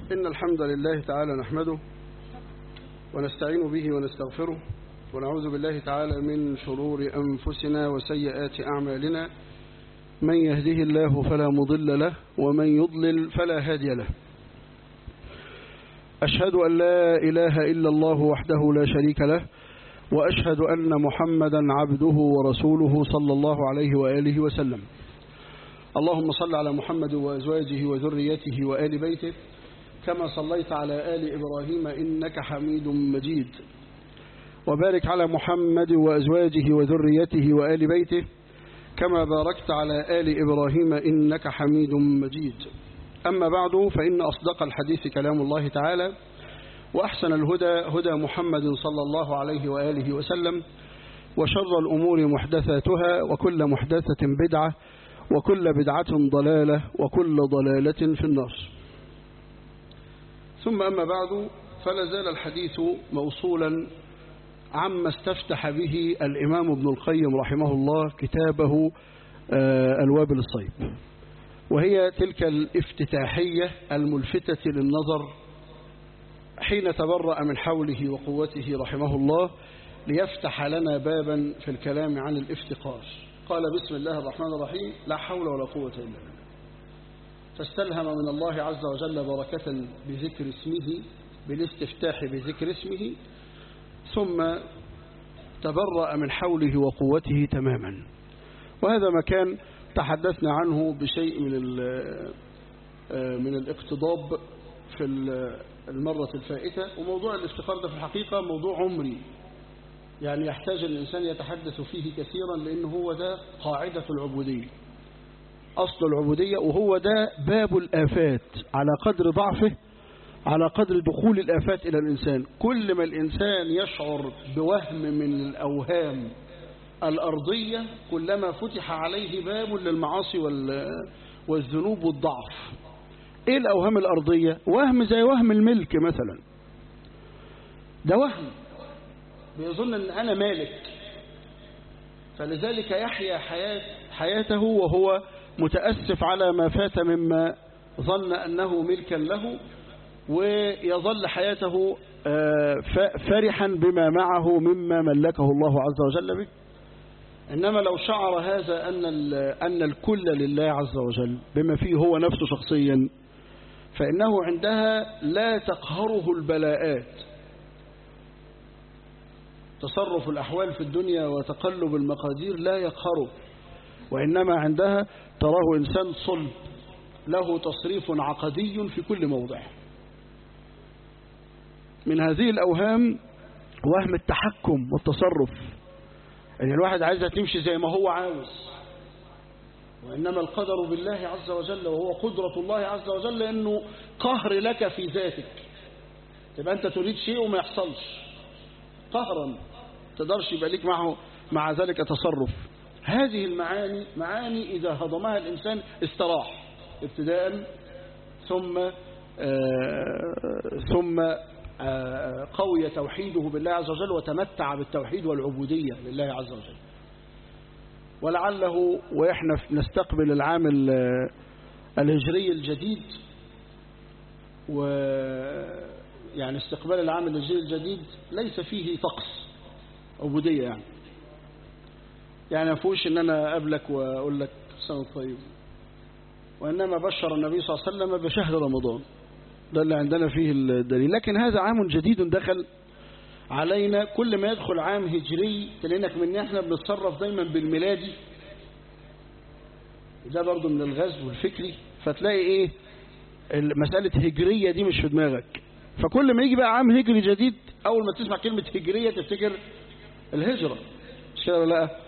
إن الحمد لله تعالى نحمده ونستعين به ونستغفره ونعوذ بالله تعالى من شرور أنفسنا وسيئات أعمالنا من يهده الله فلا مضل له ومن يضلل فلا هادي له أشهد أن لا إله إلا الله وحده لا شريك له وأشهد أن محمدا عبده ورسوله صلى الله عليه وآله وسلم اللهم صل على محمد وأزواجه وذريته وآل بيته كما صليت على آل إبراهيم إنك حميد مجيد وبارك على محمد وأزواجه وذريته وآل بيته كما باركت على آل إبراهيم إنك حميد مجيد أما بعد فإن أصدق الحديث كلام الله تعالى وأحسن الهدى هدى محمد صلى الله عليه وآله وسلم وشر الأمور محدثاتها وكل محدثة بدعة وكل بدعة ضلالة وكل ضلالة في النار ثم أما بعد فلا زال الحديث موصولا عما استفتح به الإمام ابن القيم رحمه الله كتابه الوابل الصيب وهي تلك الافتتاحية الملفتة للنظر حين تبرأ من حوله وقوته رحمه الله ليفتح لنا بابا في الكلام عن الافتقار قال بسم الله الرحمن الرحيم لا حول ولا قوة إلا بالله فاستلهم من الله عز وجل بركة بذكر اسمه بالاستفتاح بذكر اسمه ثم تبرأ من حوله وقوته تماما وهذا ما كان تحدثنا عنه بشيء من من الاقتضاب في المرة الفائتة وموضوع الافتقار ده في الحقيقة موضوع عمري يعني يحتاج الإنسان يتحدث فيه كثيرا لأنه هو ده قاعدة العبودية أصل العبودية وهو ده باب الآفات على قدر ضعفه على قدر دخول الآفات إلى الإنسان كل ما الإنسان يشعر بوهم من الأوهام الأرضية كلما فتح عليه باب للمعاصي والذنوب والضعف إيه الأوهام الأرضية وهم زي وهم الملك مثلا ده وهم بيظن أن أنا مالك فلذلك يحيا حياة حياته وهو متأسف على ما فات مما ظن أنه ملكا له ويظل حياته فرحا بما معه مما ملكه الله عز وجل به إنما لو شعر هذا أن, أن الكل لله عز وجل بما فيه هو نفسه شخصيا فإنه عندها لا تقهره البلاءات تصرف الأحوال في الدنيا وتقلب المقادير لا يقهره وإنما عندها تراه إنسان صلب له تصريف عقدي في كل موضع من هذه الأوهام وهم التحكم والتصرف يعني الواحد عايزها تمشي زي ما هو عاوز وإنما القدر بالله عز وجل وهو قدرة الله عز وجل أنه قهر لك في ذاتك تبقى أنت تريد شيء وما يحصلش قهرا تقدرش يبقى لك معه مع ذلك تصرف هذه المعاني معاني إذا هضمها الإنسان استراح ابتداء ثم آه ثم آه قوي توحيده بالله عز وجل وتمتع بالتوحيد والعبودية لله عز وجل ولعله وإحنا نستقبل العام الهجري الجديد و يعني استقبال العام الهجري الجديد ليس فيه طقس عبودية يعني يعني مفهوش ان انا اقابلك واقول لك سنة طيب وانما بشر النبي صلى الله عليه وسلم بشهر رمضان ده اللي عندنا فيه الدليل لكن هذا عام جديد دخل علينا كل ما يدخل عام هجري تلاقينك من احنا بنتصرف دايما بالميلادي ده برضو من الغزو الفكري فتلاقي ايه مسألة هجرية دي مش في دماغك فكل ما يجي بقى عام هجري جديد اول ما تسمع كلمة هجرية تفتكر الهجرة مش كده ولا لا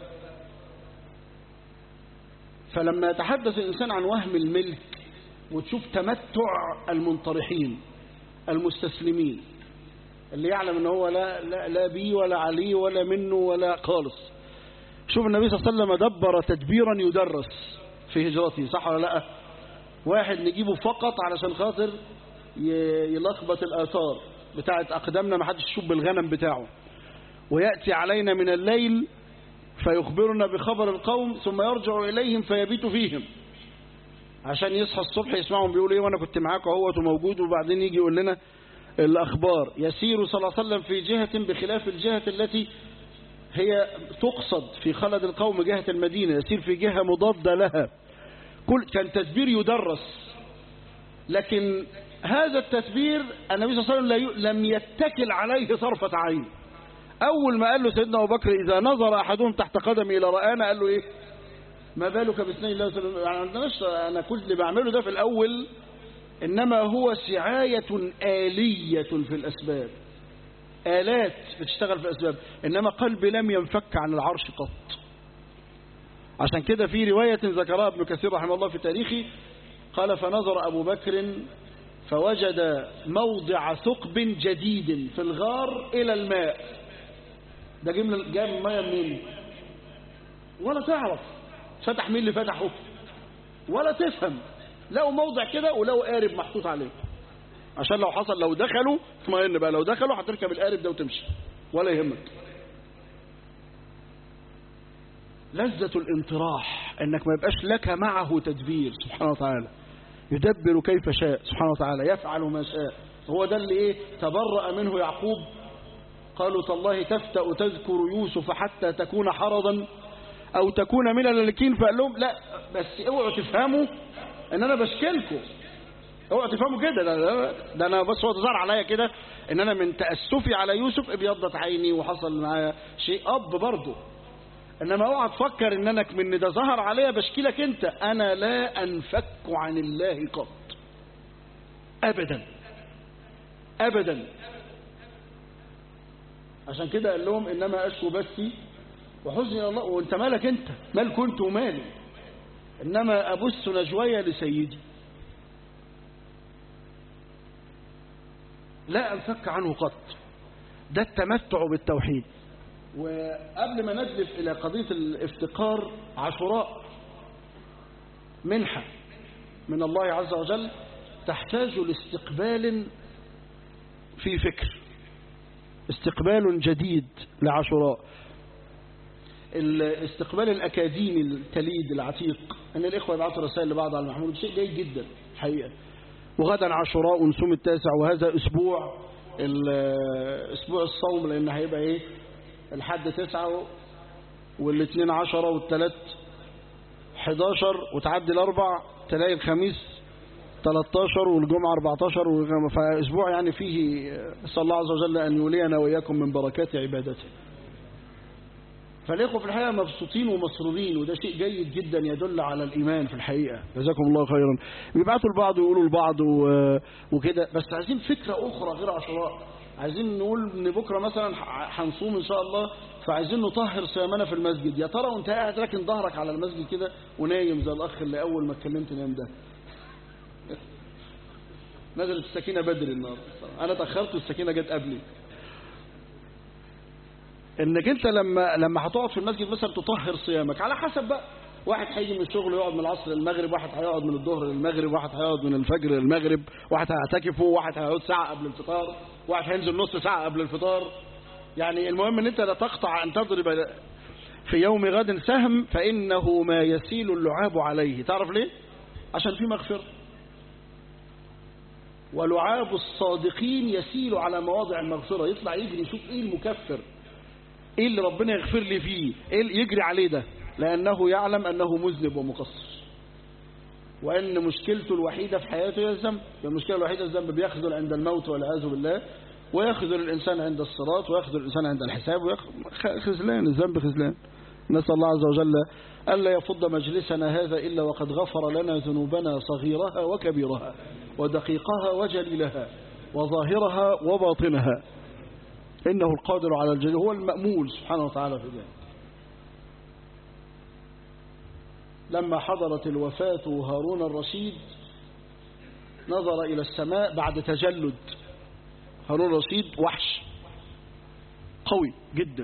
فلما يتحدث الإنسان عن وهم الملك وتشوف تمتع المنطرحين المستسلمين اللي يعلم ان هو لا, لا, لا بي ولا عليه ولا منه ولا خالص شوف النبي صلى الله عليه وسلم دبر تدبيرا يدرس في هجرته صح ولا لا واحد نجيبه فقط علشان خاطر يلخبط الآثار بتاعت أقدامنا ما حدش يشوف بالغنم بتاعه ويأتي علينا من الليل فيخبرنا بخبر القوم ثم يرجع إليهم فيبيت فيهم عشان يصحى الصبح يسمعهم بيقولوا ايه وانا كنت معاك اهوت وموجود وبعدين يجي يقول لنا الاخبار يسير صلى الله عليه وسلم في جهة بخلاف الجهة التي هي تقصد في خلد القوم جهة المدينة يسير في جهة مضادة لها كل كان تدبير يدرس لكن هذا التدبير النبي صلى الله عليه وسلم لم يتكل عليه طرفة عين أول ما قال له سيدنا أبو بكر إذا نظر أحدهم تحت قدمي إلى رآنا قال له إيه ما بالك باثنين الله يعني عندناش أنا كل اللي بعمله ده في الأول إنما هو سعاية آلية في الأسباب آلات بتشتغل في الأسباب إنما قلبي لم ينفك عن العرش قط عشان كده في رواية ذكرها ابن كثير رحمه الله في تاريخه قال فنظر أبو بكر فوجد موضع ثقب جديد في الغار إلى الماء ده جاب جاب المية منين ولا تعرف فتح مين اللي فتحه ولا تفهم لقوا موضع كده ولقوا قارب محطوط عليه عشان لو حصل لو دخلوا اطمئن بقى لو دخلوا هتركب القارب ده وتمشي ولا يهمك لذة الانطراح انك ما يبقاش لك معه تدبير سبحانه وتعالى يدبر كيف شاء سبحانه وتعالى يفعل ما شاء هو ده اللي ايه تبرأ منه يعقوب قالوا تالله تفتأ تذكر يوسف حتى تكون حرضا او تكون من الهالكين فقال لهم لا بس اوعوا تفهموا ان انا بشكلكم اوعوا تفهموا كده ده, ده, ده انا بس هو تظهر عليا كده ان انا من تأسفي على يوسف ابيضت عيني وحصل معايا شيء اب برضه انما اوعى تفكر ان انا من ده ظهر عليا بشكلك انت انا لا انفك عن الله قط ابدا ابدا عشان كده قال لهم انما اشكو بثي وحزني الى الله وانت مالك انت مال كنت ومالي انما ابث نجواي لسيدي لا انفك عنه قط ده التمتع بالتوحيد وقبل ما ندلف إلى قضية الافتقار عاشوراء منحة من الله عز وجل تحتاج لاستقبال في فكر استقبال جديد لعاشوراء الاستقبال الأكاديمي التليد العتيق أن الإخوة يبعثوا رسائل لبعض على المحمود شيء جيد جدا حقيقة وغدا عاشوراء ونسوم التاسع وهذا أسبوع اسبوع الصوم لأن هيبقى إيه الحد تسعة والاثنين عشرة والتلات حداشر وتعدي الأربع تلاقي الخميس 13 والجمعة 14 فأسبوع يعني فيه أسأل الله عز وجل أن يولينا وإياكم من بركات عبادته فالإخوة في الحقيقة مبسوطين ومسرورين وده شيء جيد جدا يدل على الإيمان في الحقيقة جزاكم الله خيرا بيبعتوا لبعض ويقولوا لبعض وكده بس عايزين فكرة أخرى غير عشراء عايزين نقول ان بكرة مثلا هنصوم ان شاء الله فعايزين نطهر صيامنا في المسجد يا ترى وانت قاعد راكن ظهرك على المسجد كده ونايم زي الاخ اللي اول ما اتكلمت نام ده نزلت السكينة بدري النهارده انا تاخرت والسكينة جت قبلي انك انت لما لما هتقعد في المسجد مثلا تطهر صيامك على حسب بقى واحد هيجي من الشغل يقعد من العصر للمغرب واحد هيقعد من الظهر للمغرب واحد هيقعد من الفجر للمغرب واحد هيعتكفه واحد هيقعد ساعة قبل الفطار واحد هينزل نص ساعة قبل الفطار يعني المهم ان انت لا تقطع ان تضرب في يوم غد سهم فانه ما يسيل اللعاب عليه تعرف ليه عشان في مغفرة ولعاب الصادقين يسيل على مواضع المغفرة يطلع يجري يشوف ايه المكفر ايه اللي ربنا يغفر لي فيه ايه اللي يجري عليه ده لأنه يعلم أنه مذنب ومقصر وأن مشكلته الوحيدة في حياته هي الذنب المشكلة الوحيدة الذنب بيخذل عند الموت والعياذ بالله ويخذل الإنسان عند الصراط ويخذل الإنسان عند الحساب خذلان الذنب خذلان نسأل الله عز وجل ألا يفض مجلسنا هذا إلا وقد غفر لنا ذنوبنا صغيرها وكبيرها ودقيقها وجليلها وظاهرها وباطنها إنه القادر على الجليل هو المأمول سبحانه وتعالى في ذلك لما حضرت الوفاة هارون الرشيد نظر إلى السماء بعد تجلد هارون الرشيد وحش قوي جدا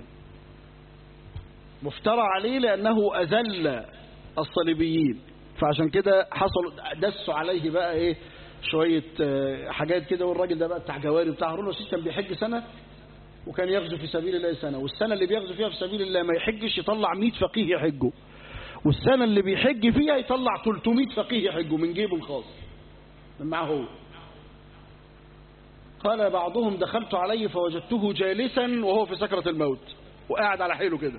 مفترى عليه لأنه أذل الصليبيين فعشان كده حصل دسوا عليه بقى ايه شوية حاجات كده والراجل ده بقى بتاع جواري بتاع هارون الرشيد كان بيحج سنة وكان يغزو في سبيل الله سنة والسنة اللي بيغزو فيها في سبيل الله ما يحجش يطلع 100 فقيه يحجوا والسنة اللي بيحج فيها يطلع 300 فقيه يحجوا من جيبه الخاص من معه هو قال بعضهم دخلت عليه فوجدته جالسا وهو في سكرة الموت وقاعد على حيله كده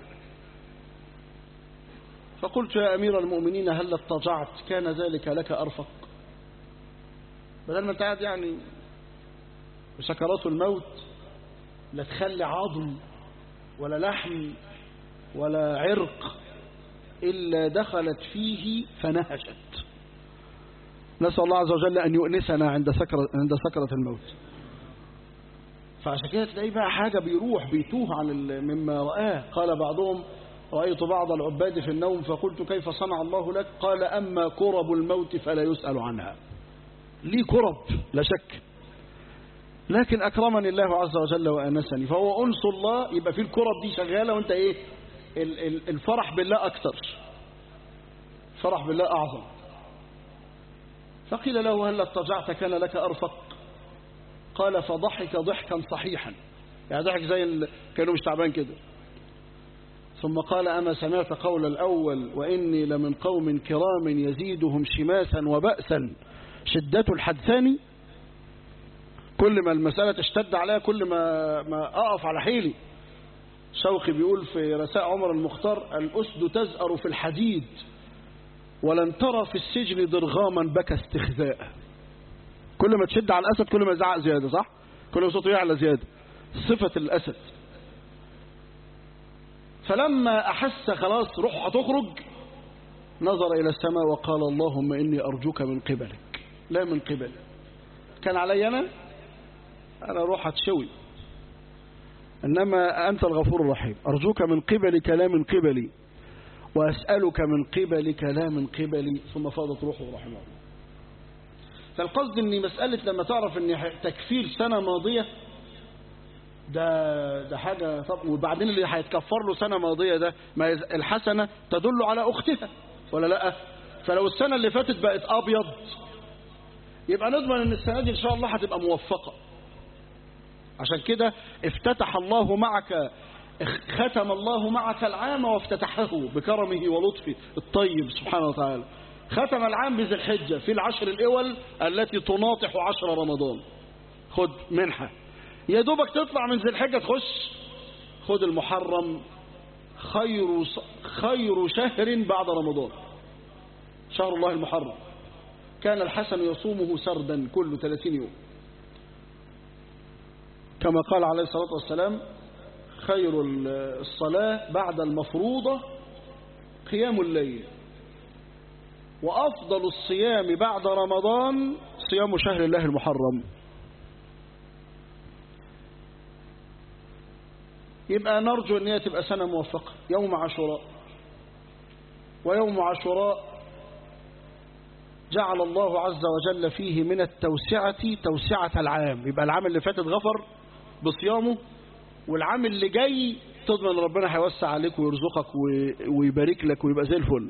فقلت يا أمير المؤمنين هل اضطجعت كان ذلك لك أرفق بدل ما انت قاعد يعني وسكرات الموت لا تخلي عظم ولا لحم ولا عرق إلا دخلت فيه فنهشت نسأل الله عز وجل أن يؤنسنا عند سكرة, عند سكرة الموت فعشان كده تلاقي بقى حاجة بيروح بيتوه عن مما رآه قال بعضهم رأيت بعض العباد في النوم فقلت كيف صنع الله لك قال أما كرب الموت فلا يسأل عنها لي كرب لا شك لكن أكرمني الله عز وجل وأنسني فهو أنس الله يبقى في الكرب دي شغالة وانت ايه الفرح بالله أكثر فرح بالله أعظم فقيل له هل اضطجعت كان لك أرفق قال فضحك ضحكا صحيحا يعني ضحك زي ال... كانوا مش تعبان كده ثم قال أما سمعت قول الأول وإني لمن قوم كرام يزيدهم شماسا وبأسا شدة الحدثان كل ما المسألة تشتد عليها كل ما, ما أقف على حيلي شوقي بيقول في رساء عمر المختار الأسد تزأر في الحديد ولن ترى في السجن ضرغاما بكى استخزاء كل ما تشد على الأسد كل ما يزعق زيادة صح كل ما صوته يعلى زيادة صفة الأسد فلما أحس خلاص روح هتخرج نظر إلى السماء وقال اللهم إني أرجوك من قبلك لا من قبل كان علي أنا أنا روح هتشوي إنما أنت الغفور الرحيم أرجوك من قبلك لا من قبلي وأسألك من قبلك لا من قبلي ثم فاضت روحه رحمه الله فالقصد ان مسألة لما تعرف ان تكفير سنة ماضية ده ده حاجة طب وبعدين اللي هيتكفر له سنة ماضية ده ما الحسنة تدل على أختها ولا لا فلو السنة اللي فاتت بقت أبيض يبقى نضمن ان السنة دي ان شاء الله هتبقى موفقة عشان كده افتتح الله معك ختم الله معك العام وافتتحه بكرمه ولطفه الطيب سبحانه وتعالى ختم العام بذي الحجة في العشر الأول التي تناطح عشر رمضان خد منحة يا دوبك تطلع من ذي الحجة تخش خد المحرم خير خير شهر بعد رمضان شهر الله المحرم كان الحسن يصومه سردا كل 30 يوم كما قال عليه الصلاة والسلام خير الصلاة بعد المفروضة قيام الليل وأفضل الصيام بعد رمضان صيام شهر الله المحرم يبقى نرجو أن هي تبقى سنة موفقة يوم عاشوراء ويوم عاشوراء جعل الله عز وجل فيه من التوسعة توسعة العام يبقى العام اللي فات اتغفر بصيامه والعام اللي جاي تضمن ربنا هيوسع عليك ويرزقك ويبارك لك ويبقى زي الفل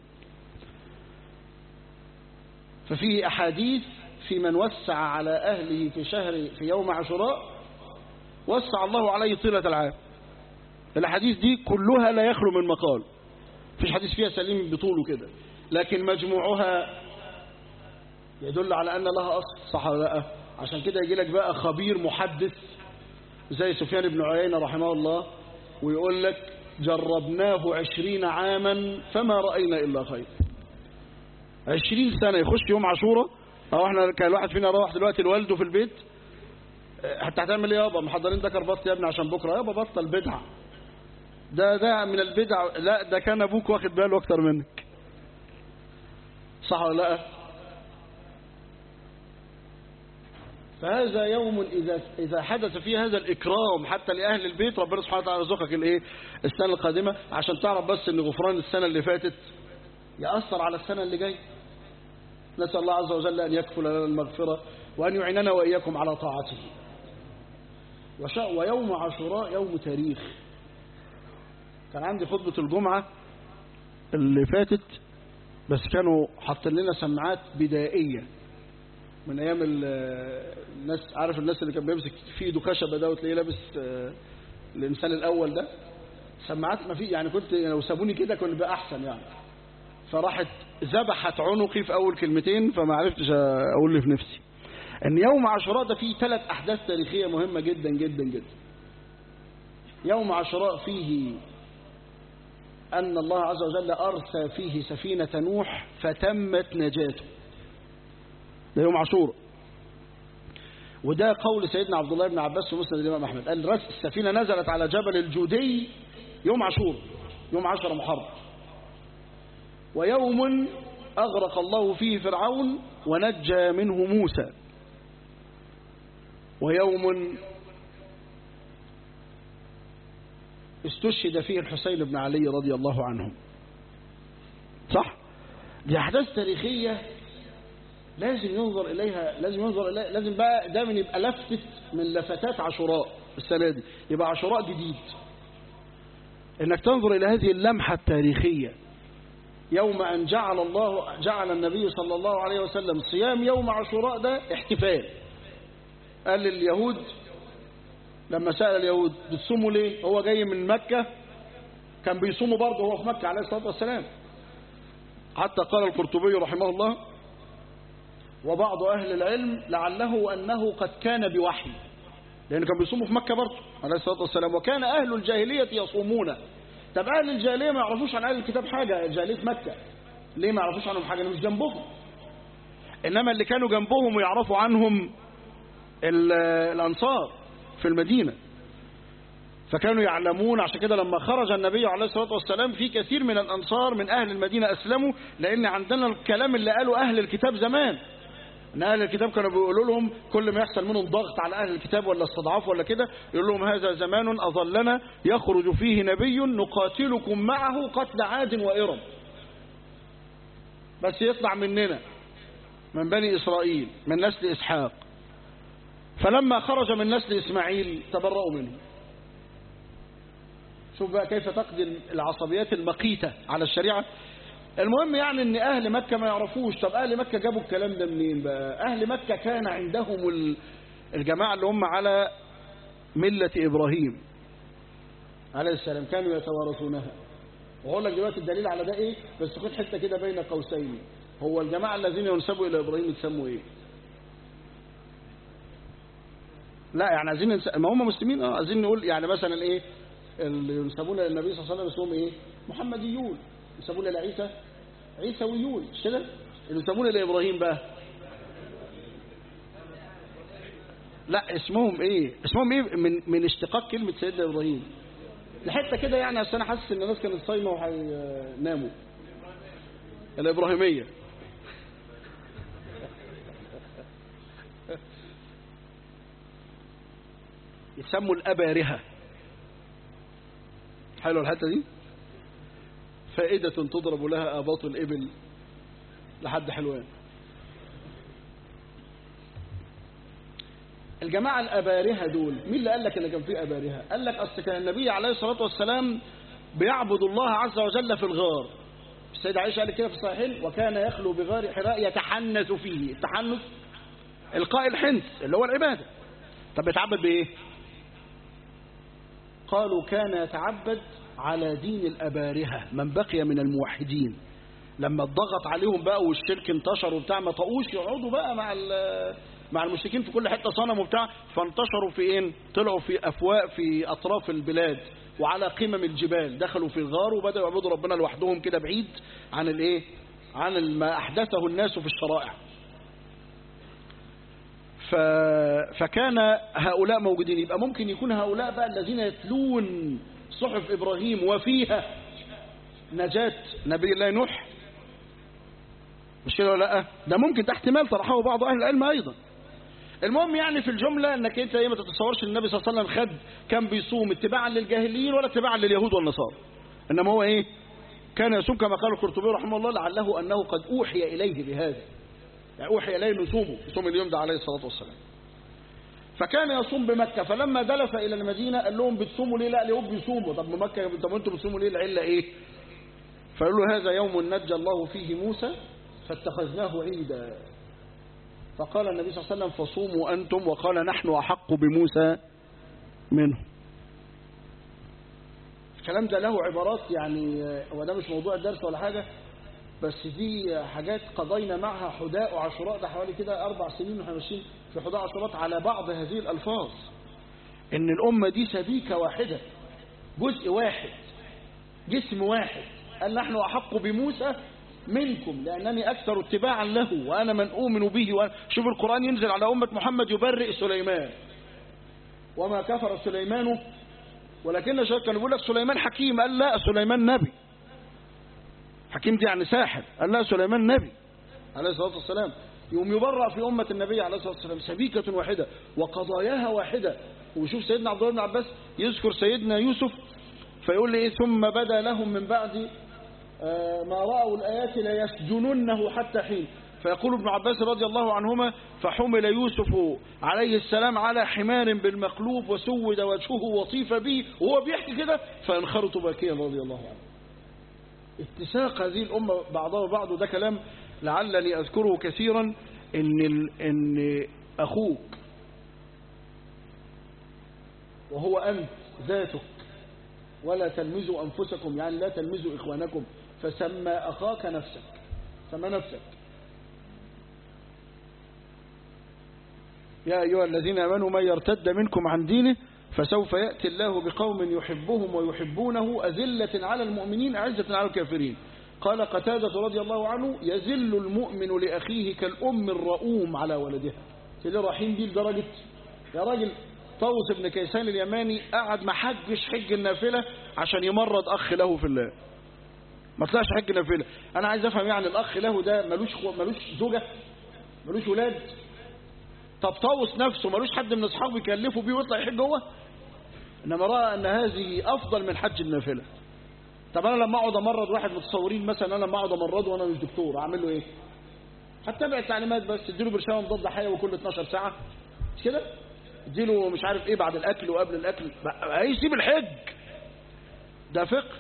ففيه أحاديث في من وسع على أهله في شهر في يوم عاشوراء وسع الله عليه طيلة العام الأحاديث دي كلها لا يخلو من مقال فيش حديث فيها سليم بطوله كده لكن مجموعها يدل على أن لها أصل صح ولا لا عشان كده يجي لك بقى خبير محدث زي سفيان بن عيينة رحمه الله ويقول لك جربناه عشرين عاما فما رأينا إلا خير عشرين سنة يخش يوم عاشوراء أو احنا كان الواحد فينا روح دلوقتي لوالده في البيت حتى هتعمل ايه يابا محضرين ده كربات يا ابني عشان بكرة يابا بطل بدعة ده ده من البدع لا ده كان ابوك واخد باله اكتر منك صح ولا لا فهذا يوم إذا إذا حدث فيه هذا الإكرام حتى لأهل البيت ربنا سبحانه وتعالى يرزقك الإيه السنة القادمة عشان تعرف بس إن غفران السنة اللي فاتت يأثر على السنة اللي جاي نسأل الله عز وجل أن يكفل لنا المغفرة وأن يعيننا وإياكم على طاعته ويوم عاشوراء يوم تاريخ كان عندي خطبة الجمعة اللي فاتت بس كانوا حاطين لنا سماعات بدائية من ايام الناس عارف الناس اللي كان بيمسك في ايده خشبه ده وتلاقيه لابس الانسان الاول ده سماعات ما في يعني كنت لو سابوني كده كنت بقى احسن يعني فراحت ذبحت عنقي في أول كلمتين فما عرفتش أقول لي في نفسي أن يوم عاشوراء ده فيه ثلاث أحداث تاريخية مهمة جدا جدا جدا يوم عاشوراء فيه أن الله عز وجل أرسى فيه سفينة نوح فتمت نجاته ده يوم عاشوراء وده قول سيدنا عبد الله بن عباس في مسند الإمام أحمد قال رس السفينة نزلت على جبل الجودي يوم عاشوراء يوم عشر محرم ويوم أغرق الله فيه فرعون ونجى منه موسى ويوم استشهد فيه الحسين بن علي رضي الله عنهم صح دي أحداث تاريخية لازم ينظر إليها لازم ينظر إليها لازم بقى ده من يبقى لفتة من لفتات عاشوراء السنة دي يبقى عاشوراء جديد انك تنظر الى هذه اللمحة التاريخية يوم ان جعل الله جعل النبي صلى الله عليه وسلم صيام يوم عاشوراء ده احتفال قال لليهود لما سأل اليهود بتصوموا ليه هو جاي من مكة كان بيصوموا برضه هو في مكة عليه الصلاة والسلام حتى قال القرطبي رحمه الله وبعض أهل العلم لعله أنه قد كان بوحي لأن كان بيصوموا في مكة برضه عليه الصلاة والسلام وكان أهل الجاهلية يصومون طب أهل الجاهلية ما يعرفوش عن أهل الكتاب حاجة جاهلية مكة ليه ما يعرفوش عنهم حاجة مش جنبهم إنما اللي كانوا جنبهم ويعرفوا عنهم الأنصار في المدينة فكانوا يعلمون عشان كده لما خرج النبي عليه الصلاة والسلام في كثير من الأنصار من أهل المدينة أسلموا لأن عندنا الكلام اللي قاله أهل الكتاب زمان ان اهل الكتاب كانوا بيقولوا لهم كل ما يحصل منهم ضغط على اهل الكتاب ولا استضعاف ولا كده يقول لهم هذا زمان اظلنا يخرج فيه نبي نقاتلكم معه قتل عاد وارم بس يطلع مننا من بني اسرائيل من نسل اسحاق فلما خرج من نسل اسماعيل تبرأوا منه شوف بقى كيف تقضي العصبيات المقيتة على الشريعة المهم يعني ان اهل مكة ما يعرفوش طب اهل مكة جابوا الكلام ده منين بقى اهل مكة كان عندهم الجماعة اللي هم على ملة ابراهيم عليه السلام كانوا يتوارثونها وهقول لك دلوقتي الدليل على ده ايه بس خد حتة كده بين قوسين هو الجماعة الذين ينسبوا الى ابراهيم يتسموا ايه لا يعني عايزين نس... ما هم مسلمين اه عايزين نقول يعني مثلا ايه اللي ينسبون للنبي صلى الله عليه وسلم اسمهم ايه محمديون يسمون لعيسى عيسويون مش كده اللي يسمون لابراهيم بقى لا اسمهم ايه اسمهم ايه من من اشتقاق كلمه سيدنا ابراهيم لحته كده يعني عشان انا حاسس ان الناس كانت صايمه وهيناموا الابراهيميه يسموا الابارهه حلوه الحته دي فائدة تضرب لها آباط الإبل لحد حلوان الجماعة الأبارهة دول مين اللي قال لك إن كان في أبارهة قال لك أصل كان النبي عليه الصلاة والسلام بيعبد الله عز وجل في الغار السيدة عائشة قالت كده في الصحيحين وكان يخلو بغار حراء يتحنث فيه التحنث القاء الحنث اللي هو العبادة طب بيتعبد بإيه قالوا كان يتعبد على دين الأبارهة من بقي من الموحدين لما الضغط عليهم بقى والشرك انتشر وبتاع ما طقوش يقعدوا بقى مع مع المشركين في كل حتة صنم وبتاع فانتشروا في ايه طلعوا في أفواق في أطراف البلاد وعلى قمم الجبال دخلوا في الغار وبدأوا يعبدوا ربنا لوحدهم كده بعيد عن الايه عن ما أحدثه الناس في الشرائع ف... فكان هؤلاء موجودين يبقى ممكن يكون هؤلاء بقى الذين يتلون صحف إبراهيم وفيها نجاة نبي الله نوح مش كده ولا لا ده ممكن ده احتمال طرحه بعض أهل العلم أيضا المهم يعني في الجملة انك انت ايه ما تتصورش ان النبي صلى الله عليه وسلم خد كان بيصوم اتباعا للجاهليين ولا اتباعا لليهود والنصارى انما هو ايه كان يصوم كما قال القرطبي رحمه الله لعله انه قد اوحي اليه بهذا يعني اوحي اليه نصومه يصوم اليوم ده عليه الصلاه والسلام فكان يصوم بمكة فلما دلف إلى المدينة قال لهم بتصوموا ليه لا اليهود بيصوموا طب بمكة طب انتوا بتصوموا ليه العلة إيه فقالوا له هذا يوم نجى الله فيه موسى فاتخذناه عيدا فقال النبي صلى الله عليه وسلم فصوموا أنتم وقال نحن أحق بموسى منه الكلام ده له عبارات يعني وده مش موضوع الدرس ولا حاجة بس دي حاجات قضينا معها حداء وعشراء ده حوالي كده أربع سنين واحنا ماشيين في حداء وعشراء على بعض هذه الألفاظ إن الأمة دي سبيكة واحدة جزء واحد جسم واحد قال نحن أحق بموسى منكم لأنني أكثر اتباعا له وأنا من أؤمن به وأنا شوف القرآن ينزل على أمة محمد يبرئ سليمان وما كفر سليمان ولكن شاك كان يقول لك سليمان حكيم قال لا سليمان نبي حكيم دي يعني ساحر قال لا سليمان نبي عليه الصلاة والسلام يوم يبرأ في أمة النبي عليه الصلاة والسلام سبيكة واحدة وقضاياها واحدة وشوف سيدنا عبد الله بن عباس يذكر سيدنا يوسف فيقول لي إيه ثم بدا لهم من بعد آه ما رأوا الآيات ليسجننه حتى حين فيقول ابن عباس رضي الله عنهما فحمل يوسف عليه السلام على حمار بالمقلوب وسود وجهه وطيف به وهو بيحكي كده فانخرط باكيا رضي الله عنه اتساق هذه الأمة بعضها بعض وده كلام لعلني أذكره كثيرا إن, ال... إن أخوك وهو أنت ذاتك ولا تلمزوا أنفسكم يعني لا تلمزوا إخوانكم فسمى أخاك نفسك سمى نفسك يا أيها الذين أمنوا من يرتد منكم عن دينه فسوف يأتي الله بقوم يحبهم ويحبونه أذلة على المؤمنين أعزة على الكافرين قال قتادة رضي الله عنه يزل المؤمن لأخيه كالأم الرؤوم على ولدها سيدي رحيم دي لدرجة يا راجل طوس بن كيسان اليماني قعد ما حجش حج النافلة عشان يمرض أخ له في الله ما طلعش حج نافلة أنا عايز أفهم يعني الأخ له ده ملوش, ملوش زوجة ملوش ولاد طب طوس نفسه ملوش حد من أصحابه يكلفه بيه ويطلع يحج هو إنما رأى أن هذه أفضل من حج النافلة طب أنا لما أقعد أمرض واحد متصورين مثلا أنا لما أقعد أمرضه وأنا مش دكتور أعمل له إيه هتبع التعليمات بس اديله برشامة مضاد حيوي كل 12 ساعة مش كده اديله مش عارف ايه بعد الاكل وقبل الاكل هيسيب الحج ده فقه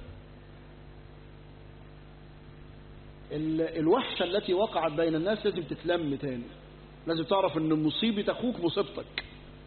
الوحشة التي وقعت بين الناس لازم تتلم تاني لازم تعرف ان مصيبة اخوك مصيبتك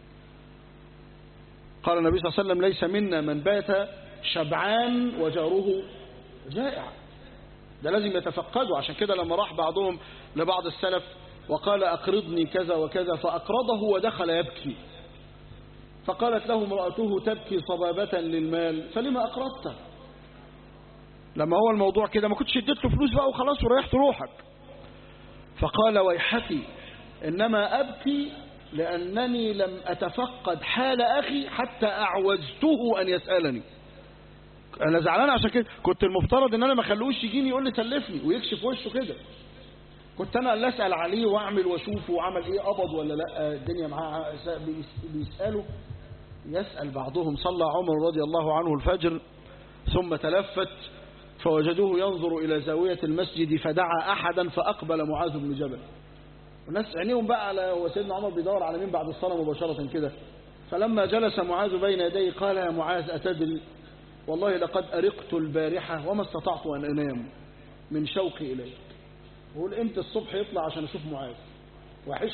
قال النبي صلى الله عليه وسلم ليس منا من بات شبعان وجاره جائع ده لازم يتفقدوا عشان كده لما راح بعضهم لبعض السلف وقال أقرضني كذا وكذا فأقرضه ودخل يبكي فقالت له امرأته تبكي صبابة للمال فلما أقرضته لما هو الموضوع كده ما كنتش اديت له فلوس بقى وخلاص وريحت روحك فقال ويحتي إنما أبكي لأنني لم أتفقد حال أخي حتى أعوزته أن يسألني أنا زعلان عشان كده كنت المفترض إن أنا ما خلوش يجيني يقول لي سلفني ويكشف وشه كده كنت انا اللي اسال عليه واعمل واشوفه وعمل ايه قبض ولا لا الدنيا معاه بيساله يسال بعضهم صلى عمر رضي الله عنه الفجر ثم تلفت فوجدوه ينظر الى زاويه المسجد فدعا احدا فاقبل معاذ بن جبل والناس عينيهم بقى على وسيدنا عمر بيدور على مين بعد الصلاه مباشره كده فلما جلس معاذ بين يديه قال يا معاذ اتدري والله لقد ارقت البارحه وما استطعت ان انام من شوقي اليك بقول امتى الصبح يطلع عشان اشوف معاذ وحش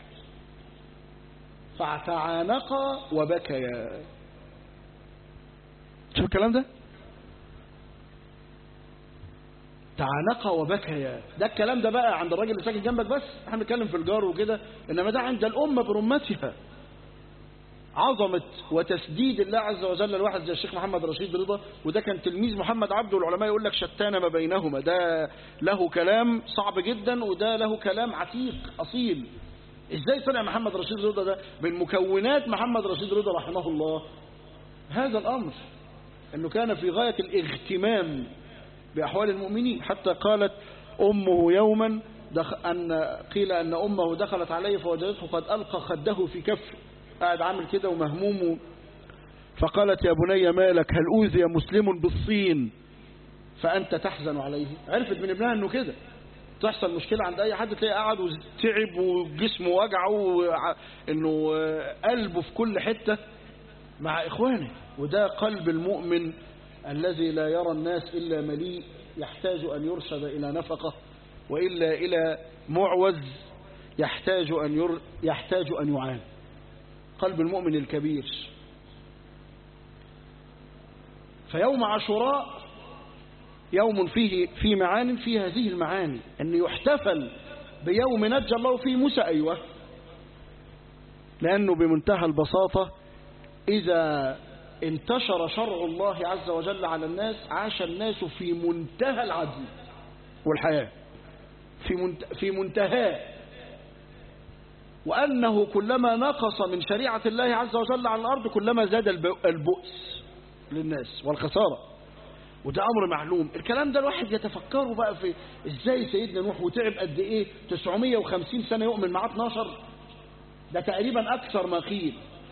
فتعانقا وبكيا شوف الكلام ده تعانقا وبكيا ده الكلام ده بقى عند الراجل اللي ساكن جنبك بس احنا بنتكلم في الجار وكده انما ده عند الامه برمتها عظمة وتسديد الله عز وجل الواحد زي الشيخ محمد رشيد رضا وده كان تلميذ محمد عبده والعلماء يقول لك شتان ما بينهما ده له كلام صعب جدا وده له كلام عتيق أصيل ازاي طلع محمد رشيد رضا ده من مكونات محمد رشيد رضا رحمه الله هذا الأمر أنه كان في غاية الاغتمام بأحوال المؤمنين حتى قالت أمه يوما دخ أن قيل أن أمه دخلت عليه فوجدته قد ألقى خده في كفه قاعد عامل كده ومهموم فقالت يا بني مالك هل أوذي مسلم بالصين فأنت تحزن عليه عرفت من ابنها أنه كده تحصل مشكلة عند أي حد تلاقي قاعد وتعب وجسمه وجعه إنه قلبه في كل حتة مع إخوانه وده قلب المؤمن الذي لا يرى الناس إلا مليء يحتاج أن يرشد إلى نفقة وإلا إلى معوز يحتاج أن ير يحتاج أن يعان قلب المؤمن الكبير فيوم عاشوراء يوم فيه في معان في هذه المعاني أن يحتفل بيوم نجى الله فيه موسى أيوة لأنه بمنتهى البساطة إذا انتشر شرع الله عز وجل على الناس عاش الناس في منتهى العدل والحياة في منت... في منتهى وأنه كلما نقص من شريعة الله عز وجل على الأرض كلما زاد البؤس للناس والخسارة وده أمر معلوم الكلام ده الواحد يتفكره بقى في إزاي سيدنا نوح وتعب قد إيه 950 سنة يؤمن معاه 12 ده تقريبا أكثر ما قيل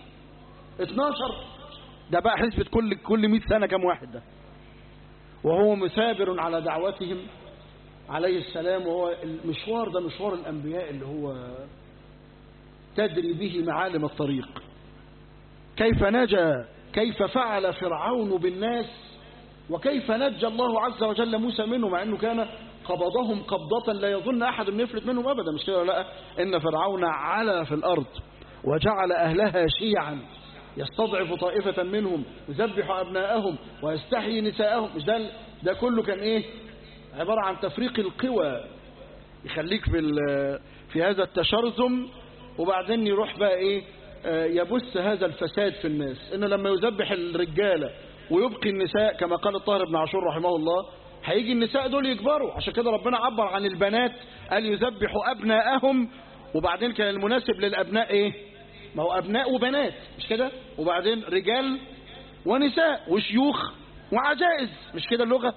12 ده بقى حسبة كل كل 100 سنة كم واحد ده وهو مثابر على دعوتهم عليه السلام وهو المشوار ده مشوار الأنبياء اللي هو تدري به معالم الطريق كيف نجا كيف فعل فرعون بالناس وكيف نجى الله عز وجل موسى منه مع أنه كان قبضهم قبضة لا يظن أحد أن يفلت منهم أبدا مش كده لا إن فرعون علا في الأرض وجعل أهلها شيعا يستضعف طائفة منهم يذبح أبناءهم ويستحيي نساءهم مش ده, ده كله كان إيه عبارة عن تفريق القوى يخليك في, في هذا التشرذم وبعدين يروح بقى إيه يبث هذا الفساد في الناس إنه لما يذبح الرجالة ويبقي النساء كما قال الطاهر بن عاشور رحمه الله هيجي النساء دول يكبروا عشان كده ربنا عبر عن البنات قال يذبحوا أبناءهم وبعدين كان المناسب للأبناء إيه ما هو أبناء وبنات مش كده وبعدين رجال ونساء وشيوخ وعجائز مش كده اللغة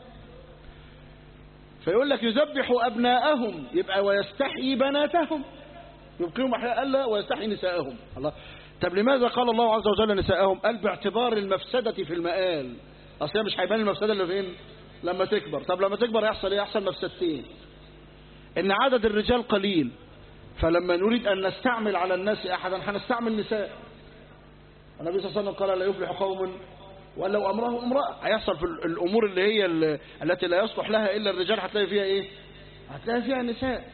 فيقول لك يذبحوا أبناءهم يبقى ويستحيي بناتهم يبقيهم أحياء ألا ويستحيي نساءهم الله طب لماذا قال الله عز وجل نساءهم قال باعتبار المفسدة في المآل أصلا مش هيبان المفسدة اللي فين لما تكبر طب لما تكبر يحصل ايه يحصل مفسدتين ان عدد الرجال قليل فلما نريد ان نستعمل على الناس احدا هنستعمل نساء النبي صلى الله عليه وسلم قال لا يفلح قوم ولو امرهم امراه هيحصل في الامور اللي هي اللي التي لا يصلح لها الا الرجال هتلاقي فيها ايه هتلاقي فيها نساء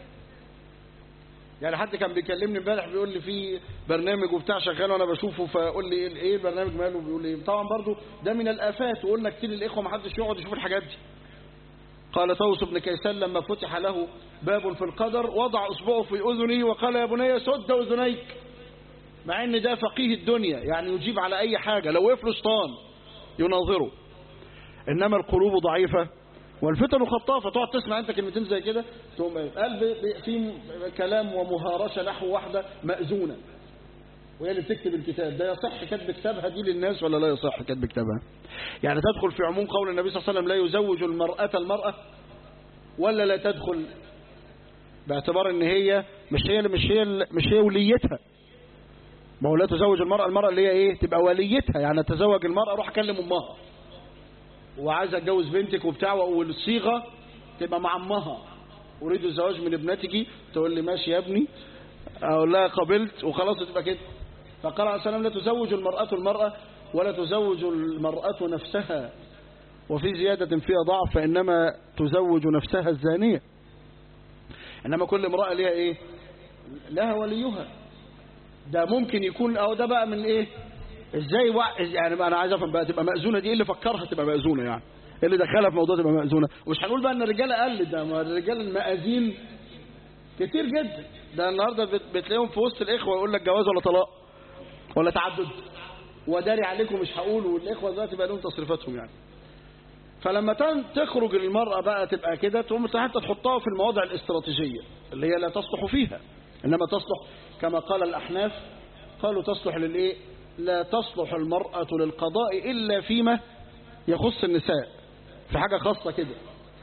يعني حد كان بيكلمني امبارح بيقول لي في برنامج وبتاع شغال وانا بشوفه فقول لي ايه البرنامج ماله بيقول لي طبعا برضو ده من الافات وقلنا كتير الاخوه ما حدش يقعد يشوف الحاجات دي قال طوس بن كيسان لما فتح له باب في القدر وضع اصبعه في اذنه وقال يا بني سد اذنيك مع ان ده فقيه الدنيا يعني يجيب على اي حاجه لو وقف شيطان يناظره انما القلوب ضعيفه والفتن خطافة تقعد تسمع انت كلمتين زي كده تقوم قلب في كلام ومهارشة نحو واحدة مأذونة وهي اللي بتكتب الكتاب ده يصح كتب كتابها دي للناس ولا لا يصح كتب كتابها يعني تدخل في عموم قول النبي صلى الله عليه وسلم لا يزوج المرأة المرأة ولا لا تدخل باعتبار ان هي مش هي مش هي مش هي وليتها ما هو لا تزوج المرأة المرأة اللي هي ايه تبقى وليتها يعني تزوج المرأة روح اكلم امها وعايز اتجوز بنتك وبتاع والصيغه تبقى مع امها اريد الزواج من ابنتك تقول لي ماشي يا ابني اقول لها قبلت وخلاص تبقى كده فقال عليه السلام لا تزوج المرأة المرأة ولا تزوج المرأة نفسها وفي زيادة فيها ضعف فإنما تزوج نفسها الزانية إنما كل امرأة لها إيه لها وليها ده ممكن يكون أو ده بقى من إيه ازاي وع... يعني انا عايز افهم بقى تبقى مأذونه دي ايه اللي فكرها تبقى مأذونه يعني ايه اللي دخلها في موضوع تبقى مأذونه ومش هنقول بقى ان الرجاله قل ده ما الرجال المأذين كتير جدا ده النهارده بت... بتلاقيهم في وسط الاخوه يقول لك جواز ولا طلاق ولا تعدد وداري عليكم مش هقول والاخوه دلوقتي بقى لهم تصريفاتهم يعني فلما تخرج المرأة بقى تبقى كده تقوم حتى تحطها في المواضع الاستراتيجية اللي هي لا تصلح فيها إنما تصلح كما قال الأحناف قالوا تصلح للإيه لا تصلح المرأة للقضاء إلا فيما يخص النساء في حاجة خاصة كده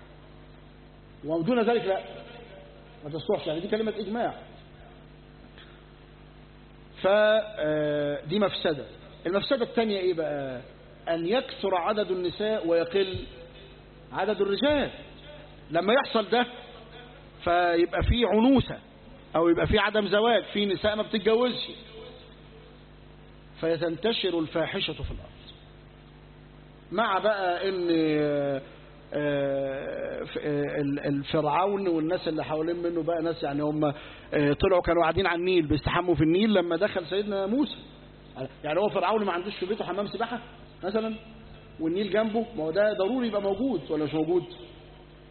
ودون ذلك لا ما تصلحش يعني دي كلمة إجماع فدي مفسدة المفسدة الثانية إيه بقى أن يكثر عدد النساء ويقل عدد الرجال لما يحصل ده فيبقى في عنوسة أو يبقى في عدم زواج في نساء ما بتتجوزش فيتنتشر الفاحشة في الأرض مع بقى ان الفرعون والناس اللي حوالين منه بقى ناس يعني هم طلعوا كانوا قاعدين على النيل بيستحموا في النيل لما دخل سيدنا موسى يعني هو فرعون ما عندوش في بيته حمام سباحة مثلا والنيل جنبه ما هو ده ضروري يبقى موجود ولا مش موجود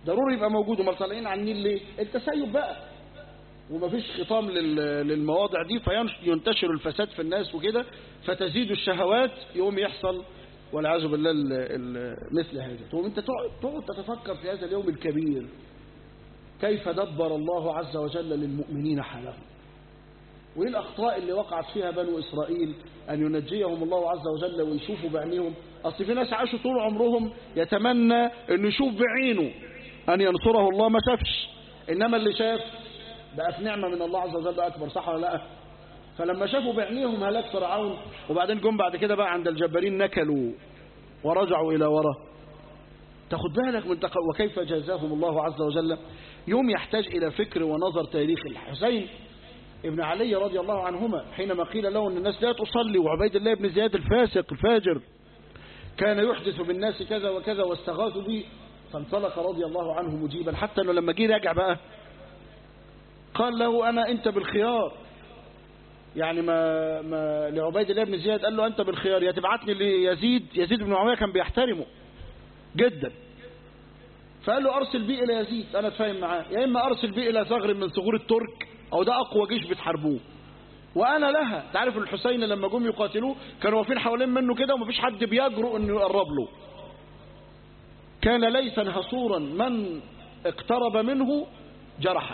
ضروري يبقى موجود وما طالعين على النيل ليه التسيب بقى ومفيش خطام للمواضع دي فينتشر الفساد في الناس وكده فتزيد الشهوات يقوم يحصل والعياذ بالله ال ال مثل هذا تقوم انت تقعد تتفكر في هذا اليوم الكبير كيف دبر الله عز وجل للمؤمنين حالهم وايه الاخطاء اللي وقعت فيها بنو اسرائيل ان ينجيهم الله عز وجل ويشوفوا بعينيهم اصل في ناس عاشوا طول عمرهم يتمنى انه يشوف بعينه ان ينصره الله ما شافش انما اللي شاف بقى في نعمه من الله عز وجل اكبر صح ولا لا فلما شافوا بعينيهم هلاك فرعون وبعدين جم بعد كده بقى عند الجبارين نكلوا ورجعوا الى ورا تاخد بالك من تق... وكيف جازاهم الله عز وجل يوم يحتاج الى فكر ونظر تاريخي الحسين ابن علي رضي الله عنهما حينما قيل له ان الناس لا تصلي وعبيد الله بن زياد الفاسق الفاجر كان يحدث بالناس كذا وكذا واستغاثوا به فانطلق رضي الله عنه مجيبا حتى انه لما جه راجع بقى قال له انا انت بالخيار يعني ما ما لعبيد الله بن زياد قال له انت بالخيار يا تبعتني ليزيد يزيد بن معاويه كان بيحترمه جدا فقال له ارسل بي الى يزيد انا اتفاهم معاه يا اما ارسل بي الى ثغر من ثغور الترك او ده اقوى جيش بتحاربوه وانا لها تعرف الحسين لما جم يقاتلوه كانوا واقفين حوالين منه كده ومفيش حد بيجرؤ انه يقرب له كان ليس هصورا من اقترب منه جرحه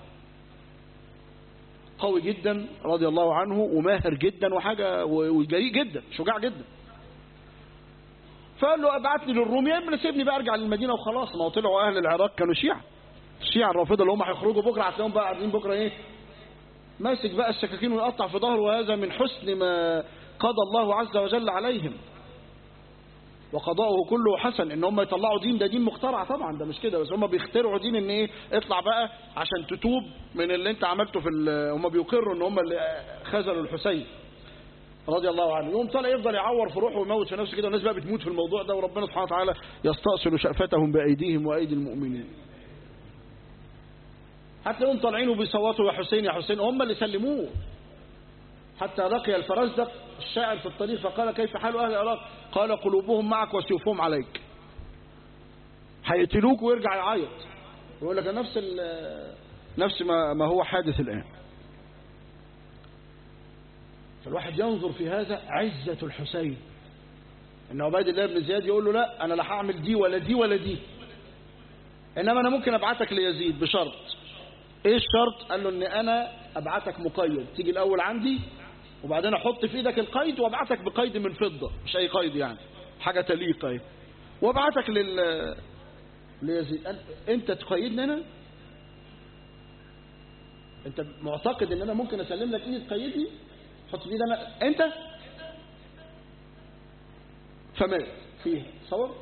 قوي جدا رضي الله عنه وماهر جدا وحاجة وجريء جدا شجاع جدا فقال له ابعتني للروم يا ابني سيبني بقى ارجع للمدينة وخلاص ما هو طلعوا اهل العراق كانوا شيعة الشيعة الرافضة اللي هم هيخرجوا بكرة هتلاقيهم بقى قاعدين بكرة ايه ماسك بقى السكاكين ويقطع في ظهره وهذا من حسن ما قضى الله عز وجل عليهم وقضاؤه كله حسن ان هم يطلعوا دين ده دين مخترع طبعا ده مش كده بس هم بيخترعوا دين ان ايه اطلع بقى عشان تتوب من اللي انت عملته في هم بيقروا ان هم اللي خذلوا الحسين رضي الله عنه يوم طالع يفضل يعور في روحه ويموت في نفسه كده والناس بقى بتموت في الموضوع ده وربنا سبحانه وتعالى يستأصل شأفتهم بأيديهم وأيدي المؤمنين هتلاقيهم طالعين وبيصوتوا يا حسين يا حسين هم اللي سلموه حتى لقي الفرزدق الشاعر في الطريق فقال كيف حال أهل العراق قال قلوبهم معك وسيوفهم عليك هيقتلوك ويرجع يعيط يقول لك نفس نفس ما, ما هو حادث الآن فالواحد ينظر في هذا عزة الحسين ان عبيد الله بن زياد يقول له لا انا لا هعمل دي ولا دي ولا دي انما انا ممكن ابعتك ليزيد بشرط ايه الشرط قال له ان انا ابعتك مقيد تيجي الاول عندي وبعدين احط في ايدك القيد وابعتك بقيد من فضة مش اي قيد يعني حاجة تليق اهي وابعتك لل ليزيد انت تقيدني انا انت معتقد ان انا ممكن اسلم لك ايد تقيدني حط في ايدي انا انت فمات فيه صور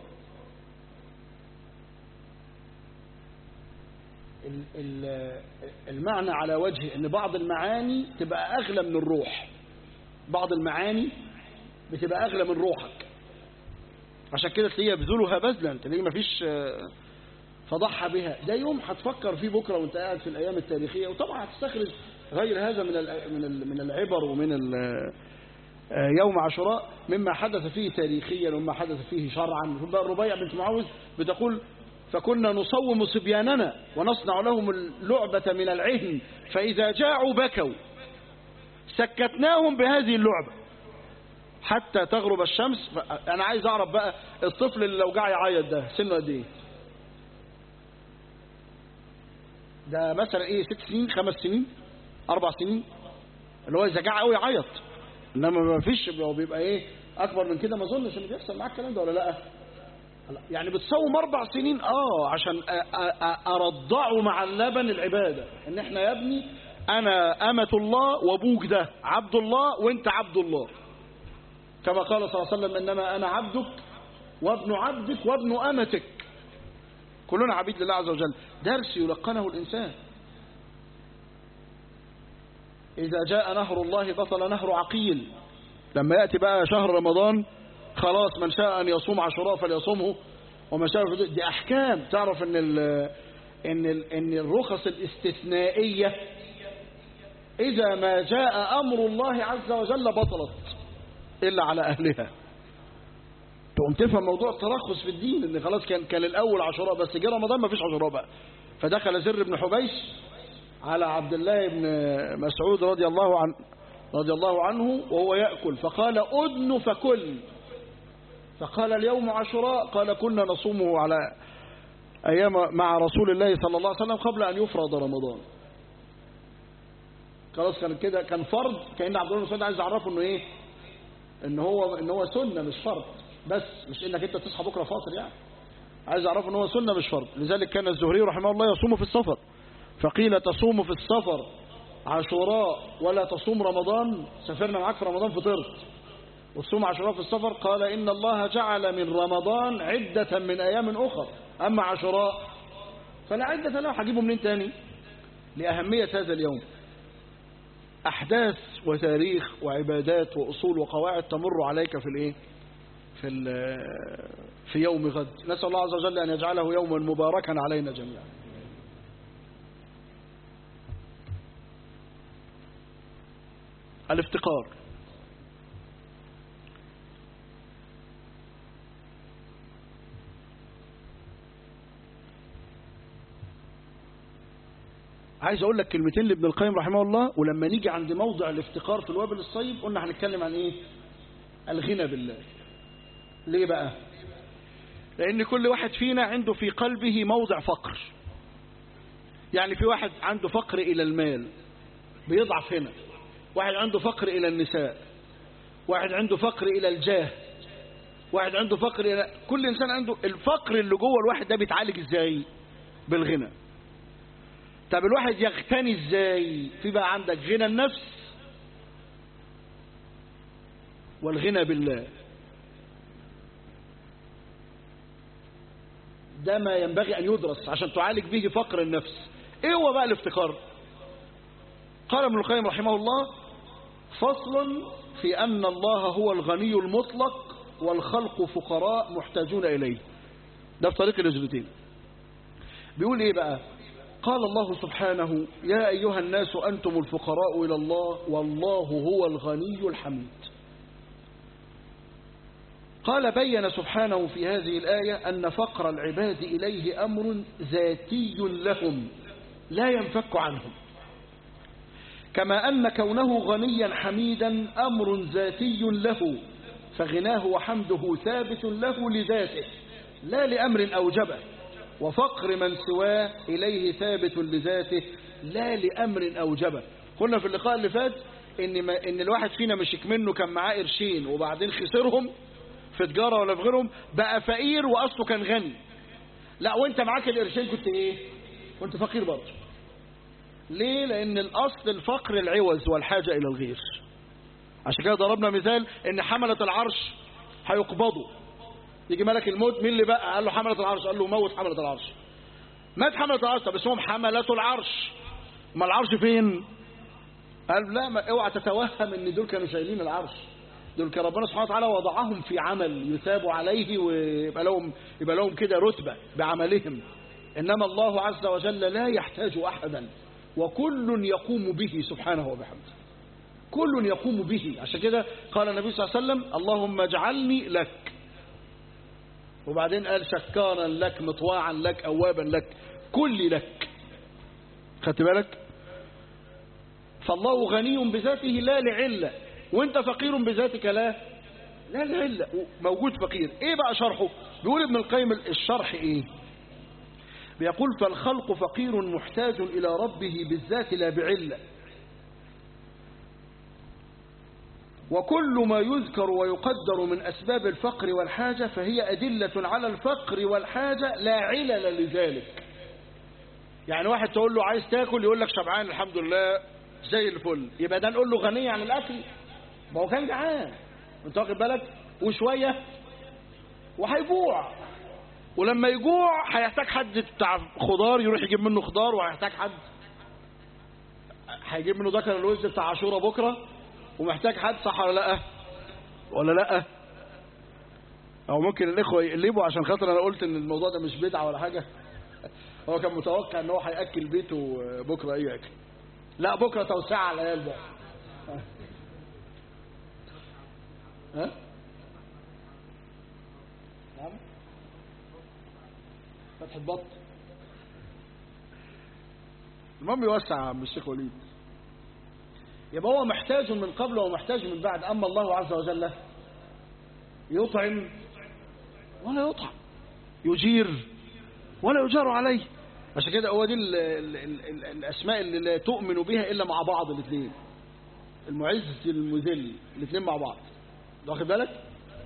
المعنى على وجه ان بعض المعاني تبقى اغلى من الروح بعض المعاني بتبقى اغلى من روحك عشان كده تلاقيها بذلها بذلا تلاقيه مفيش فضحى بها ده يوم هتفكر فيه بكره وانت قاعد في الايام التاريخيه وطبعا هتستخرج غير هذا من من من العبر ومن يوم عاشوراء مما حدث فيه تاريخيا ومما حدث فيه شرعا الربيع بنت معوذ بتقول فكنا نصوم صبياننا ونصنع لهم اللعبة من العهن فإذا جاعوا بكوا سكتناهم بهذه اللعبة حتى تغرب الشمس أنا عايز أعرف بقى الطفل اللي لو جاع يعيط ده سنه قد إيه ده مثلا إيه ست سنين خمس سنين أربع سنين اللي هو إذا جاع قوي يعيط إنما ما فيش هو بيبقى إيه أكبر من كده ما أظنش إن بيحصل معاك الكلام ده ولا لأ يعني بتصوم اربع سنين اه عشان ارضعه مع اللبن العبادة ان احنا يا ابني انا امة الله وابوك ده عبد الله وانت عبد الله كما قال صلى الله عليه وسلم انما انا عبدك وابن عبدك وابن امتك كلنا عبيد لله عز وجل درس يلقنه الانسان اذا جاء نهر الله بطل نهر عقيل لما يأتي بقى شهر رمضان خلاص من شاء أن يصوم عاشوراء فليصومه ومن شاء دي أحكام تعرف أن ال إن ال إن الرخص الاستثنائية إذا ما جاء أمر الله عز وجل بطلت إلا على أهلها قمت تفهم موضوع الترخص في الدين ان خلاص كان كان الاول عاشوراء بس جه رمضان ما فيش عاشوراء بقى فدخل زر بن حبيش على عبد الله بن مسعود رضي الله عن رضي الله عنه وهو يأكل فقال أدن فكل فقال اليوم عاشوراء قال كنا نصومه على أيام مع رسول الله صلى الله عليه وسلم قبل أن يفرض رمضان خلاص كان كده كان فرض كأن عبد الله بن مسعود عايز يعرفه انه ايه ان هو ان هو سنه مش فرض بس مش انك انت تصحى بكره فاطر يعني عايز يعرفه ان هو سنه مش فرض لذلك كان الزهري رحمه الله يصوم في السفر فقيل تصوم في السفر عاشوراء ولا تصوم رمضان سافرنا معاك في رمضان فطرت وتصوم عاشوراء في السفر قال إن الله جعل من رمضان عدة من أيام أخر أما عاشوراء فلا عدة له هجيبه منين تاني لأهمية هذا اليوم أحداث وتاريخ وعبادات وأصول وقواعد تمر عليك في الإيه في في يوم غد نسأل الله عز وجل أن يجعله يوما مباركا علينا جميعا الافتقار عايز اقول لك كلمتين لابن القيم رحمه الله ولما نيجي عند موضع الافتقار في الوابل الصيب قلنا هنتكلم عن ايه الغنى بالله ليه بقى لان كل واحد فينا عنده في قلبه موضع فقر يعني في واحد عنده فقر الى المال بيضعف هنا واحد عنده فقر إلى النساء واحد عنده فقر إلى الجاه واحد عنده فقر إلى كل إنسان عنده الفقر اللي جوه الواحد ده بيتعالج إزاي بالغنى طب الواحد يغتني إزاي في بقى عندك غنى النفس والغنى بالله ده ما ينبغي أن يدرس عشان تعالج به فقر النفس إيه هو بقى الافتقار قال ابن القيم رحمه الله فصل في أن الله هو الغني المطلق والخلق فقراء محتاجون إليه ده في طريق الهجرتين بيقول إيه بقى قال الله سبحانه يا أيها الناس أنتم الفقراء إلى الله والله هو الغني الحميد قال بين سبحانه في هذه الآية أن فقر العباد إليه أمر ذاتي لهم لا ينفك عنهم كما أن كونه غنيا حميدا أمر ذاتي له فغناه وحمده ثابت له لذاته لا لأمر أوجبه وفقر من سواه إليه ثابت لذاته لا لأمر أوجبه قلنا في اللقاء اللي فات إن, ما إن الواحد فينا مشك منه كان معاه قرشين وبعدين خسرهم في تجارة ولا في غيرهم بقى فقير وأصله كان غني لا وانت معاك القرشين كنت ايه كنت فقير برضه ليه لان الاصل الفقر العوز والحاجة الى الغير عشان كده ضربنا مثال ان حملة العرش هيقبضوا يجي ملك الموت مين اللي بقى قال له حملة العرش قال له موت حملة العرش مات حملة العرش طب اسمهم حملة العرش ما العرش فين قال لا ما اوعى تتوهم ان دول كانوا شايلين العرش دول كان ربنا سبحانه وتعالى وضعهم في عمل يثاب عليه ويبقى لهم يبقى لهم كده رتبة بعملهم إنما الله عز وجل لا يحتاج أحدا وكل يقوم به سبحانه وبحمده كل يقوم به عشان كده قال النبي صلى الله عليه وسلم اللهم اجعلني لك وبعدين قال شكارا لك مطواعا لك أوابا لك كل لك خدت بالك فالله غني بذاته لا لعلة وانت فقير بذاتك لا لا لعلة موجود فقير ايه بقى شرحه بيقول ابن القيم الشرح ايه بيقول فالخلق فقير محتاج إلى ربه بالذات لا بعلة وكل ما يذكر ويقدر من أسباب الفقر والحاجة فهي أدلة على الفقر والحاجة لا علل لذلك يعني واحد تقول له عايز تاكل يقول لك شبعان الحمد لله زي الفل يبقى ده نقول له غني عن الأكل ما هو كان جعان انت واخد بالك وشوية وهيجوع ولما يجوع هيحتاج حد بتاع خضار يروح يجيب منه خضار وهيحتاج حد هيجيب منه ذكر الوز بتاع عاشوره بكره ومحتاج حد صح ولا لا ولا لا او ممكن الاخوه يقلبوا عشان خاطر انا قلت ان الموضوع ده مش بدعه ولا حاجه هو كان متوقع ان هو هياكل بيته بكره اي اكل لا بكره توسعه على العيال بقى ها نعم فتح البط المهم يوسع يا عم الشيخ وليد يبقى هو محتاج من قبل ومحتاج من بعد أما الله عز وجل يطعم ولا يطعم يجير ولا يجار عليه عشان كده هو دي ال ال ال ال الأسماء اللي لا تؤمن بها إلا مع بعض الاثنين المعز المذل الاثنين مع بعض واخد بالك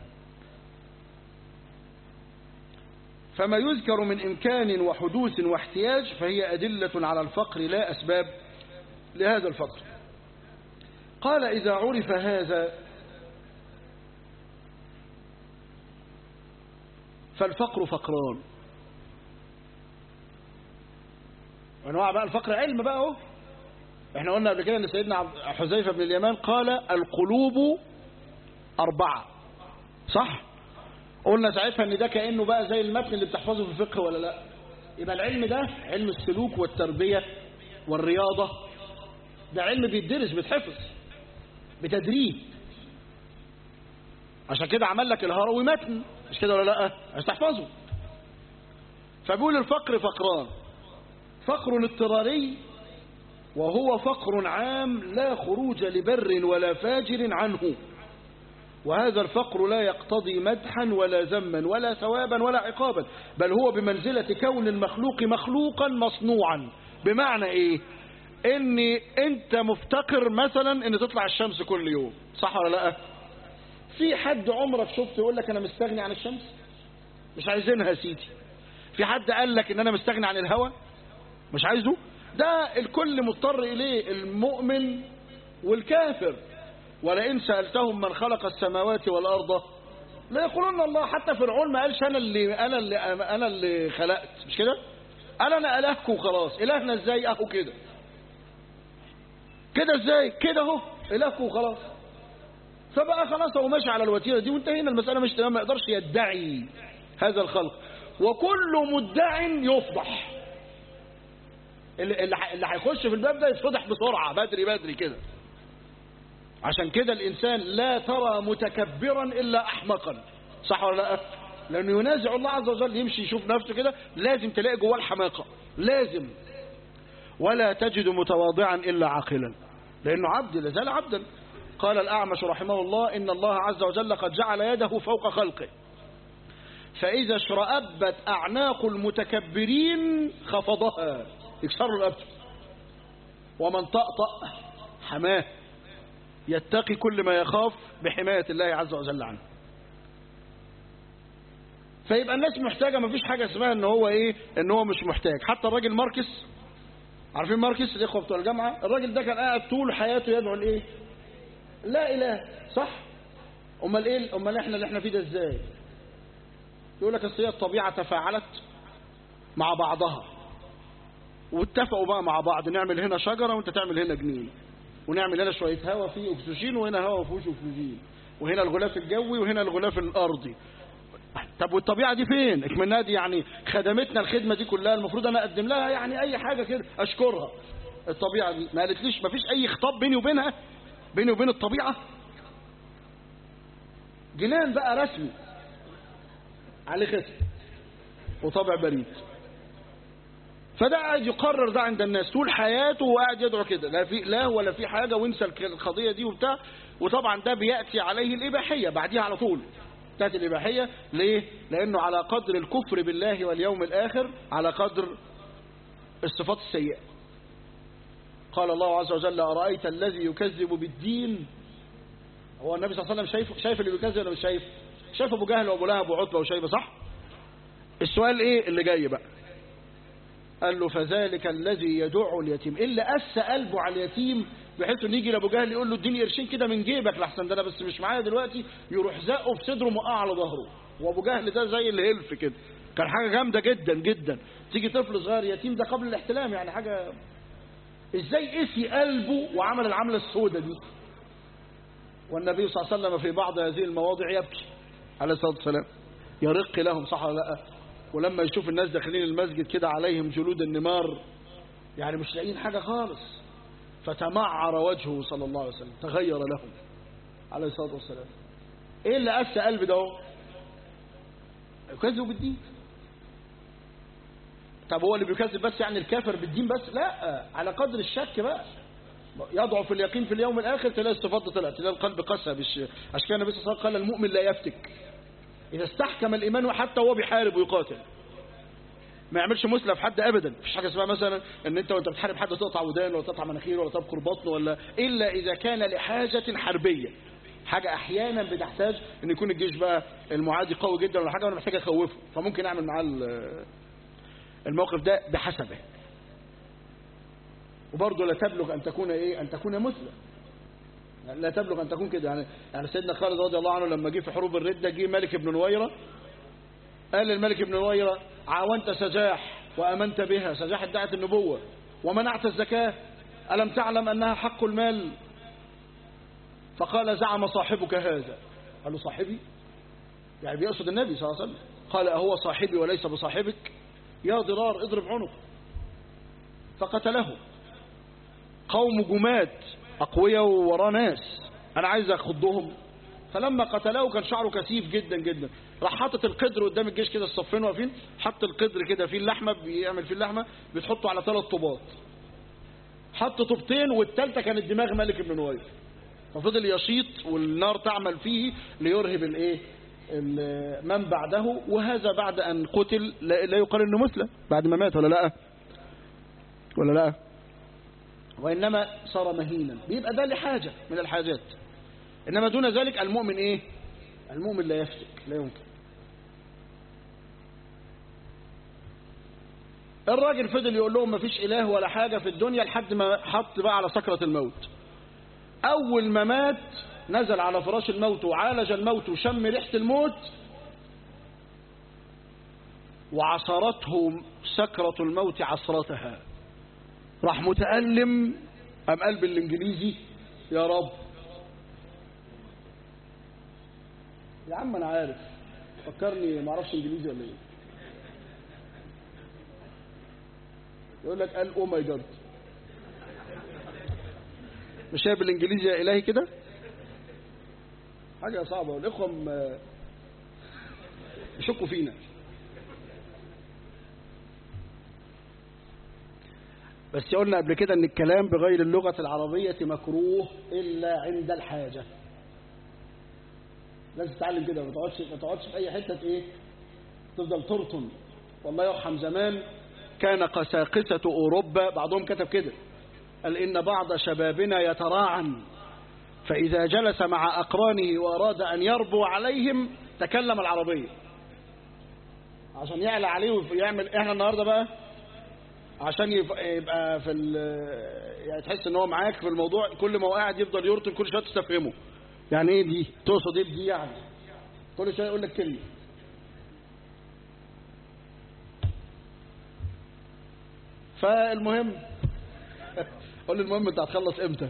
فما يذكر من إمكان وحدوث واحتياج فهي أدلة على الفقر لا أسباب لهذا الفقر قال إذا عرف هذا فالفقر فقران أنواع بقى الفقر علم بقى اهو احنا قلنا قبل كده ان سيدنا حذيفه بن اليمان قال القلوب أربعة صح قلنا ساعتها ان ده كأنه بقى زي المتن اللي بتحفظه في الفقه ولا لا يبقى العلم ده علم السلوك والتربية والرياضة ده علم بيدرس بيتحفظ بتدريب عشان كده عمل لك الهروي متن مش كده ولا لا عشان تحفظه فبيقول الفقر فقران فقر اضطراري وهو فقر عام لا خروج لبر ولا فاجر عنه وهذا الفقر لا يقتضي مدحا ولا ذما ولا ثوابا ولا عقابا بل هو بمنزلة كون المخلوق مخلوقا مصنوعا بمعنى ايه ان انت مفتقر مثلا ان تطلع الشمس كل يوم صح ولا لا في حد عمرك شفته يقول لك انا مستغني عن الشمس مش عايزينها يا سيدي في حد قال لك ان انا مستغني عن الهواء مش عايزه ده الكل مضطر اليه المؤمن والكافر ولئن سألتهم من خلق السماوات والأرض لا يقولون الله حتى فرعون ما قالش أنا اللي أنا اللي أنا اللي خلقت مش كده؟ قال أنا إلهكم خلاص إلهنا إزاي أهو كده كده إزاي؟ كده أهو إلهكم خلاص فبقى خلاص هو ماشي على الوتيرة دي وانتهينا المسألة مش تمام ما يقدرش يدعي هذا الخلق وكل مدع يفضح اللي اللي هيخش في الباب ده يتفضح بسرعة بدري بدري كده عشان كده الإنسان لا ترى متكبرا إلا أحمقا صح ولا لا لأنه ينازع الله عز وجل يمشي يشوف نفسه كده لازم تلاقي جواه الحماقة لازم ولا تجد متواضعا إلا عاقلا لأنه عبد لازال عبدا قال الأعمش رحمه الله إن الله عز وجل قد جعل يده فوق خلقه فإذا اشرأبت أعناق المتكبرين خفضها يكسروا الأبد ومن طأطأ حماه يتقي كل ما يخاف بحماية الله عز وجل عنه فيبقى الناس محتاجة ما فيش حاجة اسمها ان هو ايه ان هو مش محتاج حتى الراجل ماركس عارفين ماركس الاخوة بتوع الجامعة الراجل ده كان قاعد طول حياته يدعو لايه لا اله صح امال ايه امال احنا اللي احنا فيه ده ازاي يقول لك اصل هي الطبيعة تفاعلت مع بعضها واتفقوا بقى مع بعض نعمل هنا شجرة وانت تعمل هنا جنين ونعمل هنا شوية هواء فيه أكسجين وهنا هواء فيهوش أكسجين وهنا الغلاف الجوي وهنا الغلاف الأرضي طب والطبيعة دي فين اكملنا دي يعني خدمتنا الخدمة دي كلها المفروض أنا أقدم لها يعني أي حاجة كده أشكرها الطبيعة دي ما قالتليش ما فيش أي خطاب بيني وبينها بيني وبين الطبيعة جنان بقى رسمي عليه ختم وطبع بريد فده قاعد يقرر ده عند الناس طول حياته وقاعد يدعو كده لا في لا ولا في حاجة وانسى القضية دي وبتاع وطبعا ده بيأتي عليه الإباحية بعديها على طول تأتي الإباحية ليه؟ لأنه على قدر الكفر بالله واليوم الآخر على قدر الصفات السيئة قال الله عز وجل أرأيت الذي يكذب بالدين هو النبي صلى الله عليه وسلم شايف شايف اللي بيكذب ولا مش شايف شايف أبو جهل وأبو لهب وعتبة وشيبة صح السؤال إيه اللي جاي بقى قال له فذلك الذي يدع اليتيم إلا أس قلبه على اليتيم بحيث انه يجي لابو جهل يقول له اديني قرشين كده من جيبك لحسن ده انا بس مش معايا دلوقتي يروح زقه في صدره موقع على ظهره وابو جهل ده زي الهلف كده كان حاجه جامده جدا جدا تيجي طفل صغير يتيم ده قبل الاحتلام يعني حاجه ازاي قسي قلبه وعمل العمله السوداء دي والنبي صلى الله عليه وسلم في بعض هذه المواضع يبكي عليه الصلاه والسلام يرق لهم صح ولا لا ولما يشوف الناس داخلين المسجد كده عليهم جلود النمار يعني مش لاقيين حاجة خالص فتمعر وجهه صلى الله عليه وسلم تغير لهم عليه الصلاة والسلام ايه اللي أسى قلب ده يكذب بالدين طب هو اللي بيكذب بس يعني الكافر بالدين بس لا على قدر الشك بقى يضعف اليقين في اليوم الآخر تلاقي الصفات طلعت تلاقي القلب قسى بش... عشان كده النبي صلى الله عليه وسلم قال المؤمن لا يفتك إذا استحكم الإيمان حتى وهو بيحارب ويقاتل ما يعملش مسلة في حد ابدا مفيش حاجه اسمها مثلا ان انت وانت بتحارب حد تقطع ودان ولا تقطع مناخيره ولا تبكر بطنه ولا الا اذا كان لحاجه حربيه حاجه احيانا بتحتاج ان يكون الجيش بقى المعادي قوي جدا ولا حاجه وانا محتاج اخوفه فممكن اعمل معاه الموقف ده بحسبه وبرضه لا تبلغ ان تكون ايه ان تكون مثلى لا تبلغ ان تكون كده يعني يعني سيدنا خالد رضي الله عنه لما جه في حروب الرده جه ملك بن نويره قال للملك بن نويره عاونت سجاح وامنت بها سجاح ادعت النبوه ومنعت الزكاه الم تعلم انها حق المال فقال زعم صاحبك هذا قال له صاحبي يعني بيقصد النبي صلى الله عليه وسلم قال أهو صاحبي وليس بصاحبك يا ضرار اضرب عنق فقتله قوم جماد أقوياء وراه ناس أنا عايز أخضهم فلما قتله كان شعره كثيف جدا جدا راح حاطط القدر قدام الجيش كده الصفين واقفين حط القدر كده فيه اللحمة بيعمل فيه اللحمة بتحطه على ثلاث طوبات حط طوبتين والثالثه كانت دماغ ملك بن نوير ففضل يشيط والنار تعمل فيه ليرهب الايه من بعده وهذا بعد ان قتل لا يقال انه مسلم بعد ما مات ولا لا ولا لا وانما صار مهينا بيبقى ده لحاجه من الحاجات انما دون ذلك المؤمن ايه المؤمن لا يفتك لا يمكن الراجل فضل يقول لهم مفيش اله ولا حاجه في الدنيا لحد ما حط بقى على سكره الموت اول ما مات نزل على فراش الموت وعالج الموت وشم ريحه الموت وعصرته سكرة الموت عصرتها راح متألم أم قلب الإنجليزي يا رب يا عم أنا عارف فكرني ما اعرفش إنجليزي ولا إيه يقول لك قال أو ماي جاد مش شايف بالإنجليزي يا إلهي كده حاجة صعبة والإخوة يشكوا فينا بس قلنا قبل كده ان الكلام بغير اللغة العربية مكروه إلا عند الحاجة لازم تتعلم كده ما تقعدش ما تقعدش في أي حتة إيه تفضل ترطن والله يرحم زمان كان قساقسة أوروبا بعضهم كتب كده قال إن بعض شبابنا يتراعن فإذا جلس مع أقرانه وأراد أن يربو عليهم تكلم العربية عشان يعلى عليه ويعمل إحنا النهاردة بقى عشان يبقى في يعني تحس ان هو معاك في الموضوع كل ما هو قاعد يفضل يرطل كل شويه تستفهمه يعني ايه دي تقصد ايه دي يعني كل شويه يقول لك كلمه فالمهم قول المهم انت هتخلص امتى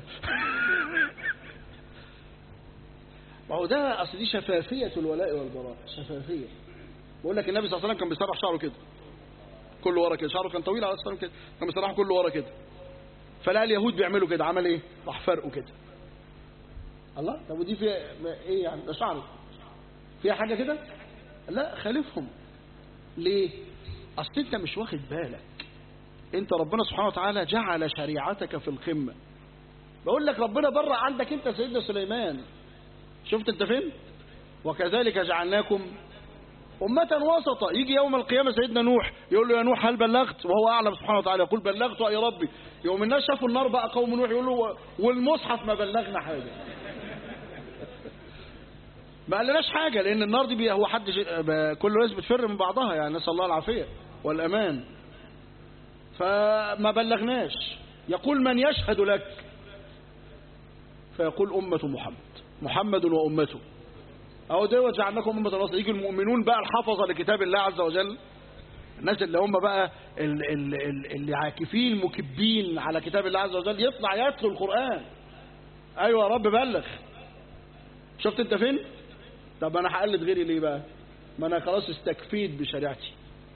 ما هو ده اصل دي شفافيه الولاء والبراء شفافيه بقول لك النبي صلى الله عليه وسلم كان بيسرح شعره كده كله ورا كده شعره كان طويل على الصلاه كده كان بيسرحه كله ورا كده فلقى اليهود بيعملوا كده عمل ايه راح فرقه كده الله طب ودي فيها ايه يعني ده شعره فيها حاجه كده لا خالفهم ليه اصل انت مش واخد بالك انت ربنا سبحانه وتعالى جعل شريعتك في القمه بقول لك ربنا برع عندك انت سيدنا سليمان شفت انت فين وكذلك جعلناكم أمة وسطا يجي يوم القيامة سيدنا نوح يقول له يا نوح هل بلغت وهو أعلم سبحانه وتعالى يقول بلغت أي ربي يوم الناس شافوا النار بقى قوم نوح يقول له والمصحف ما بلغنا حاجة ما قالناش حاجة لأن النار دي هو حد كل الناس بتفر من بعضها يعني نسأل الله العافية والأمان فما بلغناش يقول من يشهد لك فيقول أمة محمد محمد وأمته أهو ده وجعلناكم أمة وسطا يجي المؤمنون بقى الحفظة لكتاب الله عز وجل الناس اللي هم بقى اللي عاكفين مكبين على كتاب الله عز وجل يطلع يتلو القرآن أيوة يا رب بلغ شفت أنت فين طب أنا هقلد غيري ليه بقى ما أنا خلاص استكفيت بشريعتي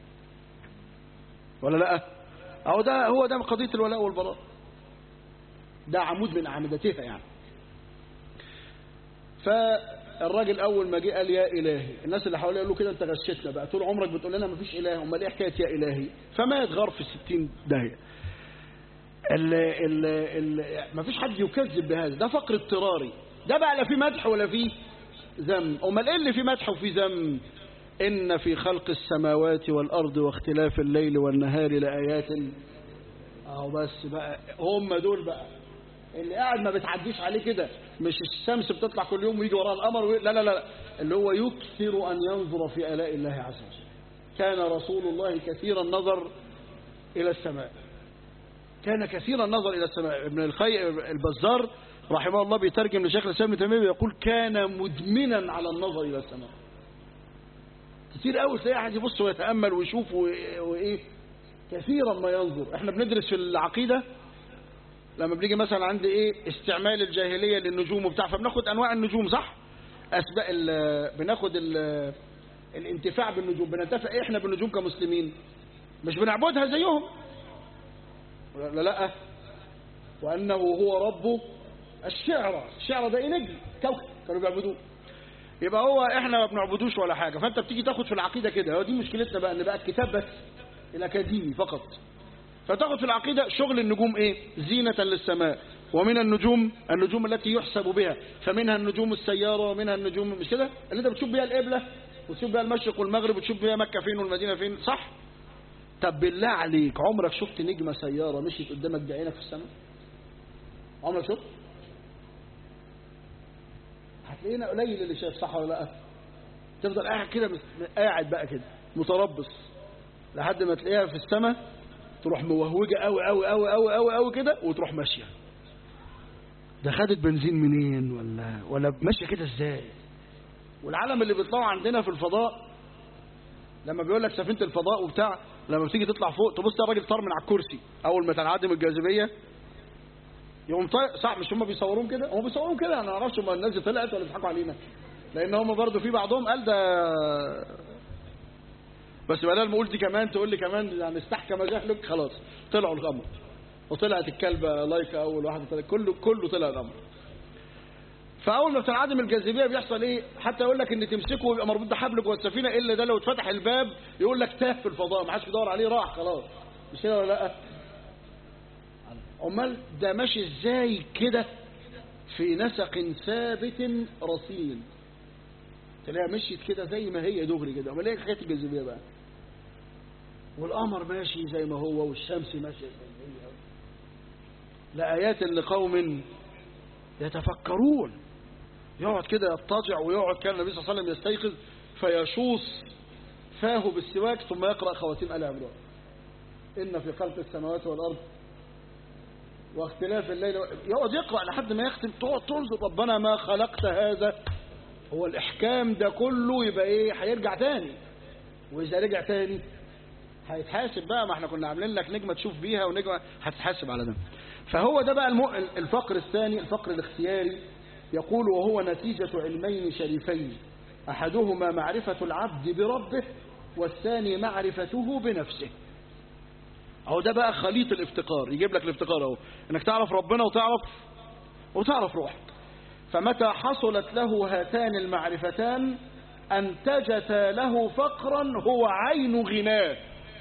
ولا لا أهو ده هو ده قضية الولاء والبراء ده عمود من أعمدتها يعني ف الراجل اول ما جه قال يا الهي الناس اللي حواليه قالوا كده انت غشتنا بقى طول عمرك بتقول لنا مفيش اله امال ايه حكايه يا الهي فمات غار في 60 داهيه ال ال ال مفيش حد يكذب بهذا ده فقر اضطراري ده بقى لا في مدح ولا في ذم امال ايه اللي في مدح وفي ذم ان في خلق السماوات والارض واختلاف الليل والنهار لايات اهو بس بقى هم دول بقى اللي قاعد ما بتعديش عليه كده مش الشمس بتطلع كل يوم ويجي وراها القمر وي... لا لا لا اللي هو يكثر أن ينظر في آلاء الله عز وجل كان رسول الله كثير النظر إلى السماء كان كثير النظر إلى السماء ابن الخي البزار رحمه الله بيترجم لشيخ الإسلام ابن تيمية يقول كان مدمنا على النظر إلى السماء كتير قوي تلاقي واحد يبص ويتأمل ويشوف وإيه كثيرا ما ينظر احنا بندرس في العقيدة لما بنيجي مثلا عند ايه استعمال الجاهلية للنجوم وبتاع فبناخد انواع النجوم صح اسباب بناخد ال الانتفاع بالنجوم بننتفع ايه احنا بالنجوم كمسلمين مش بنعبدها زيهم لا لا وانه هو رب الشعرى الشعرى ده ايه نجم كوكب كانوا بيعبدوه يبقى هو احنا ما بنعبدوش ولا حاجة فانت بتيجي تاخد في العقيدة كده هو دي مشكلتنا بقى ان بقى الكتاب بس الاكاديمي فقط فتاخد في العقيدة شغل النجوم ايه زينة للسماء ومن النجوم النجوم التي يحسب بها فمنها النجوم السيارة ومنها النجوم مش كده اللي انت بتشوف بيها القبلة وتشوف بيها المشرق والمغرب وتشوف بيها مكة فين والمدينة فين صح طب بالله عليك عمرك شفت نجمة سيارة مشيت قدامك بعينك في السماء عمرك شفت هتلاقينا قليل اللي شايف صح ولا لا تفضل قاعد كده قاعد بقى كده متربص لحد ما تلاقيها في السماء تروح موهوجة قوي قوي قوي قوي قوي قوي كده وتروح ماشية ده خدت بنزين منين ولا ولا ماشية كده ازاي والعالم اللي بيطلعوا عندنا في الفضاء لما بيقول لك سفينة الفضاء وبتاع لما بتيجي تطلع فوق تبص الراجل طار من على الكرسي اول ما تنعدم الجاذبية يقوم طيب صح مش هم بيصوروهم كده هم بيصوروهم كده انا ما اعرفش هم الناس دي طلعت ولا بيضحكوا علينا لان هم برضه في بعضهم قال ده بس بدل ما قلت كمان تقول لي كمان يعني استحكم جهلك خلاص طلعوا القمر وطلعت الكلبة لايكا أول واحدة طلعت كله كله طلع القمر فأول ما بتنعدم الجاذبية بيحصل إيه حتى يقول لك إن تمسكه ويبقى مربوط بحبل جوه السفينة إلا ده لو اتفتح الباب يقول لك تاه في الفضاء ما حدش بيدور عليه راح خلاص مش كده ولا لا أمال ده ماشي إزاي كده في نسق ثابت رصين تلاقيها مشيت كده زي ما هي دغري كده امال ايه حكايه الجاذبيه بقى والقمر ماشي زي ما هو والشمس ماشيه زي ما هي لآيات لقوم يتفكرون يقعد كده يضطجع ويقعد كان النبي صلى الله عليه وسلم يستيقظ فيشوص فاه بالسواك ثم يقرأ خواتيم آل عمران إن في خلق السماوات والأرض واختلاف الليل يقعد يقرأ لحد ما يختم تقعد تنظر ربنا ما خلقت هذا هو الإحكام ده كله يبقى إيه هيرجع تاني وإذا رجع تاني هيتحاسب بقى ما احنا كنا عاملين لك نجمة تشوف بيها ونجمة هتتحاسب على ده فهو ده بقى المو... الفقر الثاني الفقر الاختياري يقول وهو نتيجة علمين شريفين أحدهما معرفة العبد بربه والثاني معرفته بنفسه أهو ده بقى خليط الافتقار يجيب لك الافتقار أهو إنك تعرف ربنا وتعرف وتعرف روحك فمتى حصلت له هاتان المعرفتان أنتجتا له فقرا هو عين غناه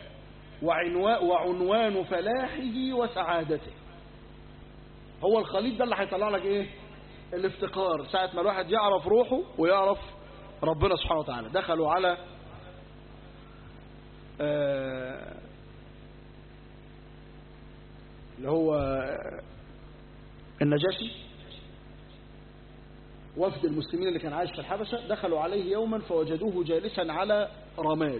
وعنوان فلاحه وسعادته هو الخليط ده اللي هيطلع لك ايه الافتقار ساعة ما الواحد يعرف روحه ويعرف ربنا سبحانه وتعالى دخلوا على آه اللي هو النجاشي وفد المسلمين اللي كان عايش في الحبشة دخلوا عليه يوما فوجدوه جالسا على رماد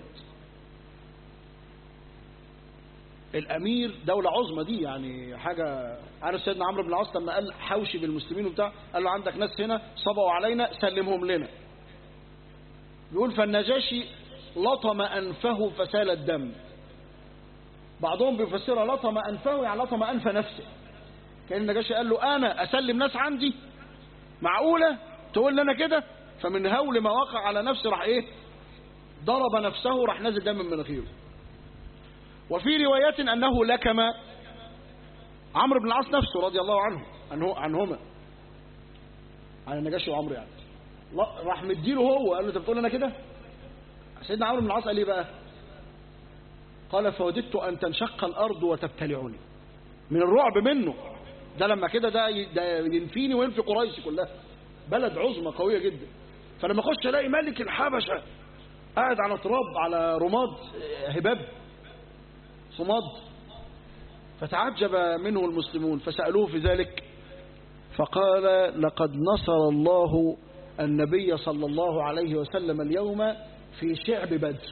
الامير دولة عظمى دي يعني حاجة عارف سيدنا عمرو بن العاص لما قال حوشي بالمسلمين وبتاع قال له عندك ناس هنا صبوا علينا سلمهم لنا بيقول فالنجاشي لطم انفه فسال الدم بعضهم بيفسرها لطم انفه يعني لطم انف نفسه كان النجاشي قال له انا اسلم ناس عندي معقولة تقول لنا كده فمن هول ما وقع على نفسه راح ايه ضرب نفسه راح نازل دم من مناخيره وفي روايات أنه لكم عمرو بن العاص نفسه رضي الله عنه عنه عنهما عن النجاشي وعمرو يعني لا- راح مديله هو قال له انت بتقول انا كده سيدنا عمرو بن العاص قال ايه بقى قال فوددت ان تنشق الارض وتبتلعني من الرعب منه ده لما كده ده ي- ده ينفيني وينفي قريش كلها بلد عظمى قويه جدا فلما اخش الاقي ملك الحبشه قاعد على تراب على رماد آه، هباب صماد فتعجب منه المسلمون فسألوه في ذلك فقال لقد نصر الله النبي صلى الله عليه وسلم اليوم في شعب بدر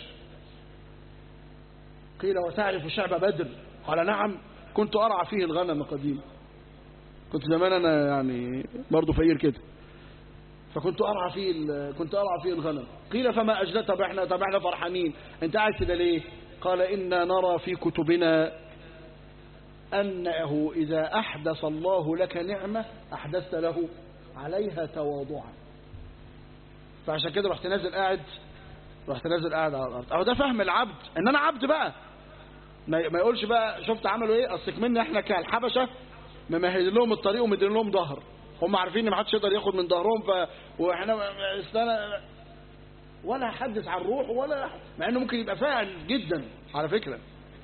قيل وتعرف شعب بدر قال نعم كنت أرعى فيه الغنم قديما كنت زمان أنا يعني برضه فقير كده فكنت أرعى فيه ال- كنت أرعى فيه الغنم قيل فما أجلت طب احنا طب احنا فرحانين أنت قاعد كده ليه قال إنا نرى في كتبنا أنه إذا أحدث الله لك نعمة أحدثت له عليها تواضعا فعشان كده رحت نازل قاعد رحت نازل قاعد على الأرض أهو ده فهم العبد إن أنا عبد بقى ما ما يقولش بقى شفت عملوا إيه أصلك مني إحنا كالحبشة ممهدين لهم الطريق ومدين لهم ظهر هم عارفين إن ما حدش يقدر ياخد من ظهرهم ف وإحنا استنى ولا حدث عن الروح ولا مع إنه ممكن يبقى فاعل جدا على فكرة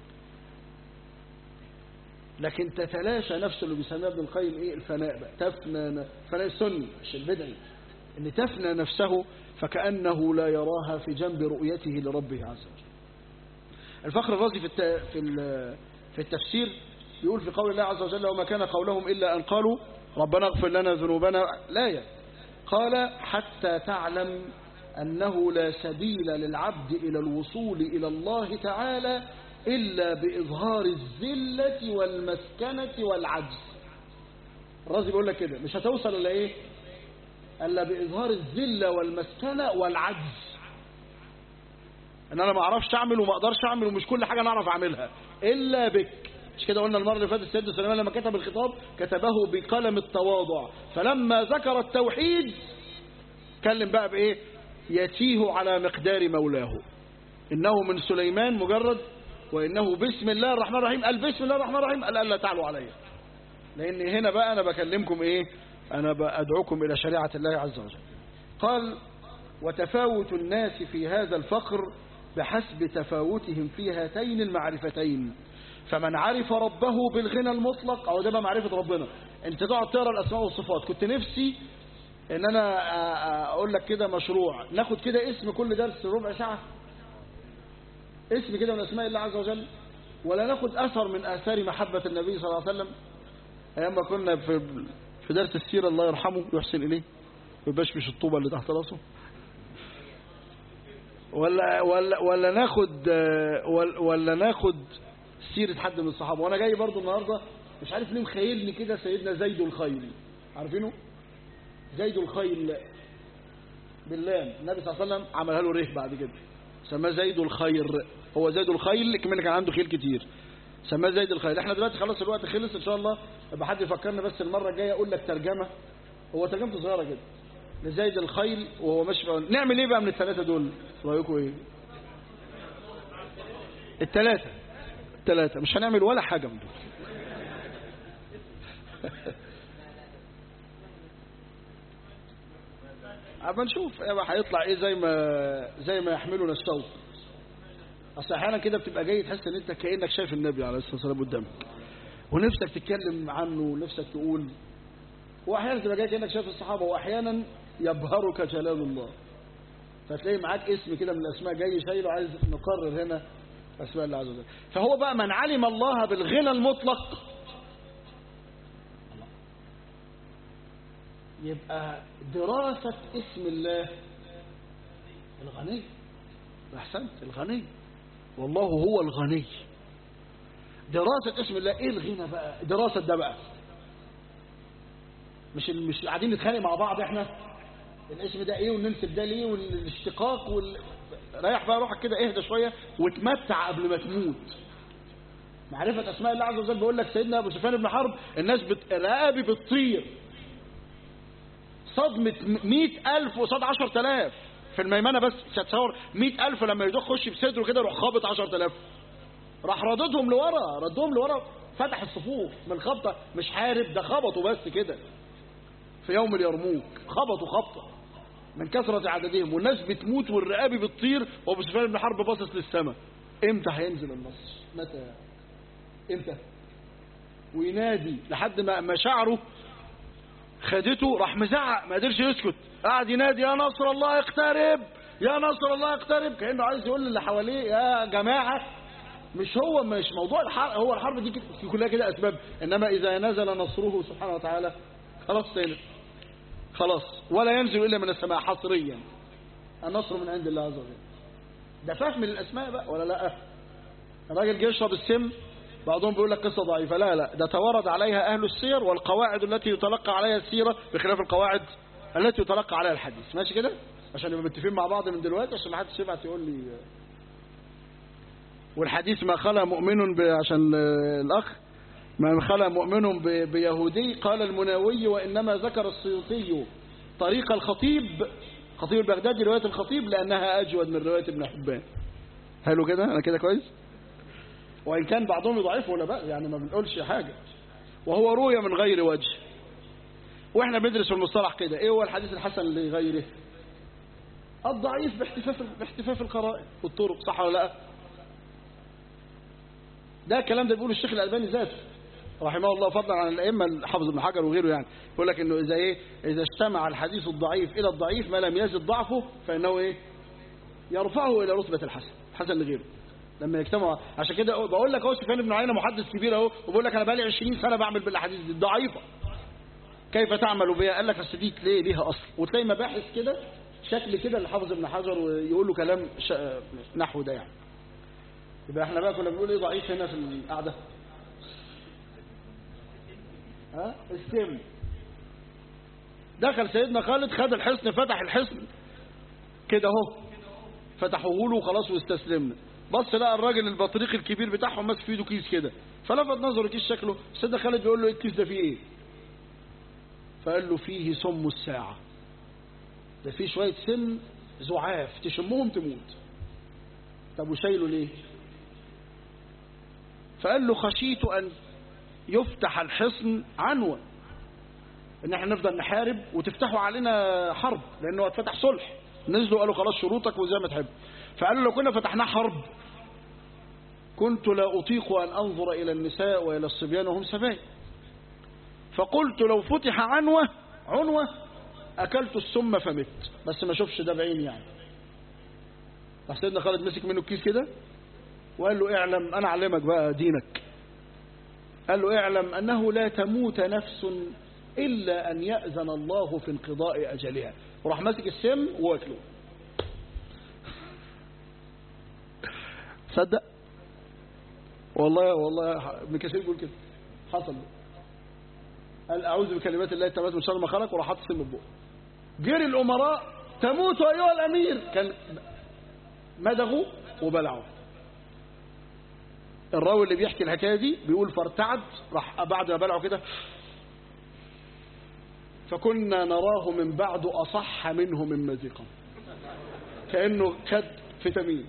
لكن تتلاشى نفسه اللي بيسميها ابن القيم ايه الفناء بقى تفنى الفناء السني مش البدعي ان تفنى نفسه فكأنه لا يراها في جنب رؤيته لربه عز وجل الفخر الرازي في الت... في ال- في التفسير يقول في قول الله عز وجل وما كان قولهم إلا أن قالوا ربنا اغفر لنا ذنوبنا لا قال حتى تعلم أنه لا سبيل للعبد إلى الوصول إلى الله تعالى إلا بإظهار الذلة والمسكنة والعجز الرازي بيقول لك كده مش هتوصل إلا إيه إلا بإظهار الذلة والمسكنة والعجز ان انا ما اعرفش اعمل وما اقدرش اعمل ومش كل حاجه انا اعرف اعملها الا بك مش كده قلنا المره اللي فاتت سيدنا سليمان لما كتب الخطاب كتبه بقلم التواضع فلما ذكر التوحيد كلم بقى بايه يتيه على مقدار مولاه انه من سليمان مجرد وانه بسم الله الرحمن الرحيم قال بسم الله الرحمن الرحيم قال الا تعلوا علي لان هنا بقى انا بكلمكم ايه انا بدعوكم الى شريعه الله عز وجل قال وتفاوت الناس في هذا الفقر بحسب تفاوتهم في هاتين المعرفتين فمن عرف ربه بالغنى المطلق او ده بقى معرفه ربنا انت تقعد تقرا الاسماء والصفات كنت نفسي ان انا أ- أ- اقول لك كده مشروع ناخد كده اسم كل درس ربع ساعه اسم كده من اسماء الله عز وجل ولا ناخد اثر من اثار محبه النبي صلى الله عليه وسلم ايام ما كنا في في درس السيره الله يرحمه ويحسن اليه ويبشبش الطوبه اللي تحت راسه ولا ولا ولا ناخد آه، ولا, ولا ناخد سيره حد من الصحابه وانا جاي برضو النهارده مش عارف ليه مخيلني كده سيدنا زيد الخيل عارفينه زيد الخيل بالله النبي صلى الله عليه وسلم عملها له ريه بعد كده سماه زيد الخير هو زيد الخيل كمان كان عنده خيل كتير سماه زيد الخيل احنا دلوقتي خلاص الوقت خلص ان شاء الله يبقى حد يفكرنا بس المره الجايه اقول لك ترجمه هو ترجمته صغيره كده لزيد الخيل وهو ماشي في- نعمل ايه بقى من الثلاثه دول رايكم ايه الثلاثه الثلاثه مش هنعمل ولا حاجه من دول اما نشوف يبقى هيطلع ايه زي ما زي ما يحملنا الشوق اصل احيانا كده بتبقى جاي تحس ان انت كانك شايف النبي عليه الصلاه والسلام قدامك ونفسك تتكلم عنه ونفسك تقول واحيانا تبقى جاي كانك شايف الصحابه واحيانا يبهرك جلال الله فتلاقي معاك اسم كده من الاسماء جاي شايله عايز نقرر هنا اسماء الله عز وجل فهو بقى من علم الله بالغنى المطلق يبقى دراسة اسم الله الغني احسنت الغني والله هو الغني دراسة اسم الله ايه الغنى بقى دراسة ده بقى مش مش قاعدين نتخانق مع بعض احنا الاسم ده ايه وننسب ده ليه والاشتقاق وال... ريح بقى روحك كده اهدى شويه وتمتع قبل ما تموت معرفة اسماء الله عز وجل بيقول لك سيدنا ابو سفيان بن حرب الناس بت... رقابي بتطير صدمة مئة ألف وصاد عشر تلاف في الميمنة بس تتصور مئة ألف لما يدخ خش بصدره كده يروح خابط عشر تلاف راح رددهم لورا ردهم لورا فتح الصفوف من الخبطة مش حارب ده خبطوا بس كده في يوم اليرموك خبطوا خبطة من كثرة عددهم والناس بتموت والرقابي بتطير وابو سفيان بن حرب باصص للسماء امتى هينزل النصر متى امتى وينادي لحد ما مشاعره خدته راح مزعق ما قدرش يسكت قعد ينادي يا نصر الله اقترب يا نصر الله اقترب كانه عايز يقول للي حواليه يا جماعه مش هو مش موضوع الحرب هو الحرب دي كلها كده اسباب انما اذا نزل نصره سبحانه وتعالى خلاص تاني خلاص ولا ينزل الا من السماء حصريا النصر من عند الله عز وجل ده فهم للاسماء بقى ولا لا الراجل جه يشرب السم بعضهم بيقول لك قصه ضعيفه لا لا ده توارد عليها اهل السير والقواعد التي يتلقى عليها السيره بخلاف القواعد التي يتلقى عليها الحديث ماشي كده عشان نبقى متفقين مع بعض من دلوقتي عشان ما حدش يبعت يقول لي والحديث ما خلا مؤمن ب... عشان الاخ ما خلا مؤمن ب... بيهودي قال المناوي وانما ذكر السيوطي طريق الخطيب خطيب البغدادي روايه الخطيب لانها اجود من روايه ابن حبان حلو كده انا كده كويس وإن كان بعضهم يضعفه ولا بقى يعني ما بنقولش حاجة وهو روية من غير وجه وإحنا بندرس في المصطلح كده إيه هو الحديث الحسن لغيره الضعيف باحتفاف باحتفاف القرائن والطرق صح ولا لا ده الكلام ده بيقوله الشيخ الألباني ذاته رحمه الله فضلا عن الأئمة الحافظ ابن حجر وغيره يعني يقول لك إنه إذا إيه إذا اجتمع الحديث الضعيف إلى الضعيف ما لم يزد ضعفه فإنه إيه يرفعه إلى رتبة الحسن حسن لغيره لما يجتمعوا عشان كده بقول لك اهو سفيان بن عيينه محدث كبير اهو وبقول لك انا بقالي 20 سنه بعمل بالاحاديث دي ضعيفه كيف تعمل بها قال لك اصل دي ليه ليها اصل وتلاقي مباحث كده شكل كده اللي حافظ ابن حجر ويقول له كلام ش... نحو ده يعني يبقى احنا بقى كنا بنقول ايه ضعيف هنا في القعده ها السم دخل سيدنا خالد خد الحصن فتح الحصن كده اهو فتحوه له وخلاص واستسلمنا بص لقى الراجل البطريق الكبير بتاعهم ماسك في ايده كيس كده فلفت نظره كيس شكله سيدنا خالد بيقول له ايه الكيس ده فيه ايه فقال له فيه سم الساعة ده فيه شوية سم زعاف تشمهم تموت طب وشايله ليه فقال له خشيت ان يفتح الحصن عنوة ان احنا نفضل نحارب وتفتحوا علينا حرب لانه اتفتح صلح نزلوا قالوا خلاص شروطك وزي ما تحب فقالوا لو كنا فتحناه حرب كنت لا أطيق أن أنظر إلى النساء وإلى الصبيان وهم سبايا فقلت لو فتح عنوة عنوة أكلت السم فمت بس ما شوفش ده بعيني يعني سيدنا خالد مسك منه الكيس كده وقال له اعلم أنا أعلمك بقى دينك قال له اعلم أنه لا تموت نفس إلا أن يأذن الله في انقضاء أجلها وراح ماسك السم واكله صدق والله والله ابن كثير بيقول كده حصل قال اعوذ بكلمات الله التامات من شر ما خلق وراح حاطط سم بقه جري الامراء تموت ايها الامير كان مدغوا وبلعوا الراوي اللي بيحكي الحكايه دي بيقول فارتعد راح بعد ما بلعوا كده فكنا نراه من بعد اصح منه من مزيقا كانه خد فيتامين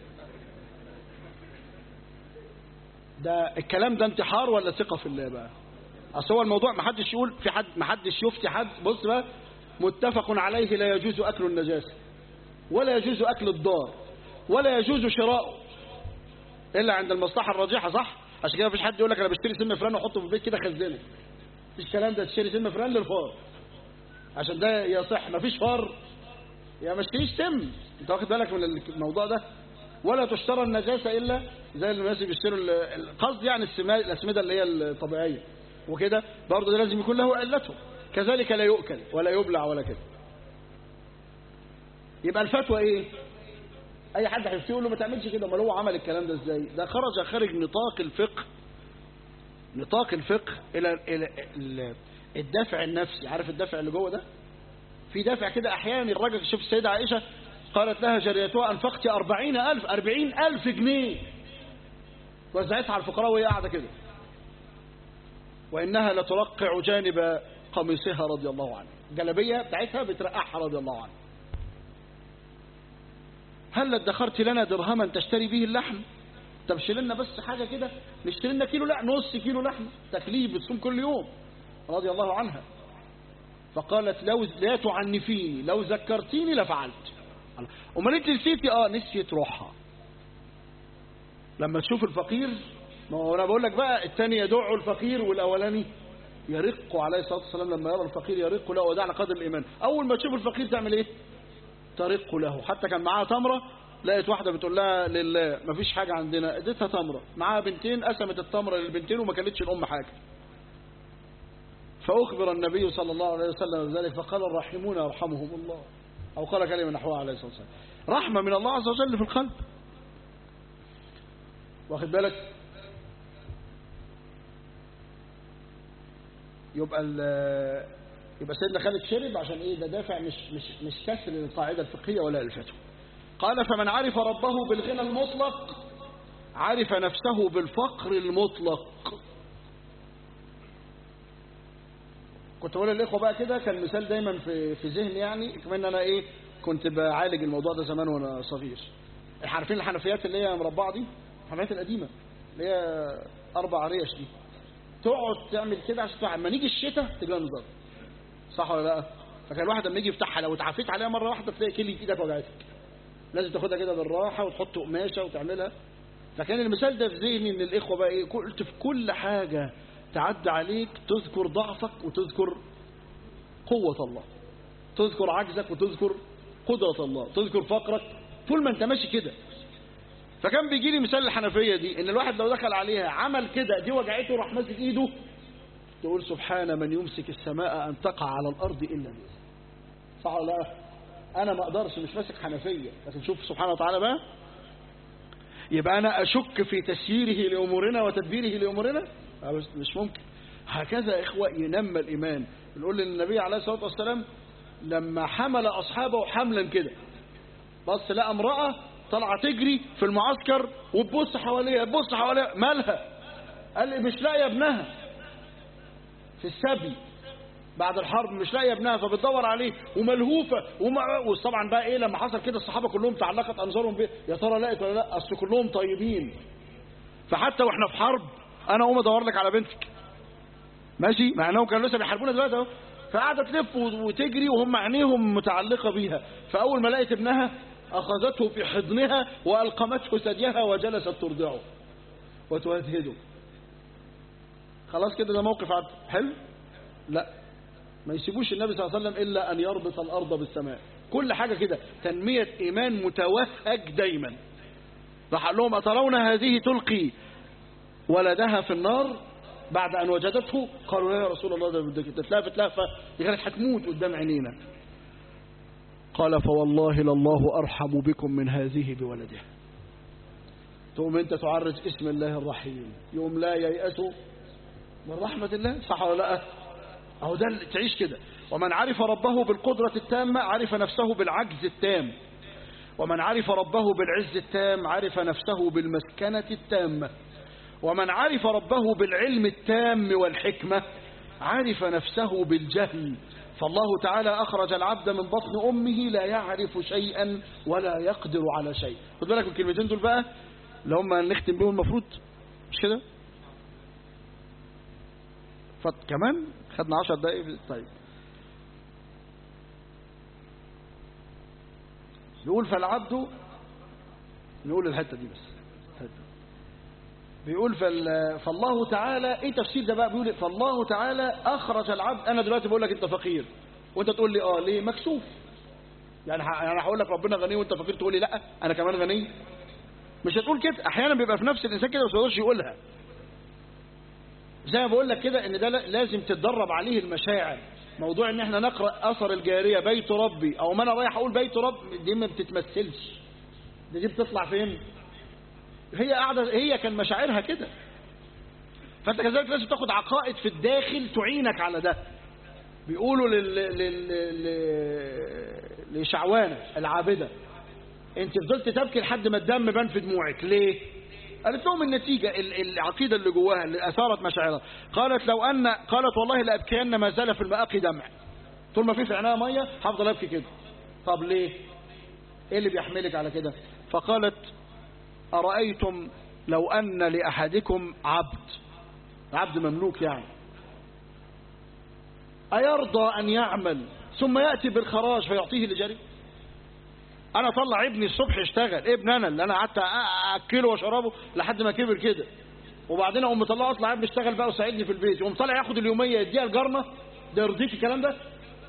ده الكلام ده انتحار ولا ثقة في الله بقى اصل هو الموضوع ما حدش يقول في حد ما حدش يفتي حد بص بقى متفق عليه لا يجوز اكل النجاسة ولا يجوز اكل الدار ولا يجوز شراؤه الا عند المصلحة الراجحة صح عشان كده مفيش حد يقول لك انا بشتري سم فلان واحطه في البيت كده خزنه مفيش كلام ده تشتري سم فلان للفار عشان ده يصح مفيش فار يا ما اشتريش سم انت واخد بالك من الموضوع ده ولا تشترى النجاسة إلا زي الناس بيشتروا القصد يعني الأسمدة اللي هي الطبيعية وكده برضه ده لازم يكون له علته كذلك لا يؤكل ولا يبلع ولا كده يبقى الفتوى ايه اي حد هيفتي يقول له ما تعملش كده امال هو عمل الكلام ده ازاي ده خرج خارج نطاق الفقه نطاق الفقه الى الى الدافع النفسي عارف الدافع اللي جوه ده في دافع كده احيانا الراجل شوف السيدة عائشة قالت لها جريتها أنفقت أربعين ألف أربعين ألف جنيه وزعتها على الفقراء وهي قاعدة كده وإنها لترقع جانب قميصها رضي الله عنه الجلبية بتاعتها بترقعها رضي الله عنه هل ادخرت لنا درهما تشتري به اللحم طب شيل لنا بس حاجة كده نشتري لنا كيلو لا نص كيلو لحم تكليف بتصوم كل يوم رضي الله عنها فقالت لو لا تعنفيني لو ذكرتيني لفعلت امال انت نسيتي اه نسيت روحها لما تشوف الفقير ما هو انا بقول لك بقى الثاني يدع الفقير والاولاني يرق عليه الصلاه والسلام لما يرى الفقير يرق له وده على قدر الايمان اول ما تشوف الفقير تعمل ايه ترق له حتى كان معاها تمره لقيت واحده بتقول لها لله ما فيش حاجه عندنا اديتها تمره معاها بنتين قسمت التمره للبنتين وما كلتش الام حاجه فأخبر النبي صلى الله عليه وسلم بذلك فقال الراحمون يرحمهم الله أو قال كلمة نحوها عليه الصلاة والسلام رحمة من الله عز وجل في القلب واخد بالك يبقى يبقى سيدنا خالد شرب عشان ايه ده دافع مش مش مش كسر للقاعده الفقهيه ولا الفتوى قال فمن عرف ربه بالغنى المطلق عرف نفسه بالفقر المطلق كنت بقول للاخوه بقى كده كان مثال دايما في في ذهني يعني كمان انا ايه كنت بعالج الموضوع ده زمان وانا صغير عارفين الحنفيات اللي هي مربعه دي الحنفيات القديمه اللي هي اربع ريش دي تقعد تعمل كده عشان لما نيجي الشتاء تجنزر صح ولا لا فكان الواحد لما يجي يفتحها لو اتعافيت عليها مره واحده تلاقي كلي ايدك وجعتك لازم تاخدها كده بالراحه وتحط قماشه وتعملها فكان المثال ده في ذهني ان الاخوه بقى ايه قلت في كل حاجه تعدى عليك تذكر ضعفك وتذكر قوة الله تذكر عجزك وتذكر قدرة الله تذكر فقرك طول ما انت ماشي كده فكان بيجي لي مثال الحنفية دي ان الواحد لو دخل عليها عمل كده دي وجعته راح ماسك ايده تقول سبحان من يمسك السماء ان تقع على الارض الا بإذن صح ولا لا انا ما اقدرش مش ماسك حنفية لكن شوف سبحانه وتعالى بقى يبقى انا اشك في تسييره لامورنا وتدبيره لامورنا مش ممكن هكذا إخوة ينمى الإيمان بنقول للنبي عليه الصلاة والسلام لما حمل أصحابه حملا كده بص لقى امرأة طالعة تجري في المعسكر وتبص حواليها تبص حواليها مالها قال لي مش لاقيه ابنها في السبي بعد الحرب مش لاقيه ابنها فبتدور عليه وملهوفه وطبعا بقى ايه لما حصل كده الصحابه كلهم تعلقت انظارهم بيه يا ترى لقت ولا لا اصل كلهم طيبين فحتى واحنا في حرب انا اقوم ادور لك على بنتك ماشي مع انهم كانوا لسه بيحاربونا دلوقتي اهو فقعدت تلف وتجري وهم عينيهم متعلقه بيها فاول ما لقيت ابنها اخذته في حضنها والقمته ثديها وجلست ترضعه وتهدهده خلاص كده ده موقف عد حلو لا ما يسيبوش النبي صلى الله عليه وسلم الا ان يربط الارض بالسماء كل حاجه كده تنميه ايمان متوهج دايما راح قال لهم اترون هذه تلقي ولدها في النار بعد أن وجدته قالوا يا رسول الله ده بدك تتلافت لافة دي كانت هتموت قدام عينينا قال فوالله لله أرحم بكم من هذه بولدها تقوم أنت تعرج اسم الله الرحيم يوم لا ييأسوا من رحمة الله صح ولا لا أهو ده تعيش كده ومن عرف ربه بالقدرة التامة عرف نفسه بالعجز التام ومن عرف ربه بالعز التام عرف نفسه بالمسكنة التامة ومن عرف ربه بالعلم التام والحكمة عرف نفسه بالجهل فالله تعالى أخرج العبد من بطن أمه لا يعرف شيئا ولا يقدر على شيء خد بالك من الكلمتين دول بقى اللي هم نختم بيهم المفروض مش كده كمان خدنا عشر دقايق طيب نقول فالعبد نقول الحتة دي بس بيقول فالله تعالى ايه تفسير ده بقى بيقول فالله تعالى اخرج العبد انا دلوقتي بقول لك انت فقير وانت تقول لي اه ليه مكسوف يعني انا هقول لك ربنا غني وانت فقير تقول لي لا انا كمان غني مش هتقول كده احيانا بيبقى في نفس الانسان كده بس ما يقدرش يقولها زي ما بقول لك كده ان ده لازم تتدرب عليه المشاعر موضوع ان احنا نقرا اثر الجاريه بيت ربي او ما انا رايح اقول بيت رب دي ما بتتمثلش دي, دي بتطلع فين هي قاعدة هي كان مشاعرها كده فانت كذلك لازم تاخد عقائد في الداخل تعينك على ده بيقولوا لل... لل... لل... لشعوانة العابدة انت فضلت تبكي لحد ما الدم بان في دموعك ليه قالت لهم النتيجة العقيدة اللي جواها اللي أثارت مشاعرها قالت لو أن قالت والله لأبكين ما زال في المآقي دمع طول ما في في عينها مية هفضل أبكي كده طب ليه ايه اللي بيحملك على كده فقالت أرأيتم لو أن لأحدكم عبد عبد مملوك يعني أيرضى أن يعمل ثم يأتي بالخراج فيعطيه لجري أنا أطلع ابني الصبح يشتغل ابن أنا اللي أنا قعدت أكله وأشربه لحد ما كبر كده وبعدين أقوم مطلعه أطلع ابني اشتغل بقى وساعدني في البيت يقوم طالع ياخد اليومية يديها الجرمة ده يرضيك الكلام ده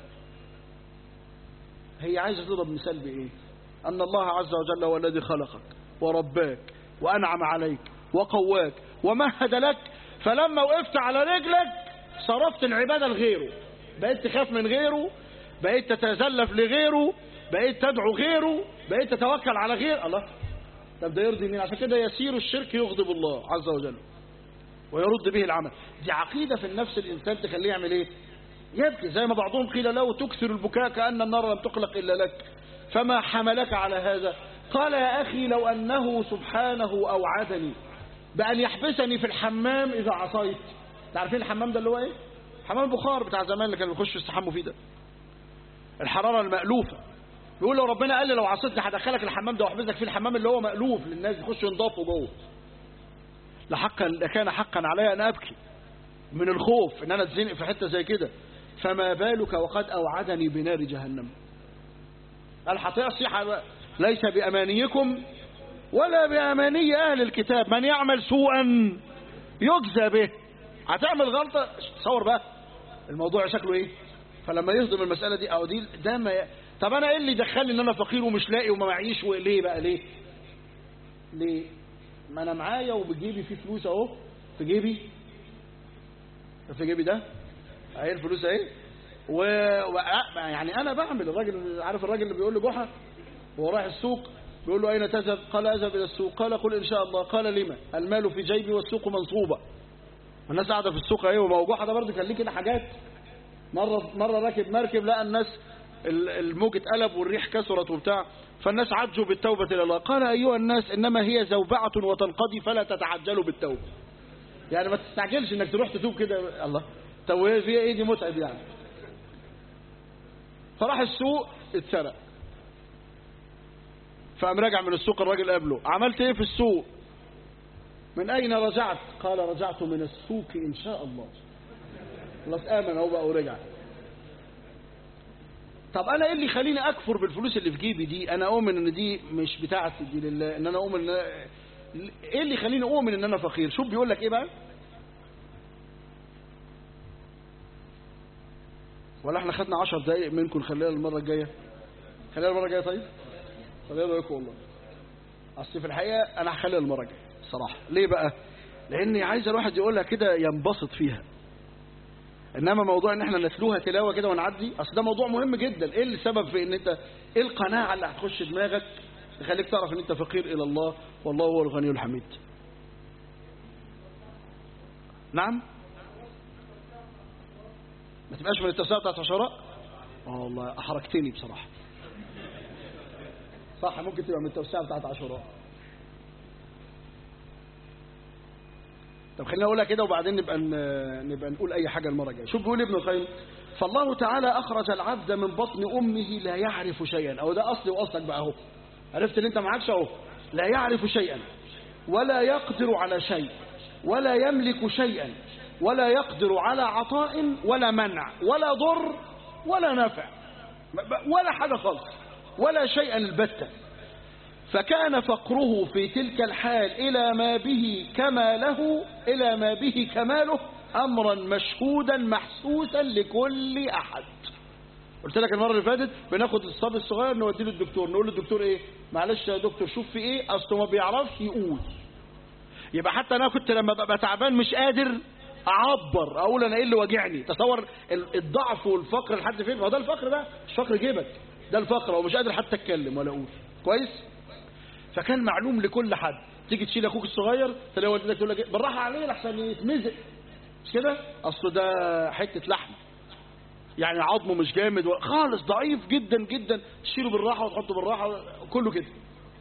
هي عايزة تضرب مثال بإيه أن الله عز وجل هو الذي خلقك ورباك وأنعم عليك وقواك ومهد لك فلما وقفت على رجلك صرفت العبادة لغيره بقيت تخاف من غيره بقيت تتزلف لغيره بقيت تدعو غيره بقيت تتوكل على غير الله طب ده يرضي مين عشان كده يسير الشرك يغضب الله عز وجل ويرد به العمل دي عقيدة في النفس الإنسان تخليه يعمل إيه يبكي زي ما بعضهم قيل له تكثر البكاء كأن النار لم تخلق إلا لك فما حملك على هذا قال يا أخي لو أنه سبحانه أوعدني بأن يحبسني في الحمام إذا عصيت تعرفين الحمام ده اللي هو إيه حمام البخار بتاع زمان اللي كانوا بيخشوا يستحموا فيه ده الحرارة المألوفة بيقول لو ربنا قال لي لو عصيتني هدخلك الحمام ده واحبسك فيه الحمام اللي هو مألوف للناس يخشوا ينضافوا جوه لحقا لكان حقا علي أن أبكي من الخوف ان انا اتزنق في حته زي كده فما بالك وقد اوعدني بنار جهنم قال هتعصي ليس بامانيكم ولا باماني اهل الكتاب من يعمل سوءا يجزى به هتعمل غلطه تصور بقى الموضوع شكله ايه فلما يهضم المساله دي او دي ده ما ي... طب انا ايه اللي دخلني ان انا فقير ومش لاقي وما معيش وليه بقى ليه ليه ما انا معايا وبجيبي فيه فلوس اهو في جيبي في جيبي ده اهي الفلوس اهي و... و... يعني انا بعمل الراجل عارف الراجل اللي بيقول لجحا وهو رايح السوق بيقول له اين تذهب قال اذهب الى السوق قال قل ان شاء الله قال لما المال في جيبي والسوق منصوبه الناس قاعده في السوق اهي وما هو جحا ده برضه كان ليه كده حاجات مره مره راكب مركب لقى الناس الموج اتقلب والريح كسرت وبتاع فالناس عجوا بالتوبه الى الله قال ايها الناس انما هي زوبعه وتنقضي فلا تتعجلوا بالتوبه يعني ما تستعجلش انك تروح تتوب كده الله طب وهي فيها ايه دي متعب يعني فراح السوق اتسرق فقام راجع من السوق الراجل قابله عملت ايه في السوق من اين رجعت قال رجعت من السوق ان شاء الله خلاص امن اهو بقى ورجع طب انا ايه اللي يخليني اكفر بالفلوس اللي في جيبي دي انا اؤمن ان دي مش بتاعتي دي لله ان انا اؤمن ان ايه اللي يخليني اؤمن ان انا فقير شوف بيقول لك ايه بقى ولا احنا خدنا 10 دقايق منكم خلينا المره الجايه خلينا المره الجايه طيب خلينا رايكم والله اصل في الحقيقه انا هخليها المره الجايه الصراحه ليه بقى لاني عايز الواحد يقولها كده ينبسط فيها انما موضوع ان احنا نتلوها تلاوه كده ونعدي اصل ده موضوع مهم جدا ايه السبب في ان انت ايه القناعه اللي هتخش دماغك تخليك تعرف ان انت فقير الى الله والله هو الغني الحميد نعم ما تبقاش من التوسعه بتاعت عشراء اه والله احرجتني بصراحه صح ممكن تبقى من التوسعه بتاعت عاشوراء طب خلينا اقولها كده وبعدين نبقى نبقى نقول اي حاجه المره الجايه شوف بيقول ابن القيم فالله تعالى اخرج العبد من بطن امه لا يعرف شيئا او ده اصلي واصلك بقى اهو عرفت ان انت معكش اهو لا يعرف شيئا ولا يقدر على شيء ولا يملك شيئا ولا يقدر على عطاء ولا منع ولا ضر ولا نفع ولا حاجه خالص ولا شيئا البتة فكان فقره في تلك الحال إلى ما به كماله إلى ما به كماله أمرا مشهودا محسوسا لكل أحد قلت لك المرة اللي فاتت بناخد الصبي الصغير نوديه للدكتور نقول للدكتور ايه معلش يا دكتور شوف في ايه اصله ما بيعرفش يقول يبقى حتى انا كنت لما ببقى تعبان مش قادر اعبر اقول انا ايه اللي واجعني تصور الضعف والفقر لحد فين هو ده الفقر ده مش فقر جيبك ده الفقر ومش قادر حتى اتكلم ولا اقول كويس فكان معلوم لكل حد تيجي تشيل اخوك الصغير تلاقي والدتك تقول لك بالراحه عليه لحسن يتمزق مش كده اصل ده حته لحم يعني عظمه مش جامد خالص ضعيف جدا جدا تشيله بالراحه وتحطه بالراحه كله كده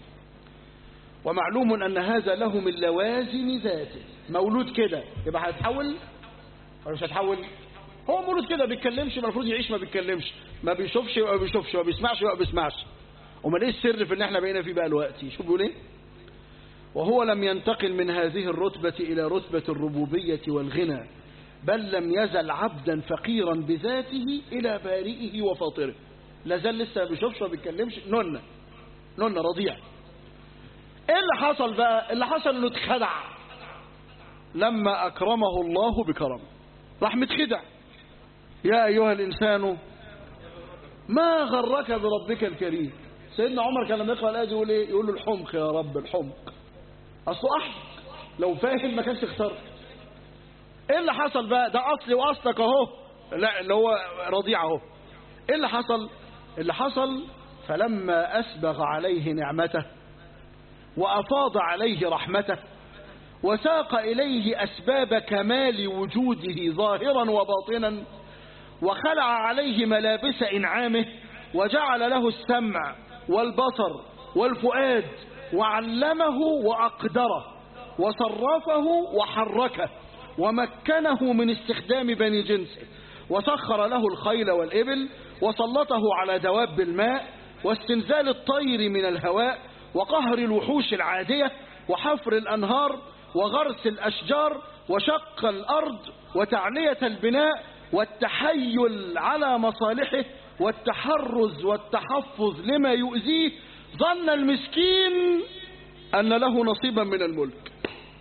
ومعلوم ان هذا له من لوازم ذاته مولود كده يبقى هيتحول ولا مش هيتحول هو مولود كده ما بيتكلمش المفروض يعيش ما بيتكلمش ما بيشوفش يبقى ما بيشوفش ما بيسمعش يبقى ما بيسمعش امال ايه السر في ان احنا بقينا فيه بقى دلوقتي شوف بيقول ايه وهو لم ينتقل من هذه الرتبة إلى رتبة الربوبية والغنى بل لم يزل عبدا فقيرا بذاته إلى بارئه وفاطره لا زال لسه ما بيشوفش وما بيتكلمش نونة نونة رضيع ايه اللي حصل بقى اللي حصل انه اتخدع لما اكرمه الله بكرم راح متخدع يا ايها الانسان ما غرك بربك الكريم سيدنا عمر كان لما يقرا الايه دي يقول ايه يقول له الحمق يا رب الحمق اصله احمق لو فاهم ما كانش اختار ايه اللي حصل بقى ده اصلي واصلك اهو لا اللي هو رضيع اهو ايه اللي حصل اللي حصل فلما اسبغ عليه نعمته وافاض عليه رحمته وساق اليه اسباب كمال وجوده ظاهرا وباطنا وخلع عليه ملابس انعامه وجعل له السمع والبصر والفؤاد وعلمه واقدره وصرفه وحركه ومكنه من استخدام بني جنسه وسخر له الخيل والإبل وسلطه على دواب الماء واستنزال الطير من الهواء وقهر الوحوش العادية وحفر الأنهار وغرس الأشجار وشق الأرض وتعلية البناء والتحيل على مصالحه والتحرز والتحفظ لما يؤذيه ظن المسكين أن له نصيبا من الملك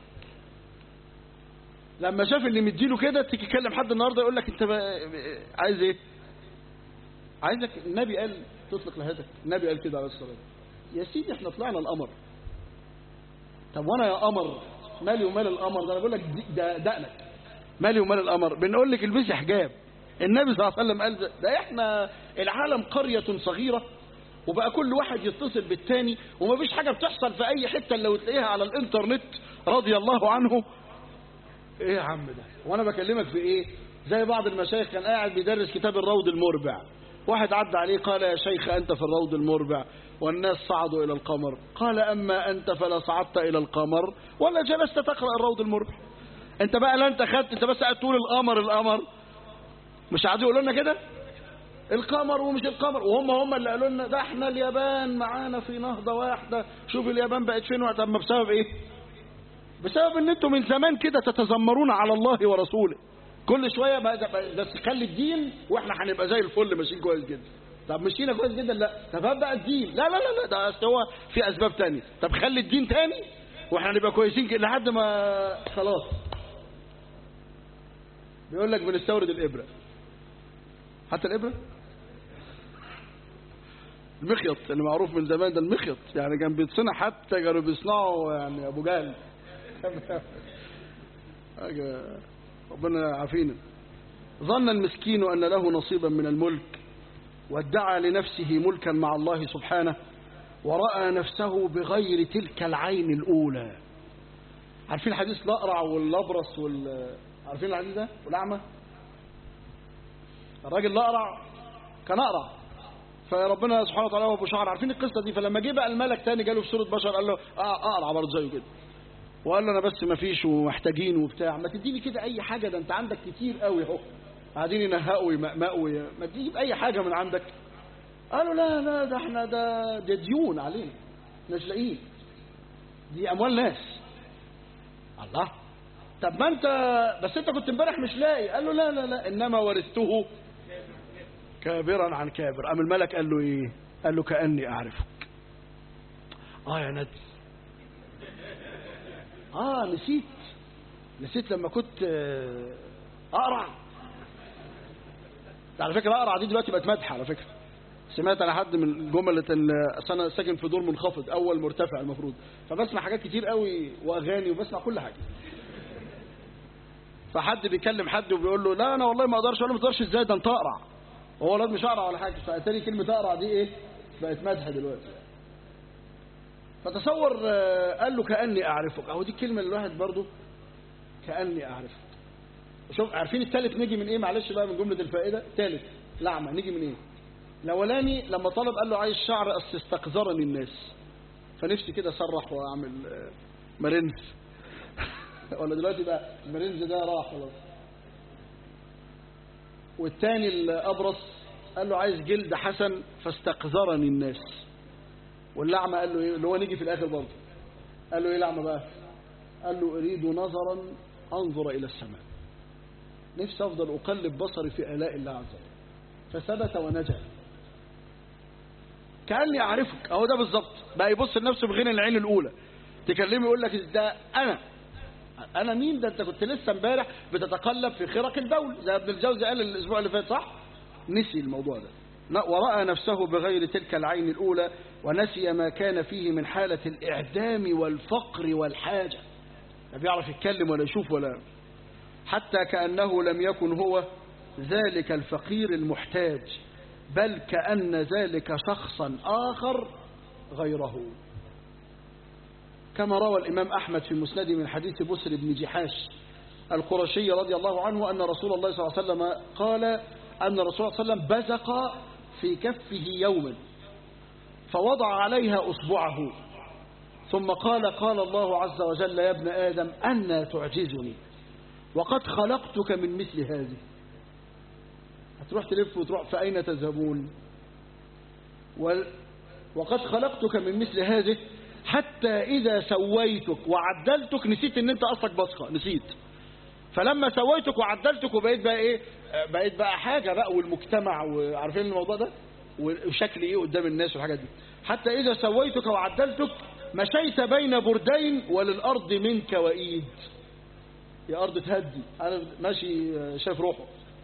لما شاف اللي مديله كده تيجي تكلم حد النهارده يقول لك انت عايز ايه عايزك النبي قال تطلق لهدك النبي قال كده عليه الصلاه يا سيدي احنا طلعنا القمر طب وانا يا قمر مالي ومال القمر ده انا بقول لك ده دقنك مالي ومال القمر بنقول لك البسي حجاب النبي صلى الله عليه وسلم قال ده, ده احنا العالم قريه صغيره وبقى كل واحد يتصل بالتاني ومفيش حاجه بتحصل في اي حته لو تلاقيها على الانترنت رضي الله عنه ايه يا عم ده وانا بكلمك في ايه زي بعض المشايخ كان قاعد بيدرس كتاب الروض المربع واحد عدى عليه قال يا شيخ أنت في الروض المربع والناس صعدوا إلى القمر قال أما أنت فلا صعدت إلى القمر ولا جلست تقرأ الروض المربع أنت بقى لا أنت خدت أنت بس قاعد تقول القمر القمر مش قاعدين يقولوا لنا كده القمر ومش القمر وهم هم اللي قالوا لنا ده احنا اليابان معانا في نهضة واحدة شوف اليابان بقت فين وقت اما بسبب ايه بسبب ان انتم من زمان كده تتذمرون على الله ورسوله كل شويه بقى بس خلي الدين واحنا هنبقى زي الفل ماشيين كويس جدا طب مشينا كويس جدا لا طب هات بقى الدين لا لا لا لا ده اصل هو في اسباب تانية طب خلي الدين تاني واحنا نبقى كويسين كده لحد ما خلاص بيقول لك بنستورد الابره حتى الابره المخيط اللي معروف من زمان ده المخيط يعني كان بيتصنع حتى كانوا بيصنعوا يعني ابو جهل حاجه ربنا عافينا ظن المسكين أن له نصيبا من الملك وادعى لنفسه ملكا مع الله سبحانه ورأى نفسه بغير تلك العين الأولى عارفين حديث الأقرع والأبرص وال عارفين الحديث ده والأعمى الراجل الأقرع كان أقرع فربنا سبحانه وتعالى وابو شعر عارفين القصة دي فلما جه بقى الملك تاني جاله في صورة بشر قال له أقرع برضه زيه كده وقال له انا بس ما فيش ومحتاجين وبتاع ما تديني كده اي حاجه ده انت عندك كتير قوي اهو قاعدين ينهقوا ويمقمقوا ما تجيب اي حاجه من عندك قالوا لا لا ده احنا ده ده ديون علينا مش لاقيين دي اموال ناس الله طب ما انت بس انت كنت امبارح مش لاقي قال له لا لا لا انما ورثته كابرا عن كابر قام الملك قال له ايه قال له كاني اعرفك اه يا ندي اه نسيت نسيت لما كنت اقرع على فكره اقرع دي دلوقتي بقت مدح على فكره سمعت على حد من الجمل اصل انا ساكن في دور منخفض اول مرتفع المفروض فبسمع حاجات كتير قوي واغاني وبسمع كل حاجه فحد بيكلم حد وبيقول له لا انا والله ما اقدرش انا ما اقدرش ازاي ده انت اقرع وهو الواد مش اقرع ولا حاجه فاتاري كلمه اقرع دي ايه بقت مدح دلوقتي فتصور قال له كأني أعرفك أهو دي الكلمة اللي الواحد برضه كأني أعرفك شوف عارفين الثالث نيجي من إيه معلش بقى من جملة الفائدة الثالث لعمة نيجي من إيه الأولاني لما طلب قال له عايز شعر أصل استقذرني الناس فنفسي كده أسرح وأعمل مرنز ولا دلوقتي بقى المرنز ده راح خلاص والتاني الأبرص قال له عايز جلد حسن فاستقذرني الناس واللعمة قال له ايه اللي هو نيجي في الاخر برضه قال له ايه لعمة بقى قال له اريد نظرا انظر الى السماء نفسي أفضل أقلب بصري في آلاء الله عز وجل فثبت ونجا كأني أعرفك أهو ده بالظبط بقى يبص لنفسه بغنى العين الأولى تكلمه يقول لك ده أنا أنا مين ده أنت كنت لسه امبارح بتتقلب في خرق البول زي ابن الجوزي قال الأسبوع اللي فات صح؟ نسي الموضوع ده لا، ورأى نفسه بغير تلك العين الأولى ونسي ما كان فيه من حالة الإعدام والفقر والحاجة لا بيعرف يتكلم ولا يشوف ولا حتى كأنه لم يكن هو ذلك الفقير المحتاج بل كأن ذلك شخصا آخر غيره كما روى الإمام أحمد في مسنده من حديث بسر بن جحاش القرشي رضي الله عنه أن رسول الله صلى الله عليه وسلم قال أن الرسول صلى الله عليه وسلم بزق في كفه يوما فوضع عليها أصبعه ثم قال قال الله عز وجل يا ابن آدم أنا تعجزني وقد خلقتك من مثل هذه هتروح تلف وتروح فأين تذهبون و- وقد خلقتك من مثل هذه حتى إذا سويتك وعدلتك نسيت ان انت اصلك بصخة نسيت فلما سويتك وعدلتك وبقيت بقى ايه آه، بقيت بقى حاجة بقى والمجتمع وعارفين الموضوع ده وشكل ايه قدام الناس والحاجات دي حتى إذا سويتك وعدلتك مشيت بين بردين وللأرض منك وإيد يا أرض تهدي أنا ماشي آه، شايف روحه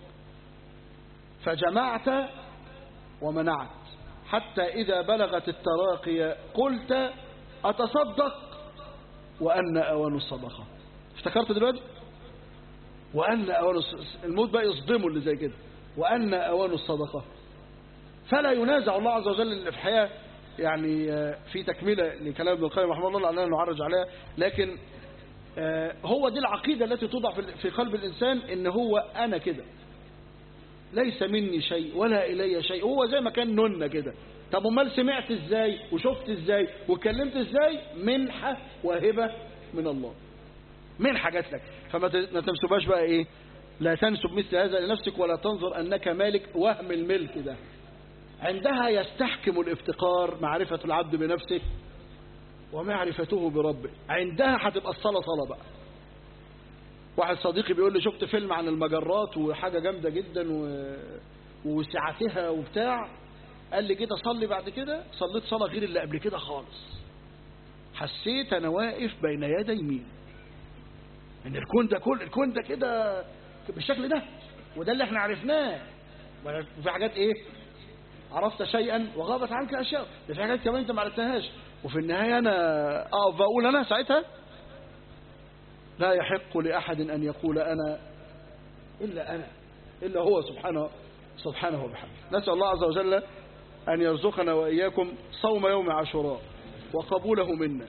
فجمعت ومنعت حتى إذا بلغت التراقي قلت أتصدق وأن أوان الصدقة افتكرت دلوقتي وأن أوان الص- الموت بقى يصدمه اللي زي كده وأن أوان الصدقة فلا ينازع الله عز وجل اللي في الحياة يعني آه، في تكملة لكلام ابن القيم رحمه الله لعلنا نعرج عليها لكن آه، هو دي العقيدة التي توضع في- في قلب الإنسان إن هو أنا كده ليس مني شيء ولا إلي شيء هو زي ما كان نن كده طب امال سمعت ازاي وشفت ازاي واتكلمت ازاي منحة وهبة من الله منحة جات لك فما ت- ما تنسبهاش بقى ايه لا تنسب مثل هذا لنفسك ولا تنظر انك مالك وهم الملك ده عندها يستحكم الافتقار معرفة العبد بنفسه ومعرفته بربه عندها هتبقى الصلاة صلاة بقى واحد صديقي بيقول لي شفت فيلم عن المجرات وحاجة جامدة جدا و... وسعتها وبتاع قال لي جيت اصلي بعد كده صليت صلاة غير اللي قبل كده خالص حسيت انا واقف بين يدي مين ان الكون ده كل الكون ده كده بالشكل ده وده اللي احنا عرفناه وفي حاجات ايه عرفت شيئا وغابت عنك اشياء ده في حاجات كمان انت ما عرفتهاش وفي النهايه انا اقف اقول انا ساعتها لا يحق لأحد أن يقول أنا إلا أنا إلا هو سبحانه سبحانه وبحمده نسأل الله عز وجل أن يرزقنا وإياكم صوم يوم عاشوراء وقبوله منا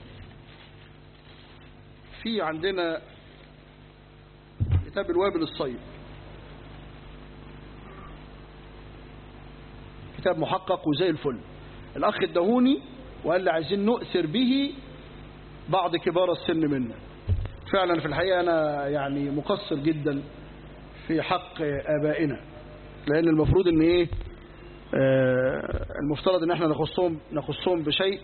في عندنا كتاب الوابل الصيب كتاب محقق وزي الفل الأخ ادهوني وقال لي عايزين نؤثر به بعض كبار السن منا فعلا في الحقيقة أنا يعني مقصر جدا في حق آبائنا لأن المفروض أن إيه آه، المفترض أن احنا نخصهم, نخصهم بشيء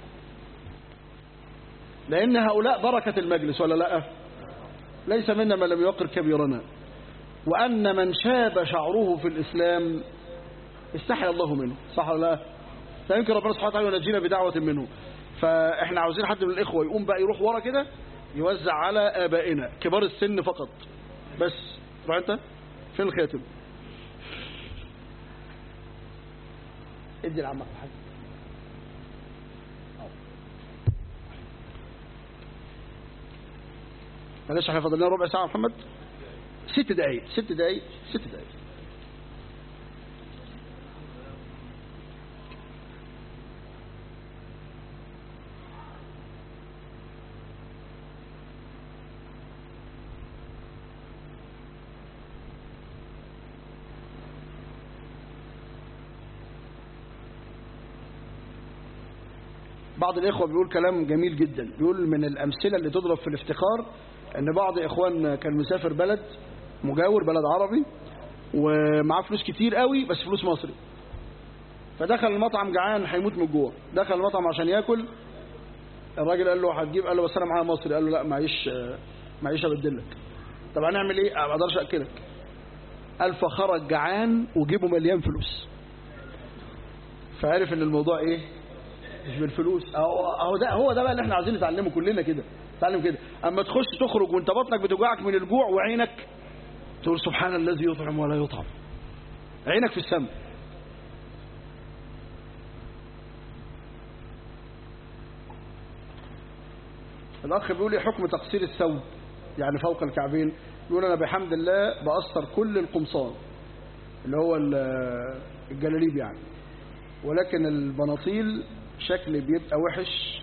لأن هؤلاء بركة المجلس ولا لا ليس منا من لم يوقر كبيرنا وأن من شاب شعره في الإسلام استحي الله منه صح ولا لا فيمكن ربنا سبحانه وتعالى ينجينا بدعوة منه فاحنا عاوزين حد من الإخوة يقوم بقى يروح ورا كده يوزع على آبائنا كبار السن فقط بس روح انت فين الخاتم ادي لعمك الحاج أهو. معلش احنا فاضل لنا ربع ساعة يا محمد ست دقايق ست دقايق ست دقايق بعض الإخوة بيقول كلام جميل جدا بيقول من الأمثلة اللي تضرب في الافتقار أن بعض إخوان كان مسافر بلد مجاور بلد عربي ومعاه فلوس كتير قوي بس فلوس مصري فدخل المطعم جعان هيموت من الجوع دخل المطعم عشان ياكل الراجل قال له هتجيب قال له بس انا معايا مصري قال له لا معيش معيش ابدلك طب هنعمل ايه ما اقدرش اكلك قال فخرج جعان وجيبه مليان فلوس فعرف ان الموضوع ايه مش بالفلوس اهو اهو ده هو ده بقى اللي احنا عايزين نتعلمه كلنا كده نتعلم كده اما تخش تخرج وانت بطنك بتوجعك من الجوع وعينك تقول سبحان الذي يطعم ولا يطعم عينك في السماء الأخ بيقول لي حكم تقصير الثوب يعني فوق الكعبين يقول أنا بحمد الله بأثر كل القمصان اللي هو ال- الجلاليب يعني ولكن البناطيل شكل بيبقى وحش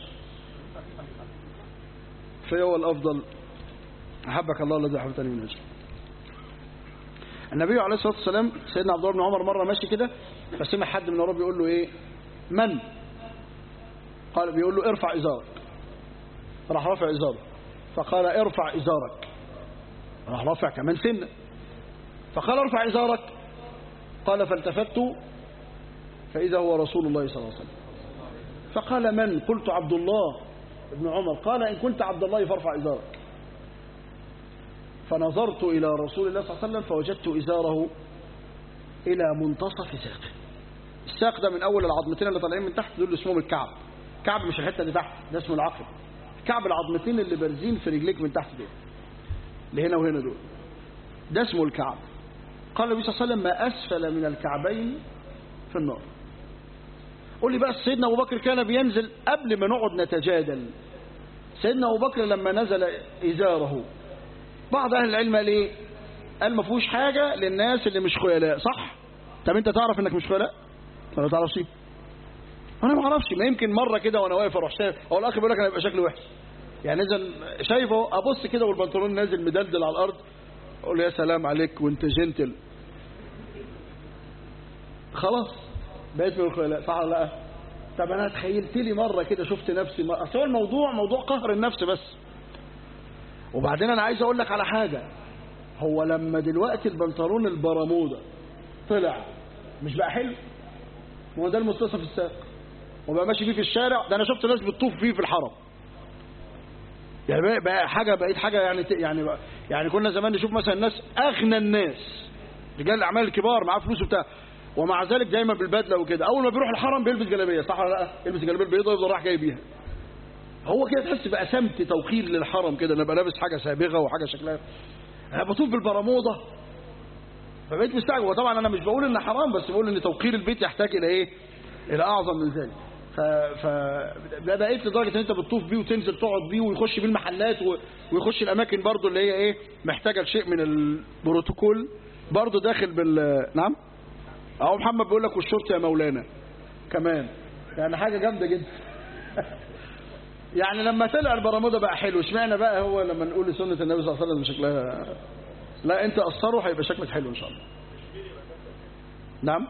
فهو الأفضل أحبك الله الذي أحببتني من أجله النبي عليه الصلاة والسلام سيدنا عبد الله بن عمر مرة ماشي كده فسمع حد من وراه بيقول له إيه من قال بيقول له ارفع إزارك راح رافع إزاره فقال ارفع إزارك راح رافع كمان سنة فقال ارفع إزارك قال فالتفت فإذا هو رسول الله صلى الله عليه وسلم فقال من قلت عبد الله ابن عمر قال إن كنت عبد الله فارفع إزارك فنظرت إلى رسول الله صلى الله عليه وسلم فوجدت إزاره إلى منتصف ساقه الساق ده من أول العظمتين اللي طالعين من تحت دول اسمهم الكعب كعب مش الحتة اللي تحت ده اسمه العقب كعب العظمتين اللي بارزين في رجليك من تحت دول اللي هنا وهنا دول ده اسمه الكعب قال النبي صلى الله عليه وسلم ما أسفل من الكعبين في النار قول لي بقى سيدنا أبو بكر كان بينزل قبل ما نقعد نتجادل سيدنا أبو بكر لما نزل إزاره بعض أهل العلم قال إيه قال ما فيهوش حاجة للناس اللي مش خيلاء صح طب أنت تعرف إنك مش خيلاء ولا تعرفش إيه انا ما اعرفش ما يمكن مره كده وانا واقف اروح شايف او الاخ بيقول لك انا يبقى شكلي وحش يعني اذا شايفه ابص كده والبنطلون نازل مدلدل على الارض اقول له يا سلام عليك وانت جنتل خلاص بقيت من الخيلاء صح ولا لا طب انا تخيلت لي مره كده شفت نفسي مرة. اصل هو الموضوع موضوع قهر النفس بس وبعدين انا عايز اقول لك على حاجه هو لما دلوقتي البنطلون البرموده طلع مش بقى حلو ما هو ده المستصف الساق وبقى ماشي فيه في الشارع ده انا شفت ناس بتطوف فيه في الحرم يعني بقى, بقى حاجه بقيت حاجه يعني ت- يعني بقى يعني كنا زمان نشوف مثلا الناس اغنى الناس رجال الاعمال الكبار معاه فلوس وبتاع ومع ذلك دايما بالبدله وكده اول ما بيروح الحرم بيلبس جلابيه صح ولا لا يلبس الجلابيه البيضاء ويفضل رايح جاي بيها هو كده تحس بقى سمت توقير للحرم كده انا بقى لابس حاجه سابغه وحاجه شكلها انا بطوف بالبرموده فبقيت مستعجب وطبعا انا مش بقول ان حرام بس بقول ان توقير البيت يحتاج الى ايه الى اعظم من ذلك ف ف ده بقيت لدرجه ان انت بتطوف بيه وتنزل تقعد بيه ويخش بيه المحلات و... ويخش الاماكن برضو اللي هي ايه محتاجه لشيء من البروتوكول برضو داخل بال نعم اهو محمد بيقول لك والشرطه يا مولانا كمان يعني حاجه جامده جدا يعني لما طلع البرموده بقى حلو اشمعنى بقى هو لما نقول سنه النبي صلى الله عليه وسلم شكلها لا انت قصره هيبقى شكلك حلو ان شاء الله نعم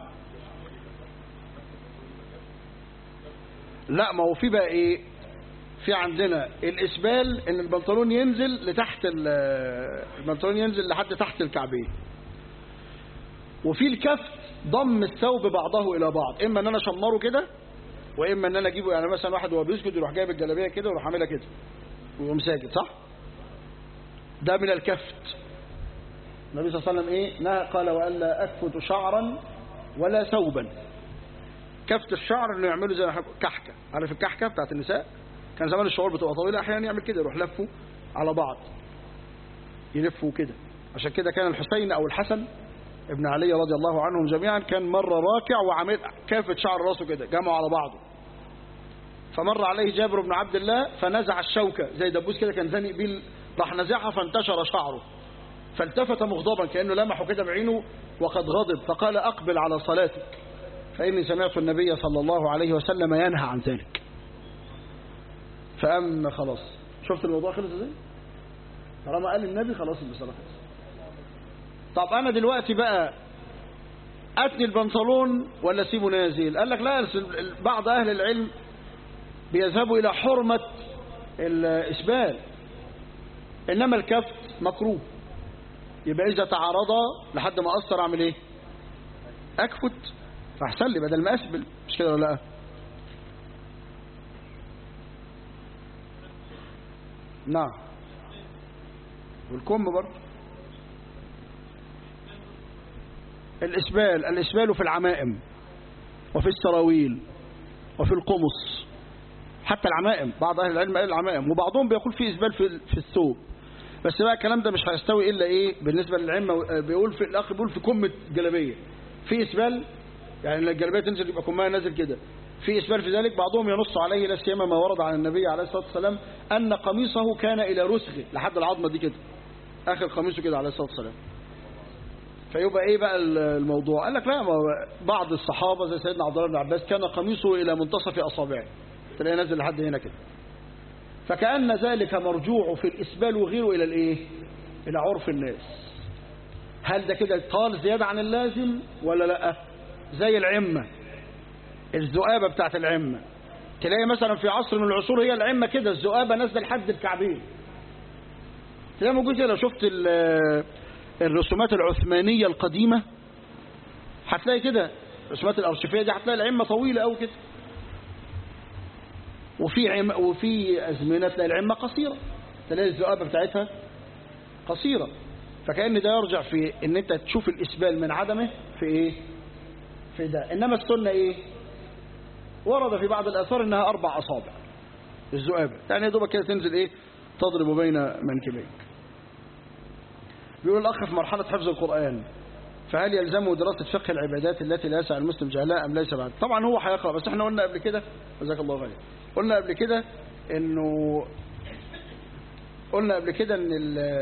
لا ما هو في بقى ايه في عندنا الاسبال ان البنطلون ينزل لتحت ال- البنطلون ينزل لحد تحت الكعبين وفي الكف ضم الثوب بعضه الى بعض اما ان انا اشمره كده واما ان انا اجيبه يعني مثلا واحد وهو بيسجد يروح جايب الجلابيه كده ويروح عاملها كده ويقوم ساجد صح ده من الكفت النبي صلى الله عليه وسلم ايه نهى قال والا اكفت شعرا ولا ثوبا كفت الشعر انه يعمله زي ما احنا كحكه عارف الكحكه بتاعت النساء كان زمان الشعور بتبقى طويله احيانا يعمل كده يروح لفه على بعض يلفوا كده عشان كده كان الحسين او الحسن ابن علي رضي الله عنهم جميعا كان مره راكع وعامل كافه شعر راسه كده جمعوا على بعضه فمر عليه جابر بن عبد الله فنزع الشوكه زي دبوس كده كان زانق بيه راح نزعها فانتشر شعره فالتفت مغضبا كانه لمحه كده بعينه وقد غضب فقال اقبل على صلاتك فاني سمعت النبي صلى الله عليه وسلم ينهى عن ذلك فأم خلاص شفت الموضوع خلص ازاي طالما قال النبي خلاص الصلاة خلص طب انا دلوقتي بقى اتني البنطلون ولا اسيبه نازل قال لك لا بعض اهل العلم بيذهبوا الى حرمة الاسبال انما الكفت مكروه يبقى اذا تعارضا لحد ما اثر اعمل ايه اكفت فاحسن لي بدل ما اسبل مش كده ولا لا نعم والكم برضه الإسبال الإسبال في العمائم وفي السراويل وفي القمص حتى العمائم بعض أهل العلم قال العمائم وبعضهم بيقول في إسبال في, في الثوب بس بقى الكلام ده مش هيستوي إلا إيه بالنسبة للعلم بيقول في الأخ بيقول في كم جلبية في إسبال يعني الجلبية تنزل يبقى كمها نازل كده في إسبال في ذلك بعضهم ينص عليه لا سيما ما ورد عن النبي عليه الصلاة والسلام أن قميصه كان إلى رسغه لحد العظمة دي كده آخر قميصه كده عليه الصلاة والسلام فيبقى ايه بقى الموضوع قال لك لا بعض الصحابة زي سيدنا عبد الله بن عباس كان قميصه إلى منتصف أصابعه تلاقيه نازل لحد هنا كده فكأن ذلك مرجوع في الإسبال وغيره إلى الإيه إلى عرف الناس هل ده كده قال زيادة عن اللازم ولا لا زي العمة الذؤابة بتاعت العمة تلاقي مثلا في عصر من العصور هي العمة كده الذؤابة نازلة لحد الكعبين تلاقي موجود كده لو شفت الرسومات العثمانية القديمة هتلاقي كده الرسومات الأرشفية دي هتلاقي العمة طويلة أو كده وفي عم وفي أزمنة تلاقي العمة قصيرة تلاقي الذؤابة بتاعتها قصيرة فكأن ده يرجع في ان انت تشوف الإسبال من عدمه في ايه في ده انما السنة ايه ورد في بعض الآثار انها أربع أصابع الذؤابة يعني يا دوبك كده تنزل ايه تضرب بين منكبيك بيقول الأخ في مرحلة حفظ القرآن فهل يلزمه دراسة فقه العبادات التي لا يسع المسلم جهلها أم ليس بعد طبعا هو هيقرأ بس احنا قلنا قبل كده جزاك الله خير قلنا قبل كده انه قلنا قبل كده ان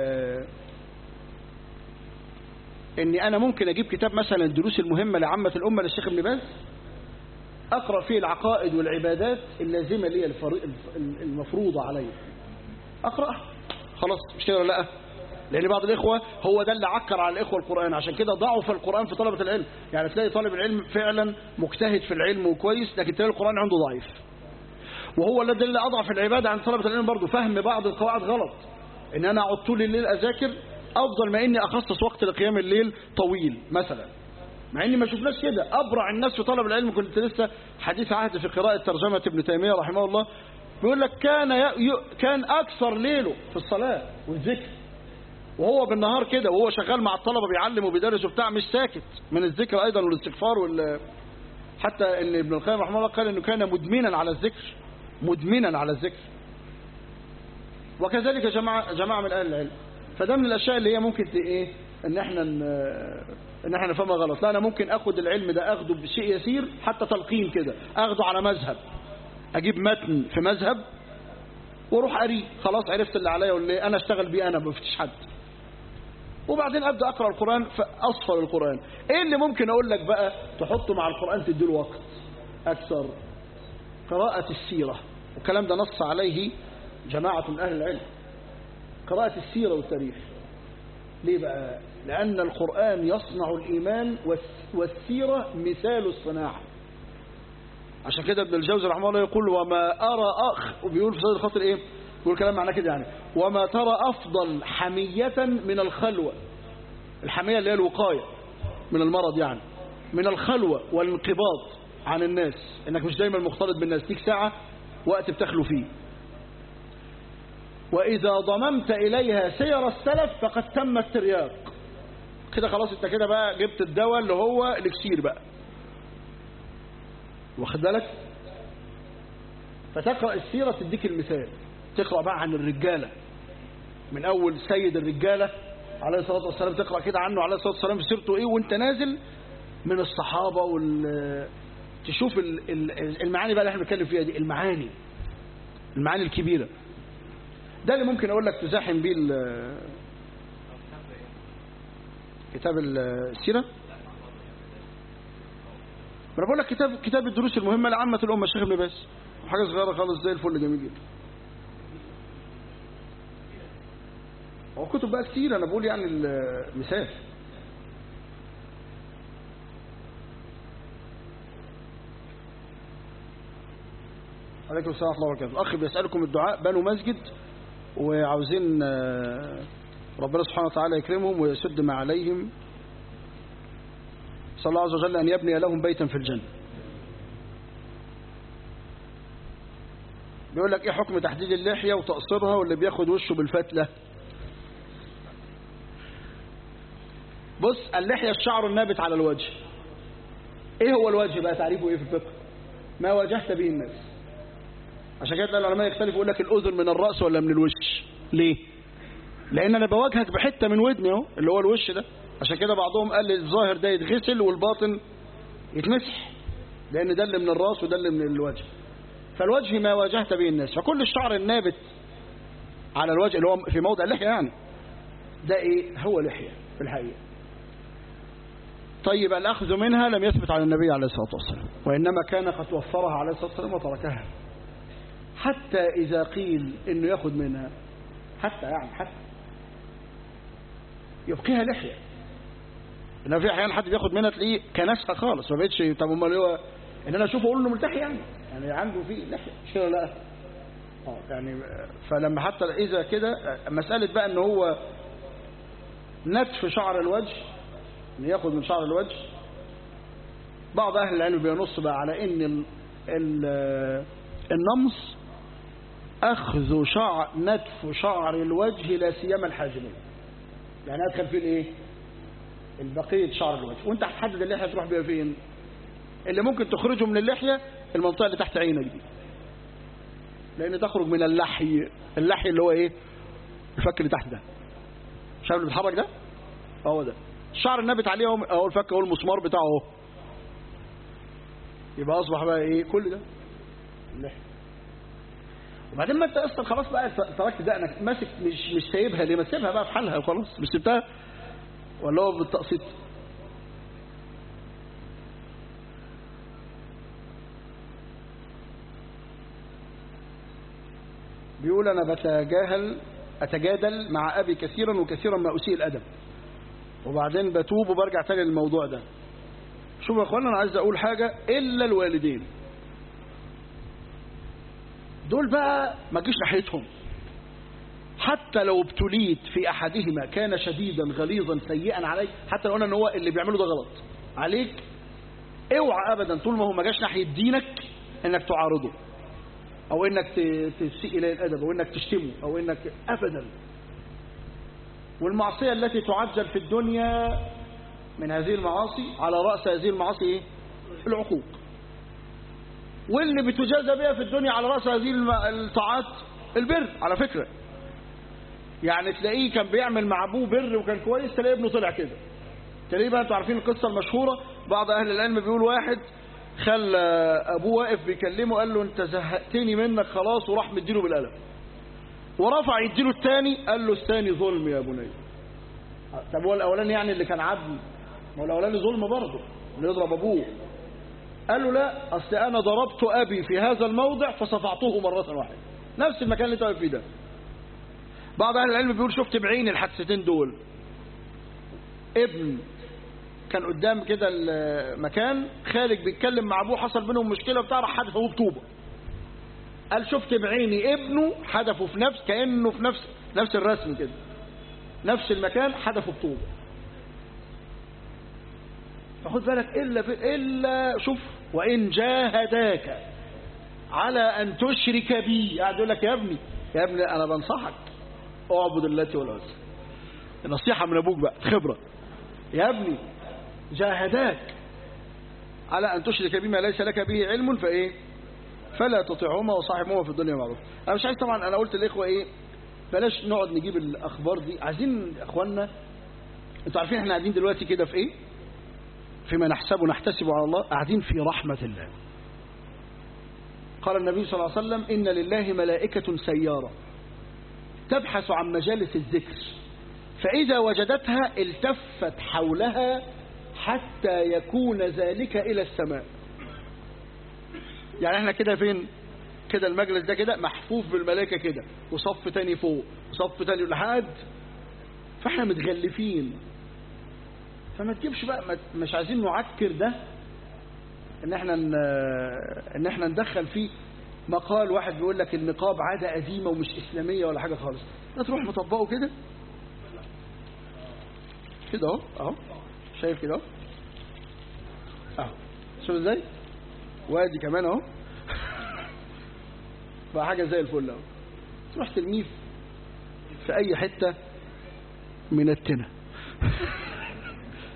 اني انا ممكن اجيب كتاب مثلا الدروس المهمة لعامة الامة للشيخ ابن باز اقرأ فيه العقائد والعبادات اللازمة لي المفروضة علي اقرأ خلاص مش كده ولا لا لأن بعض الإخوة هو ده اللي عكر على الإخوة القرآن عشان كده ضعف القرآن في طلبة العلم يعني تلاقي طالب العلم فعلا مجتهد في العلم وكويس لكن تلاقي القرآن عنده ضعيف وهو الذي اللي أضعف العبادة عند طلبة العلم برضه فهم بعض القواعد غلط إن أنا أقعد طول الليل أذاكر أفضل ما إني أخصص وقت لقيام الليل طويل مثلا مع إني ما شفناش كده أبرع الناس في طلب العلم كنت لسه حديث عهد في قراءة ترجمة ابن تيمية رحمه الله بيقول لك كان ي... كان أكثر ليله في الصلاة والذكر وهو بالنهار كده وهو شغال مع الطلبة بيعلم وبيدرس وبتاع مش ساكت من الذكر أيضا والاستغفار وال حتى ان ابن القيم رحمه الله قال انه كان مدمنا على الذكر مدمنا على الذكر وكذلك جماعة جماعة من اهل العلم فده من الاشياء اللي هي ممكن ايه ان احنا ان احنا نفهمها غلط لا انا ممكن اخد العلم ده اخده بشيء يسير حتى تلقين كده اخده على مذهب اجيب متن في مذهب واروح اريه خلاص عرفت اللي عليا واللي انا اشتغل بيه انا ما بفتش حد وبعدين ابدا اقرا القران فاصفر القران ايه اللي ممكن اقول لك بقى تحطه مع القران تديله وقت اكثر قراءه السيره والكلام ده نص عليه جماعه من اهل العلم قراءه السيره والتاريخ ليه بقى لان القران يصنع الايمان والسيره مثال الصناعه عشان كده ابن الجوزي رحمه الله يقول وما ارى اخ وبيقول في صيد الخاطر ايه يقول كلام معناه كده يعني وما ترى أفضل حمية من الخلوة الحمية اللي هي الوقاية من المرض يعني من الخلوة والانقباض عن الناس انك مش دايما مختلط بالناس تيك ساعة وقت بتخلو فيه وإذا ضممت إليها سير السلف فقد تم الترياق كده خلاص انت كده بقى جبت الدواء اللي هو الاكسير بقى واخد بالك فتقرأ السيرة تديك المثال تقرأ بقى عن الرجالة من أول سيد الرجالة عليه الصلاة والسلام تقرأ كده عنه عليه الصلاة والسلام في سيرته إيه وانت نازل من الصحابة وال تشوف المعاني بقى اللي احنا بنتكلم فيها دي المعاني المعاني الكبيرة ده اللي ممكن أقول لك تزاحم بيه كتاب السيرة انا بقول لك كتاب كتاب الدروس المهمة لعامة الأمة الشيخ ابن باز حاجة صغيرة خالص زي الفل جميل جدا هو كتب بقى كتير انا بقول يعني المثال عليكم السلام ورحمه الله وبركاته الاخ بيسالكم الدعاء بنوا مسجد وعاوزين ربنا سبحانه وتعالى يكرمهم ويسد ما عليهم صلى الله عز وجل ان يبني لهم بيتا في الجنه بيقول لك ايه حكم تحديد اللحيه وتقصيرها واللي بياخد وشه بالفتله بص اللحية الشعر النابت على الوجه ايه هو الوجه بقى تعريفه ايه في الفقه ما واجهت به الناس عشان كده العلماء يختلفوا يقول لك الاذن من الراس ولا من الوش ليه لان انا بواجهك بحته من ودني اهو اللي هو الوش ده عشان كده بعضهم قال الظاهر ده يتغسل والباطن يتمسح لان ده اللي من الراس وده اللي من الوجه فالوجه ما واجهت به الناس فكل الشعر النابت على الوجه اللي هو في موضع اللحيه يعني ده ايه هو لحيه في الحقيقه طيب الأخذ منها لم يثبت عن النبي عليه الصلاة والسلام وإنما كان قد وفرها عليه الصلاة والسلام وتركها حتى إذا قيل إنه يأخذ منها حتى يعني حتى يبقيها لحية إنما في أحيانا حد بياخد منها تلاقيه كنسها خالص ما بقتش طب أمال هو إن أنا أشوفه أقول له ملتحي يعني يعني عنده فيه لحية مش كده لا اه يعني فلما حتى إذا كده مسألة بقى إن هو نتف شعر الوجه ان ياخذ من شعر الوجه بعض اهل العلم بينص بقى على ان ال ال النمص اخذ شعر نتف شعر الوجه لا سيما الحاجبين يعني ادخل فيه الايه البقيه شعر الوجه وانت هتحدد اللحيه تروح بيها فين اللي ممكن تخرجه من اللحيه المنطقه اللي تحت عينك دي لان تخرج من اللحي اللحي اللي هو ايه الفك اللي تحت ده شايف اللي بيتحرك ده هو ده الشعر النابت عليه اهو الفك اهو المسمار بتاعه اهو يبقى اصبح بقى ايه كل ده اللحيه وبعدين ما انت اصلا خلاص بقى تركت دقنك ماسك مش مش سايبها ليه ما تسيبها بقى في حالها وخلاص مش سبتها ولا هو بالتقسيط بيقول انا بتجاهل اتجادل مع ابي كثيرا وكثيرا ما اسيء الادب وبعدين بتوب وبرجع تاني للموضوع ده شوف يا اخوانا انا عايز اقول حاجه الا الوالدين دول بقى ما تجيش ناحيتهم حتى لو ابتليت في احدهما كان شديدا غليظا سيئا عليك حتى لو قلنا ان هو اللي بيعمله ده غلط عليك اوعى ابدا طول ما هو ما جاش ناحيه دينك انك تعارضه او انك تسيء اليه الادب او انك تشتمه او انك ابدا والمعصيه التي تعجل في الدنيا من هذه المعاصي على راس هذه المعاصي ايه العقوق واللي بتجازى بها في الدنيا على راس هذه الطاعات البر على فكره يعني تلاقيه كان بيعمل مع ابوه بر وكان كويس تلاقي ابنه طلع كده تلاقيه بقى انتوا عارفين القصه المشهوره بعض اهل العلم بيقول واحد خلى ابوه واقف بيكلمه قال له انت زهقتني منك خلاص وراح مديله بالقلم ورفع يديله الثاني قال له الثاني ظلم يا بني طب هو الاولاني يعني اللي كان عدل ما هو الاولاني ظلم برضه اللي يضرب ابوه قال له لا اصل انا ضربت ابي في هذا الموضع فصفعته مره واحده نفس المكان اللي انت واقف فيه ده بعض اهل العلم بيقول شفت بعين الحادثتين دول ابن كان قدام كده المكان خالد بيتكلم مع ابوه حصل بينهم مشكله وبتاع راح حدفه بطوبه قال شفت بعيني ابنه حدفه في نفس كانه في نفس نفس الرسم كده نفس المكان حدفه بطوبه فخد بالك الا الا شوف وان جاهداك على ان تشرك بي قاعد يقول لك يا ابني يا ابني انا بنصحك اعبد اللاتي والعزى نصيحه من ابوك بقى خبره يا ابني جاهداك على أن تشرك بما ليس لك به علم فإيه فلا تطيعهما وصاحبهما في الدنيا معروف أنا مش عايز طبعا أنا قلت للإخوة إيه بلاش نقعد نجيب الأخبار دي عايزين إخواننا أنتوا عارفين إحنا قاعدين دلوقتي كده في إيه فيما نحسب ونحتسب على الله قاعدين في رحمة الله قال النبي صلى الله عليه وسلم إن لله ملائكة سيارة تبحث عن مجالس الذكر فإذا وجدتها التفت حولها حتى يكون ذلك إلى السماء يعني احنا كده فين كده المجلس ده كده محفوف بالملائكة كده وصف تاني فوق وصف تاني لحد فاحنا متغلفين فما تجيبش بقى مش عايزين نعكر ده ان احنا ان احنا ندخل فيه مقال واحد بيقول لك النقاب عادة قديمة ومش إسلامية ولا حاجة خالص تروح مطبقه كده كده اهو اهو شايف كده اهو اهو شوف ازاي وادي كمان اهو بقى حاجه زي الفل اهو تروح ترميه في اي حته من التنه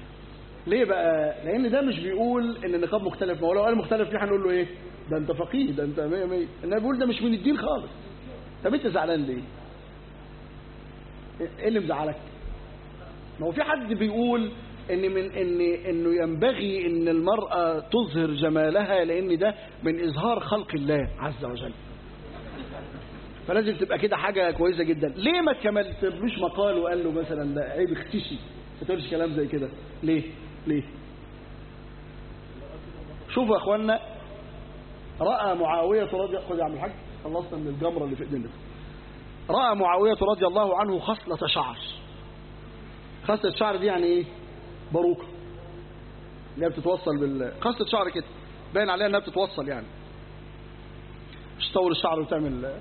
ليه بقى لان ده مش بيقول ان النقاب مختلف ما هو لو قال مختلف فيه هنقول له ايه ده انت فقيه ده انت مية مية النبي بيقول ده مش من الدين خالص طب انت زعلان ليه ايه اللي مزعلك ما هو في حد بيقول ان من ان انه ينبغي ان المرأة تظهر جمالها لان ده من اظهار خلق الله عز وجل فلازم تبقى كده حاجة كويسة جدا ليه ما كملتلوش مقال وقال له مثلا ده عيب اختشي ما تقولش كلام زي كده ليه ليه شوفوا يا اخوانا رأى معاوية رضي خد يا عم الحاج خلصنا من الجمرة اللي في ايدينا رأى معاوية رضي الله عنه خصلة شعر خصلة شعر دي يعني ايه باروكة اللي هي بتتوصل بال خصلة شعر كده باين عليها انها بتتوصل يعني مش تطول الشعر وتعمل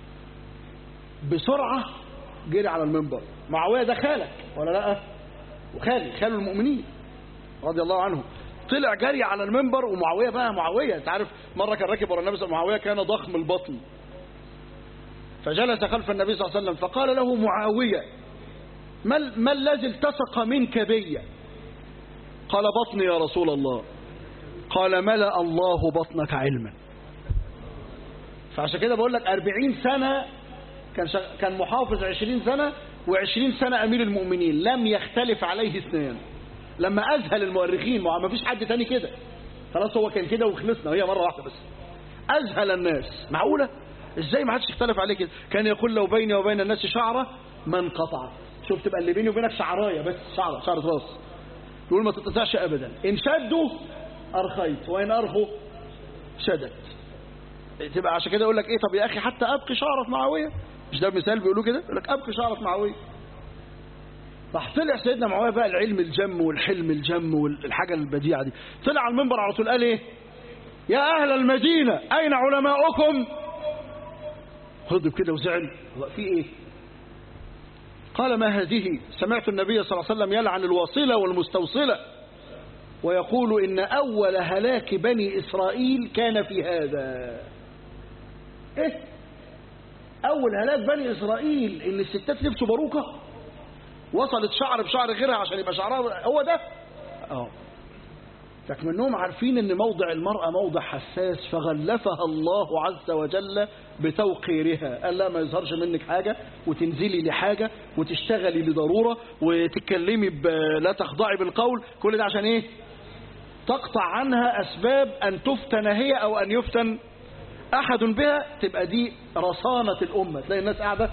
بسرعة جري على المنبر معاوية ده خالك ولا لا وخالي خال المؤمنين رضي الله عنه طلع جري على المنبر ومعاوية بقى معاوية انت عارف مرة كان راكب ورا النبي صلى الله عليه وسلم معاوية كان ضخم البطن فجلس خلف النبي صلى الله عليه وسلم فقال له معاوية ما, ما الذي التصق منك بي قال بطني يا رسول الله قال ملأ الله بطنك علما فعشان كده بقول لك أربعين سنة كان شغ... كان محافظ عشرين سنة وعشرين سنة أمير المؤمنين لم يختلف عليه اثنين لما أذهل المؤرخين ما فيش حد تاني كده خلاص هو كان كده وخلصنا هي مرة واحدة بس أذهل الناس معقولة ازاي ما حدش اختلف عليه كده كان يقول لو بيني وبين الناس شعرة ما انقطعت شوف تبقى اللي بيني وبينك شعرايه بس شعره شعره راس يقول ما تتقطعش ابدا ان شدوا ارخيت وان ارخوا شدت تبقى عشان كده يقول لك ايه طب يا اخي حتى ابقي شعره معاويه مش ده مثال بيقولوا كده يقول لك ابقي شعره معاويه راح طلع سيدنا معاويه بقى العلم الجم والحلم الجم والحاجه البديعه دي طلع على المنبر على طول قال ايه يا اهل المدينه اين علماؤكم غضب كده وزعل في ايه قال ما هذه سمعت النبي صلى الله عليه وسلم يلعن الواصلة والمستوصلة ويقول إن أول هلاك بني إسرائيل كان في هذا إيه أول هلاك بني إسرائيل إن الستات لبسوا باروكة وصلت شعر بشعر غيرها عشان يبقى شعرها هو ده اه لكن منهم عارفين ان موضع المرأة موضع حساس فغلفها الله عز وجل بتوقيرها قال لا ما يظهرش منك حاجة وتنزلي لحاجة وتشتغلي لضرورة وتتكلمي ب... لا تخضعي بالقول كل ده عشان ايه تقطع عنها اسباب ان تفتن هي او ان يفتن احد بها تبقى دي رصانة الامة تلاقي الناس قاعدة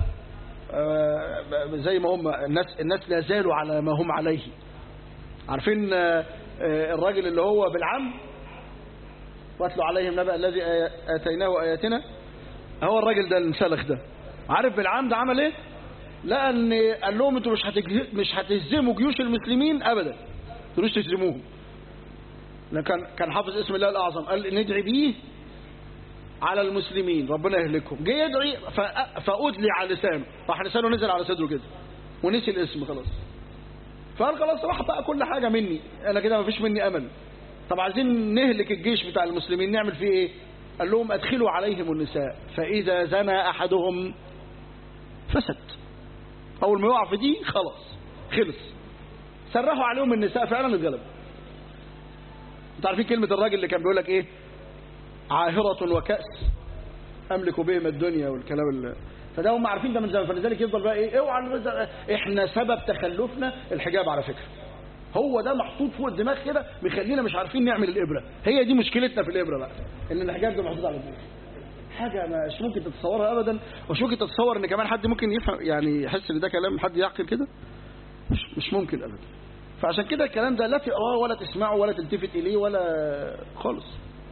زي ما هم الناس الناس لا زالوا على ما هم عليه عارفين الراجل اللي هو بالعم واتلو عليهم نبأ الذي آتيناه آياتنا هو الراجل ده المسلخ ده عارف بالعم ده عمل ايه لقى ان قال لهم انتوا مش مش هتهزموا جيوش المسلمين ابدا تروش تهزموهم كان كان حافظ اسم الله الاعظم قال ندعي بيه على المسلمين ربنا يهلكهم جه يدعي فأدلي على لسانه راح لسانه نزل على صدره كده ونسي الاسم خلاص فقال خلاص راح بقى كل حاجة مني أنا كده ما فيش مني أمل طب عايزين نهلك الجيش بتاع المسلمين نعمل فيه إيه قال لهم أدخلوا عليهم النساء فإذا زنى أحدهم فسد أول ما يقع في دي خلاص خلص سرحوا عليهم النساء فعلا اتغلب انتوا عارفين كلمة الراجل اللي كان بيقول لك إيه عاهرة وكأس أملك بهم الدنيا والكلام اللي فده هم عارفين ده من زمان فلذلك يفضل بقى ايه اوعى احنا سبب تخلفنا الحجاب على فكره هو ده محطوط فوق الدماغ كده مخلينا مش عارفين نعمل الابره هي دي مشكلتنا في الابره بقى ان الحجاب ده محطوط على الدماغ حاجه مش ممكن تتصورها ابدا ومش ممكن تتصور ان كمان حد ممكن يفهم يعني يحس ان ده كلام حد يعقل كده مش مش ممكن ابدا فعشان كده الكلام ده لا تقراه ولا تسمعه ولا تلتفت اليه ولا خالص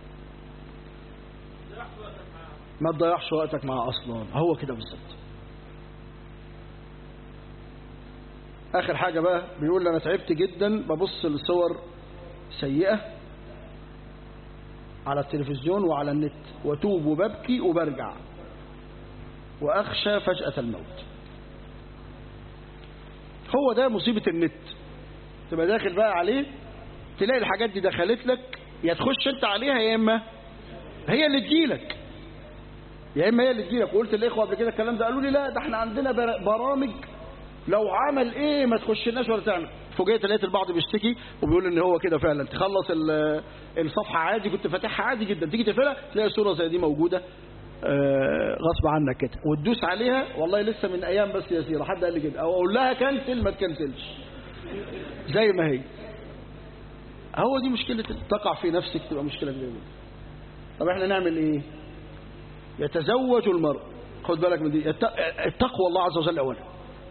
ما تضيعش وقتك معاه اصلا هو كده بالظبط اخر حاجة بقى بيقول انا تعبت جدا ببص لصور سيئة على التلفزيون وعلى النت وتوب وببكي وبرجع واخشى فجأة الموت هو ده مصيبة النت تبقى داخل بقى عليه تلاقي الحاجات دي دخلت لك يا تخش انت عليها يا اما هي اللي تجيلك يا اما هي اللي تجيلك وقلت الاخوه قبل كده الكلام ده قالوا لي لا ده احنا عندنا برامج لو عمل ايه ما تخشناش ولا تعمل فوجئت لقيت البعض بيشتكي وبيقول ان هو كده فعلا تخلص ال- الصفحه عادي كنت فاتحها عادي جدا تيجي تقفلها تلاقي صوره زي دي موجوده آه، غصب عنك كده وتدوس عليها والله لسه من ايام بس يسيره حد قال لي كده او اقول لها كنسل ما تكنسلش زي ما هي هو دي مشكله تقع في نفسك تبقى مشكله كبيره جدا طب احنا نعمل ايه يتزوج المرء خد بالك من دي يت- التقوى الله عز وجل اولا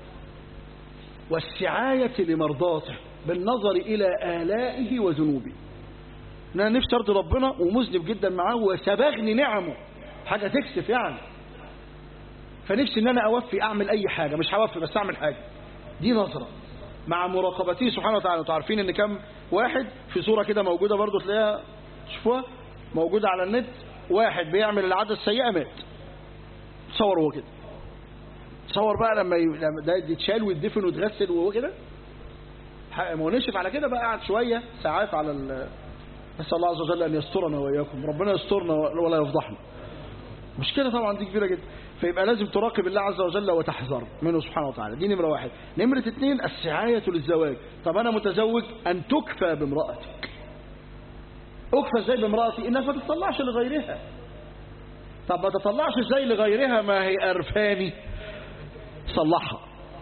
والسعاية لمرضاته بالنظر إلى آلائه وذنوبه أنا نفسي أرضي ربنا ومذنب جدا معاه وسبغني نعمه حاجة تكسف يعني فنفسي إن أنا أوفي أعمل أي حاجة مش هوفي بس أعمل حاجة دي نظرة مع مراقبته سبحانه وتعالى انتوا عارفين ان كم واحد في صورة كده موجودة برضو تلاقيها شوفوها موجودة على النت واحد بيعمل العادة السيئة مات تصور هو كده تصور بقى لما ي... لما ده يتشال ويدفن ويتغسل وهو كده ح- ما هو نشف على كده بقى قعد شويه ساعات على ال... نسال الله عز وجل ان يسترنا واياكم ربنا يسترنا ولا يفضحنا مشكله طبعا دي كبيره جدا فيبقى لازم تراقب الله عز وجل وتحذر منه سبحانه وتعالى دي نمره واحد نمره اثنين السعايه للزواج طب انا متزوج ان تكفى بامراتك اكفى ازاي بامراتي انها ما تطلعش لغيرها طب ما تطلعش ازاي لغيرها ما هي قرفاني صلحها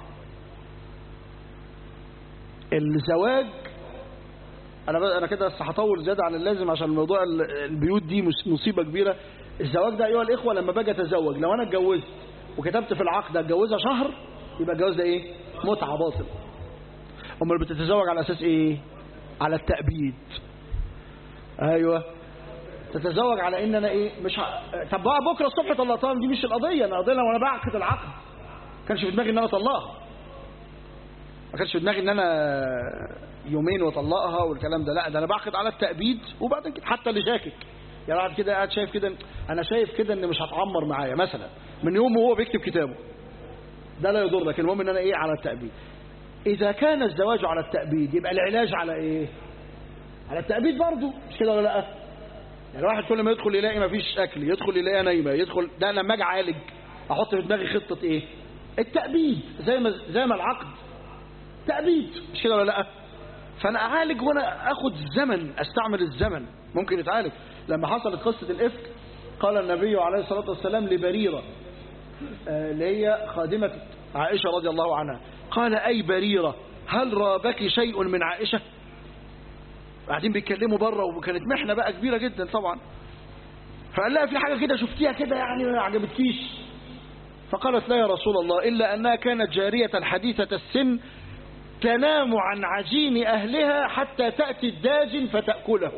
الزواج انا بقى انا كده بس هطول زياده عن اللازم عشان موضوع ال- البيوت دي مس- مصيبه كبيره الزواج ده ايها الاخوه لما باجي اتزوج لو انا اتجوزت وكتبت في العقد اتجوزها شهر يبقى الجواز ده ايه متعه باطل امال بتتزوج على اساس ايه على التأبيد ايوه تتزوج على ان انا ايه مش ه... طب بقى بكره الصبح طلقتها دي مش القضيه انا القضيه وانا بعقد العقد ما كانش في دماغي ان انا اطلقها ما كانش في دماغي ان انا يومين واطلقها والكلام ده لا ده انا بعقد على التأبيد وبعدين كده حتى اللي شاكك يعني قاعد كده قاعد شايف كده انا شايف كده ان مش هتعمر معايا مثلا من يوم وهو بيكتب كتابه ده لا يضر لك المهم ان انا ايه على التأبيد اذا كان الزواج على التأبيد يبقى العلاج على ايه على التأبيد برضه مش كده ولا لا يعني واحد كل ما يدخل يلاقي ما فيش اكل يدخل يلاقيها نايمه يدخل ده لما اجي اعالج احط في دماغي خطه ايه التأبيد زي ما زي ما العقد تأبيد مش كده ولا لا فانا اعالج وانا اخد زمن استعمل الزمن ممكن يتعالج لما حصلت قصه الافك قال النبي عليه الصلاه والسلام لبريره آه، اللي هي خادمه عائشه رضي الله عنها قال اي بريره هل رابك شيء من عائشه قاعدين بيتكلموا بره وكانت محنه بقى كبيره جدا طبعا فقال لها في حاجه كده شفتيها كده يعني ما عجبتكيش فقالت لا يا رسول الله الا انها كانت جاريه حديثه السن تنام عن عجين اهلها حتى تاتي الداجن فتاكله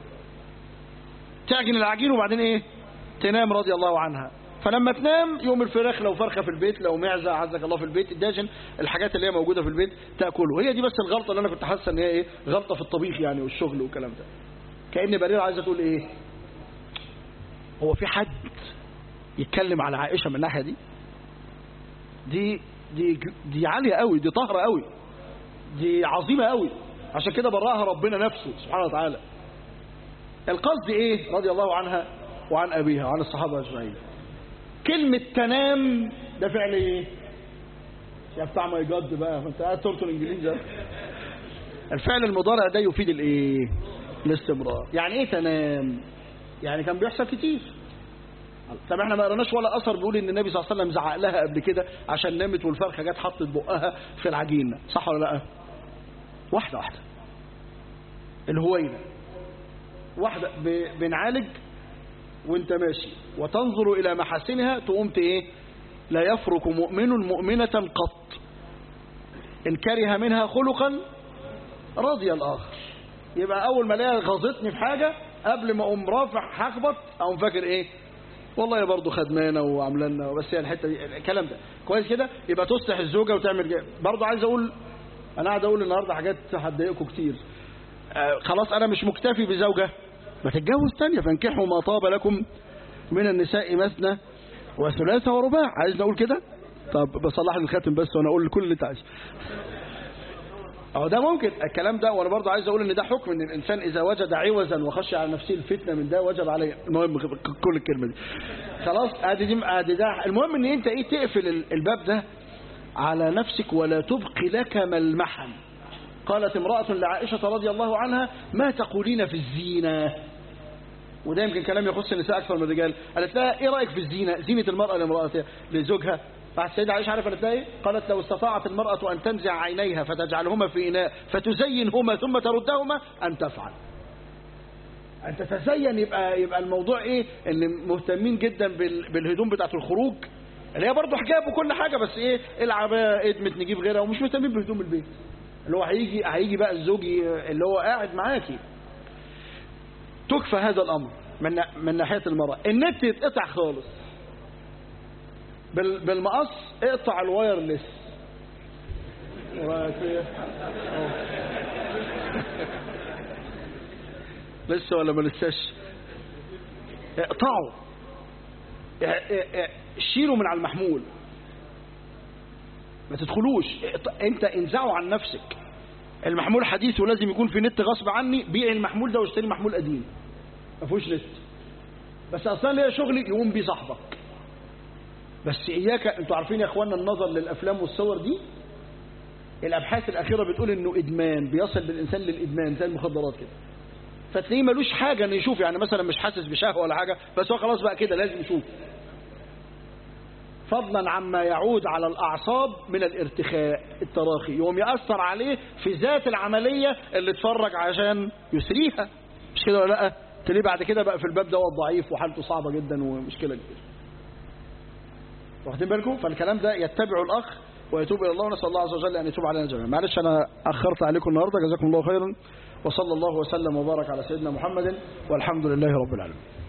تعجن العجين وبعدين ايه تنام رضي الله عنها فلما تنام يوم الفراخ لو فرخه في البيت لو معزه عزك الله في البيت الداجن الحاجات اللي هي موجوده في البيت تاكله هي دي بس الغلطه اللي انا كنت حاسه ان هي ايه غلطه في الطبيخ يعني والشغل والكلام ده كان بريره عايزه تقول ايه هو في حد يتكلم على عائشه من الناحيه دي دي دي دي عاليه قوي دي طاهره قوي دي عظيمه قوي عشان كده براها ربنا نفسه سبحانه وتعالى القصد ايه رضي الله عنها وعن ابيها وعن الصحابه اجمعين كلمه تنام ده فعل ايه يا بتاع ماي جاد بقى ما انت قاعد ترطل انجليزي ده. الفعل المضارع ده يفيد الايه الاستمرار يعني ايه تنام يعني كان بيحصل كتير طب احنا ما قرناش ولا اثر بيقول ان النبي صلى الله عليه وسلم زعق لها قبل كده عشان نامت والفرخه جت حطت بقها في العجينه صح ولا لا واحده واحده الهوينه واحده ب- بنعالج وانت ماشي وتنظر الى محاسنها تقوم ت- ايه لا يفرك مؤمن مؤمنه قط ان كره منها خلقا رضي الاخر يبقى اول ما الاقيها غاظتني في حاجه قبل ما اقوم رافع هخبط اقوم فاكر ايه والله برضه خدمانه وعامله لنا بس هي الحته دي الكلام ده كويس كده يبقى تصلح الزوجه وتعمل كده برضه عايز اقول انا قاعد اقول النهارده حاجات هتضايقكم كتير آه خلاص انا مش مكتفي بزوجه ما تتجوز تانية فانكحوا ما طاب لكم من النساء مثنى وثلاثة ورباع عايز نقول كده طب بصلح لي الخاتم بس وانا اقول كل اللي انت عايزه اهو ده ممكن الكلام ده وانا برضه عايز اقول ان ده حكم ان الانسان اذا وجد عوزا وخشي على نفسه الفتنه من ده وجب عليه المهم كل الكلمه دي خلاص ادي دي ادي ده المهم ان انت ايه تقفل ال- الباب ده على نفسك ولا تبقي لك ملمحا قالت امرأة لعائشة رضي الله عنها ما تقولين في الزينة وده يمكن كلام يخص النساء أكثر من الرجال قالت لها إيه رأيك في الزينة زينة المرأة لامرأتها لزوجها بعد السيدة عائشة عارفة قالت لها إيه قالت لو استطاعت المرأة أن تنزع عينيها فتجعلهما في إناء فتزينهما ثم تردهما أن تفعل أن تتزين يبقى يبقى الموضوع إيه إن مهتمين جدا بال- بالهدوم بتاعت الخروج اللي هي برضه حجاب وكل حاجة بس إيه العباية ادمت نجيب غيرها ومش مهتمين بهدوم البيت اللي هو هيجي هيجي بقى الزوج ي- اللي هو قاعد معاكي تكفى هذا الأمر من من ناحية المرأة النت يتقطع خالص بال- بالمقص اقطع الوايرلس إيه رأيك فيه؟ أهو. لسه ولا ما لساش اقطعوا اه- اه- اه، شيلوا من على المحمول ما تدخلوش اقط- انت انزعوا عن نفسك المحمول حديث ولازم يكون في نت غصب عني بيع المحمول ده واشتري محمول قديم ما فيهوش نت بس اصلا ليا شغلي يقوم بيه صاحبك بس اياك انتوا عارفين يا اخوانا النظر للافلام والصور دي الابحاث الاخيره بتقول انه ادمان بيصل بالانسان للادمان زي المخدرات كده فتلاقيه ملوش حاجه انه يشوف يعني مثلا مش حاسس بشهوه ولا حاجه بس هو خلاص بقى كده لازم يشوف فضلا عما يعود على الاعصاب من الارتخاء التراخي يقوم ياثر عليه في ذات العمليه اللي اتفرج عشان يسريها مش كده ولا لا تلاقيه بعد كده بقى في الباب ده ضعيف وحالته صعبه جدا ومشكله كبيره واخدين بالكم فالكلام ده يتبعه الاخ ويتوب الى الله ونسال الله عز وجل ان يتوب علينا جميعا معلش انا اخرت عليكم النهارده جزاكم الله خيرا وصلى الله وسلم وبارك على سيدنا محمد والحمد لله رب العالمين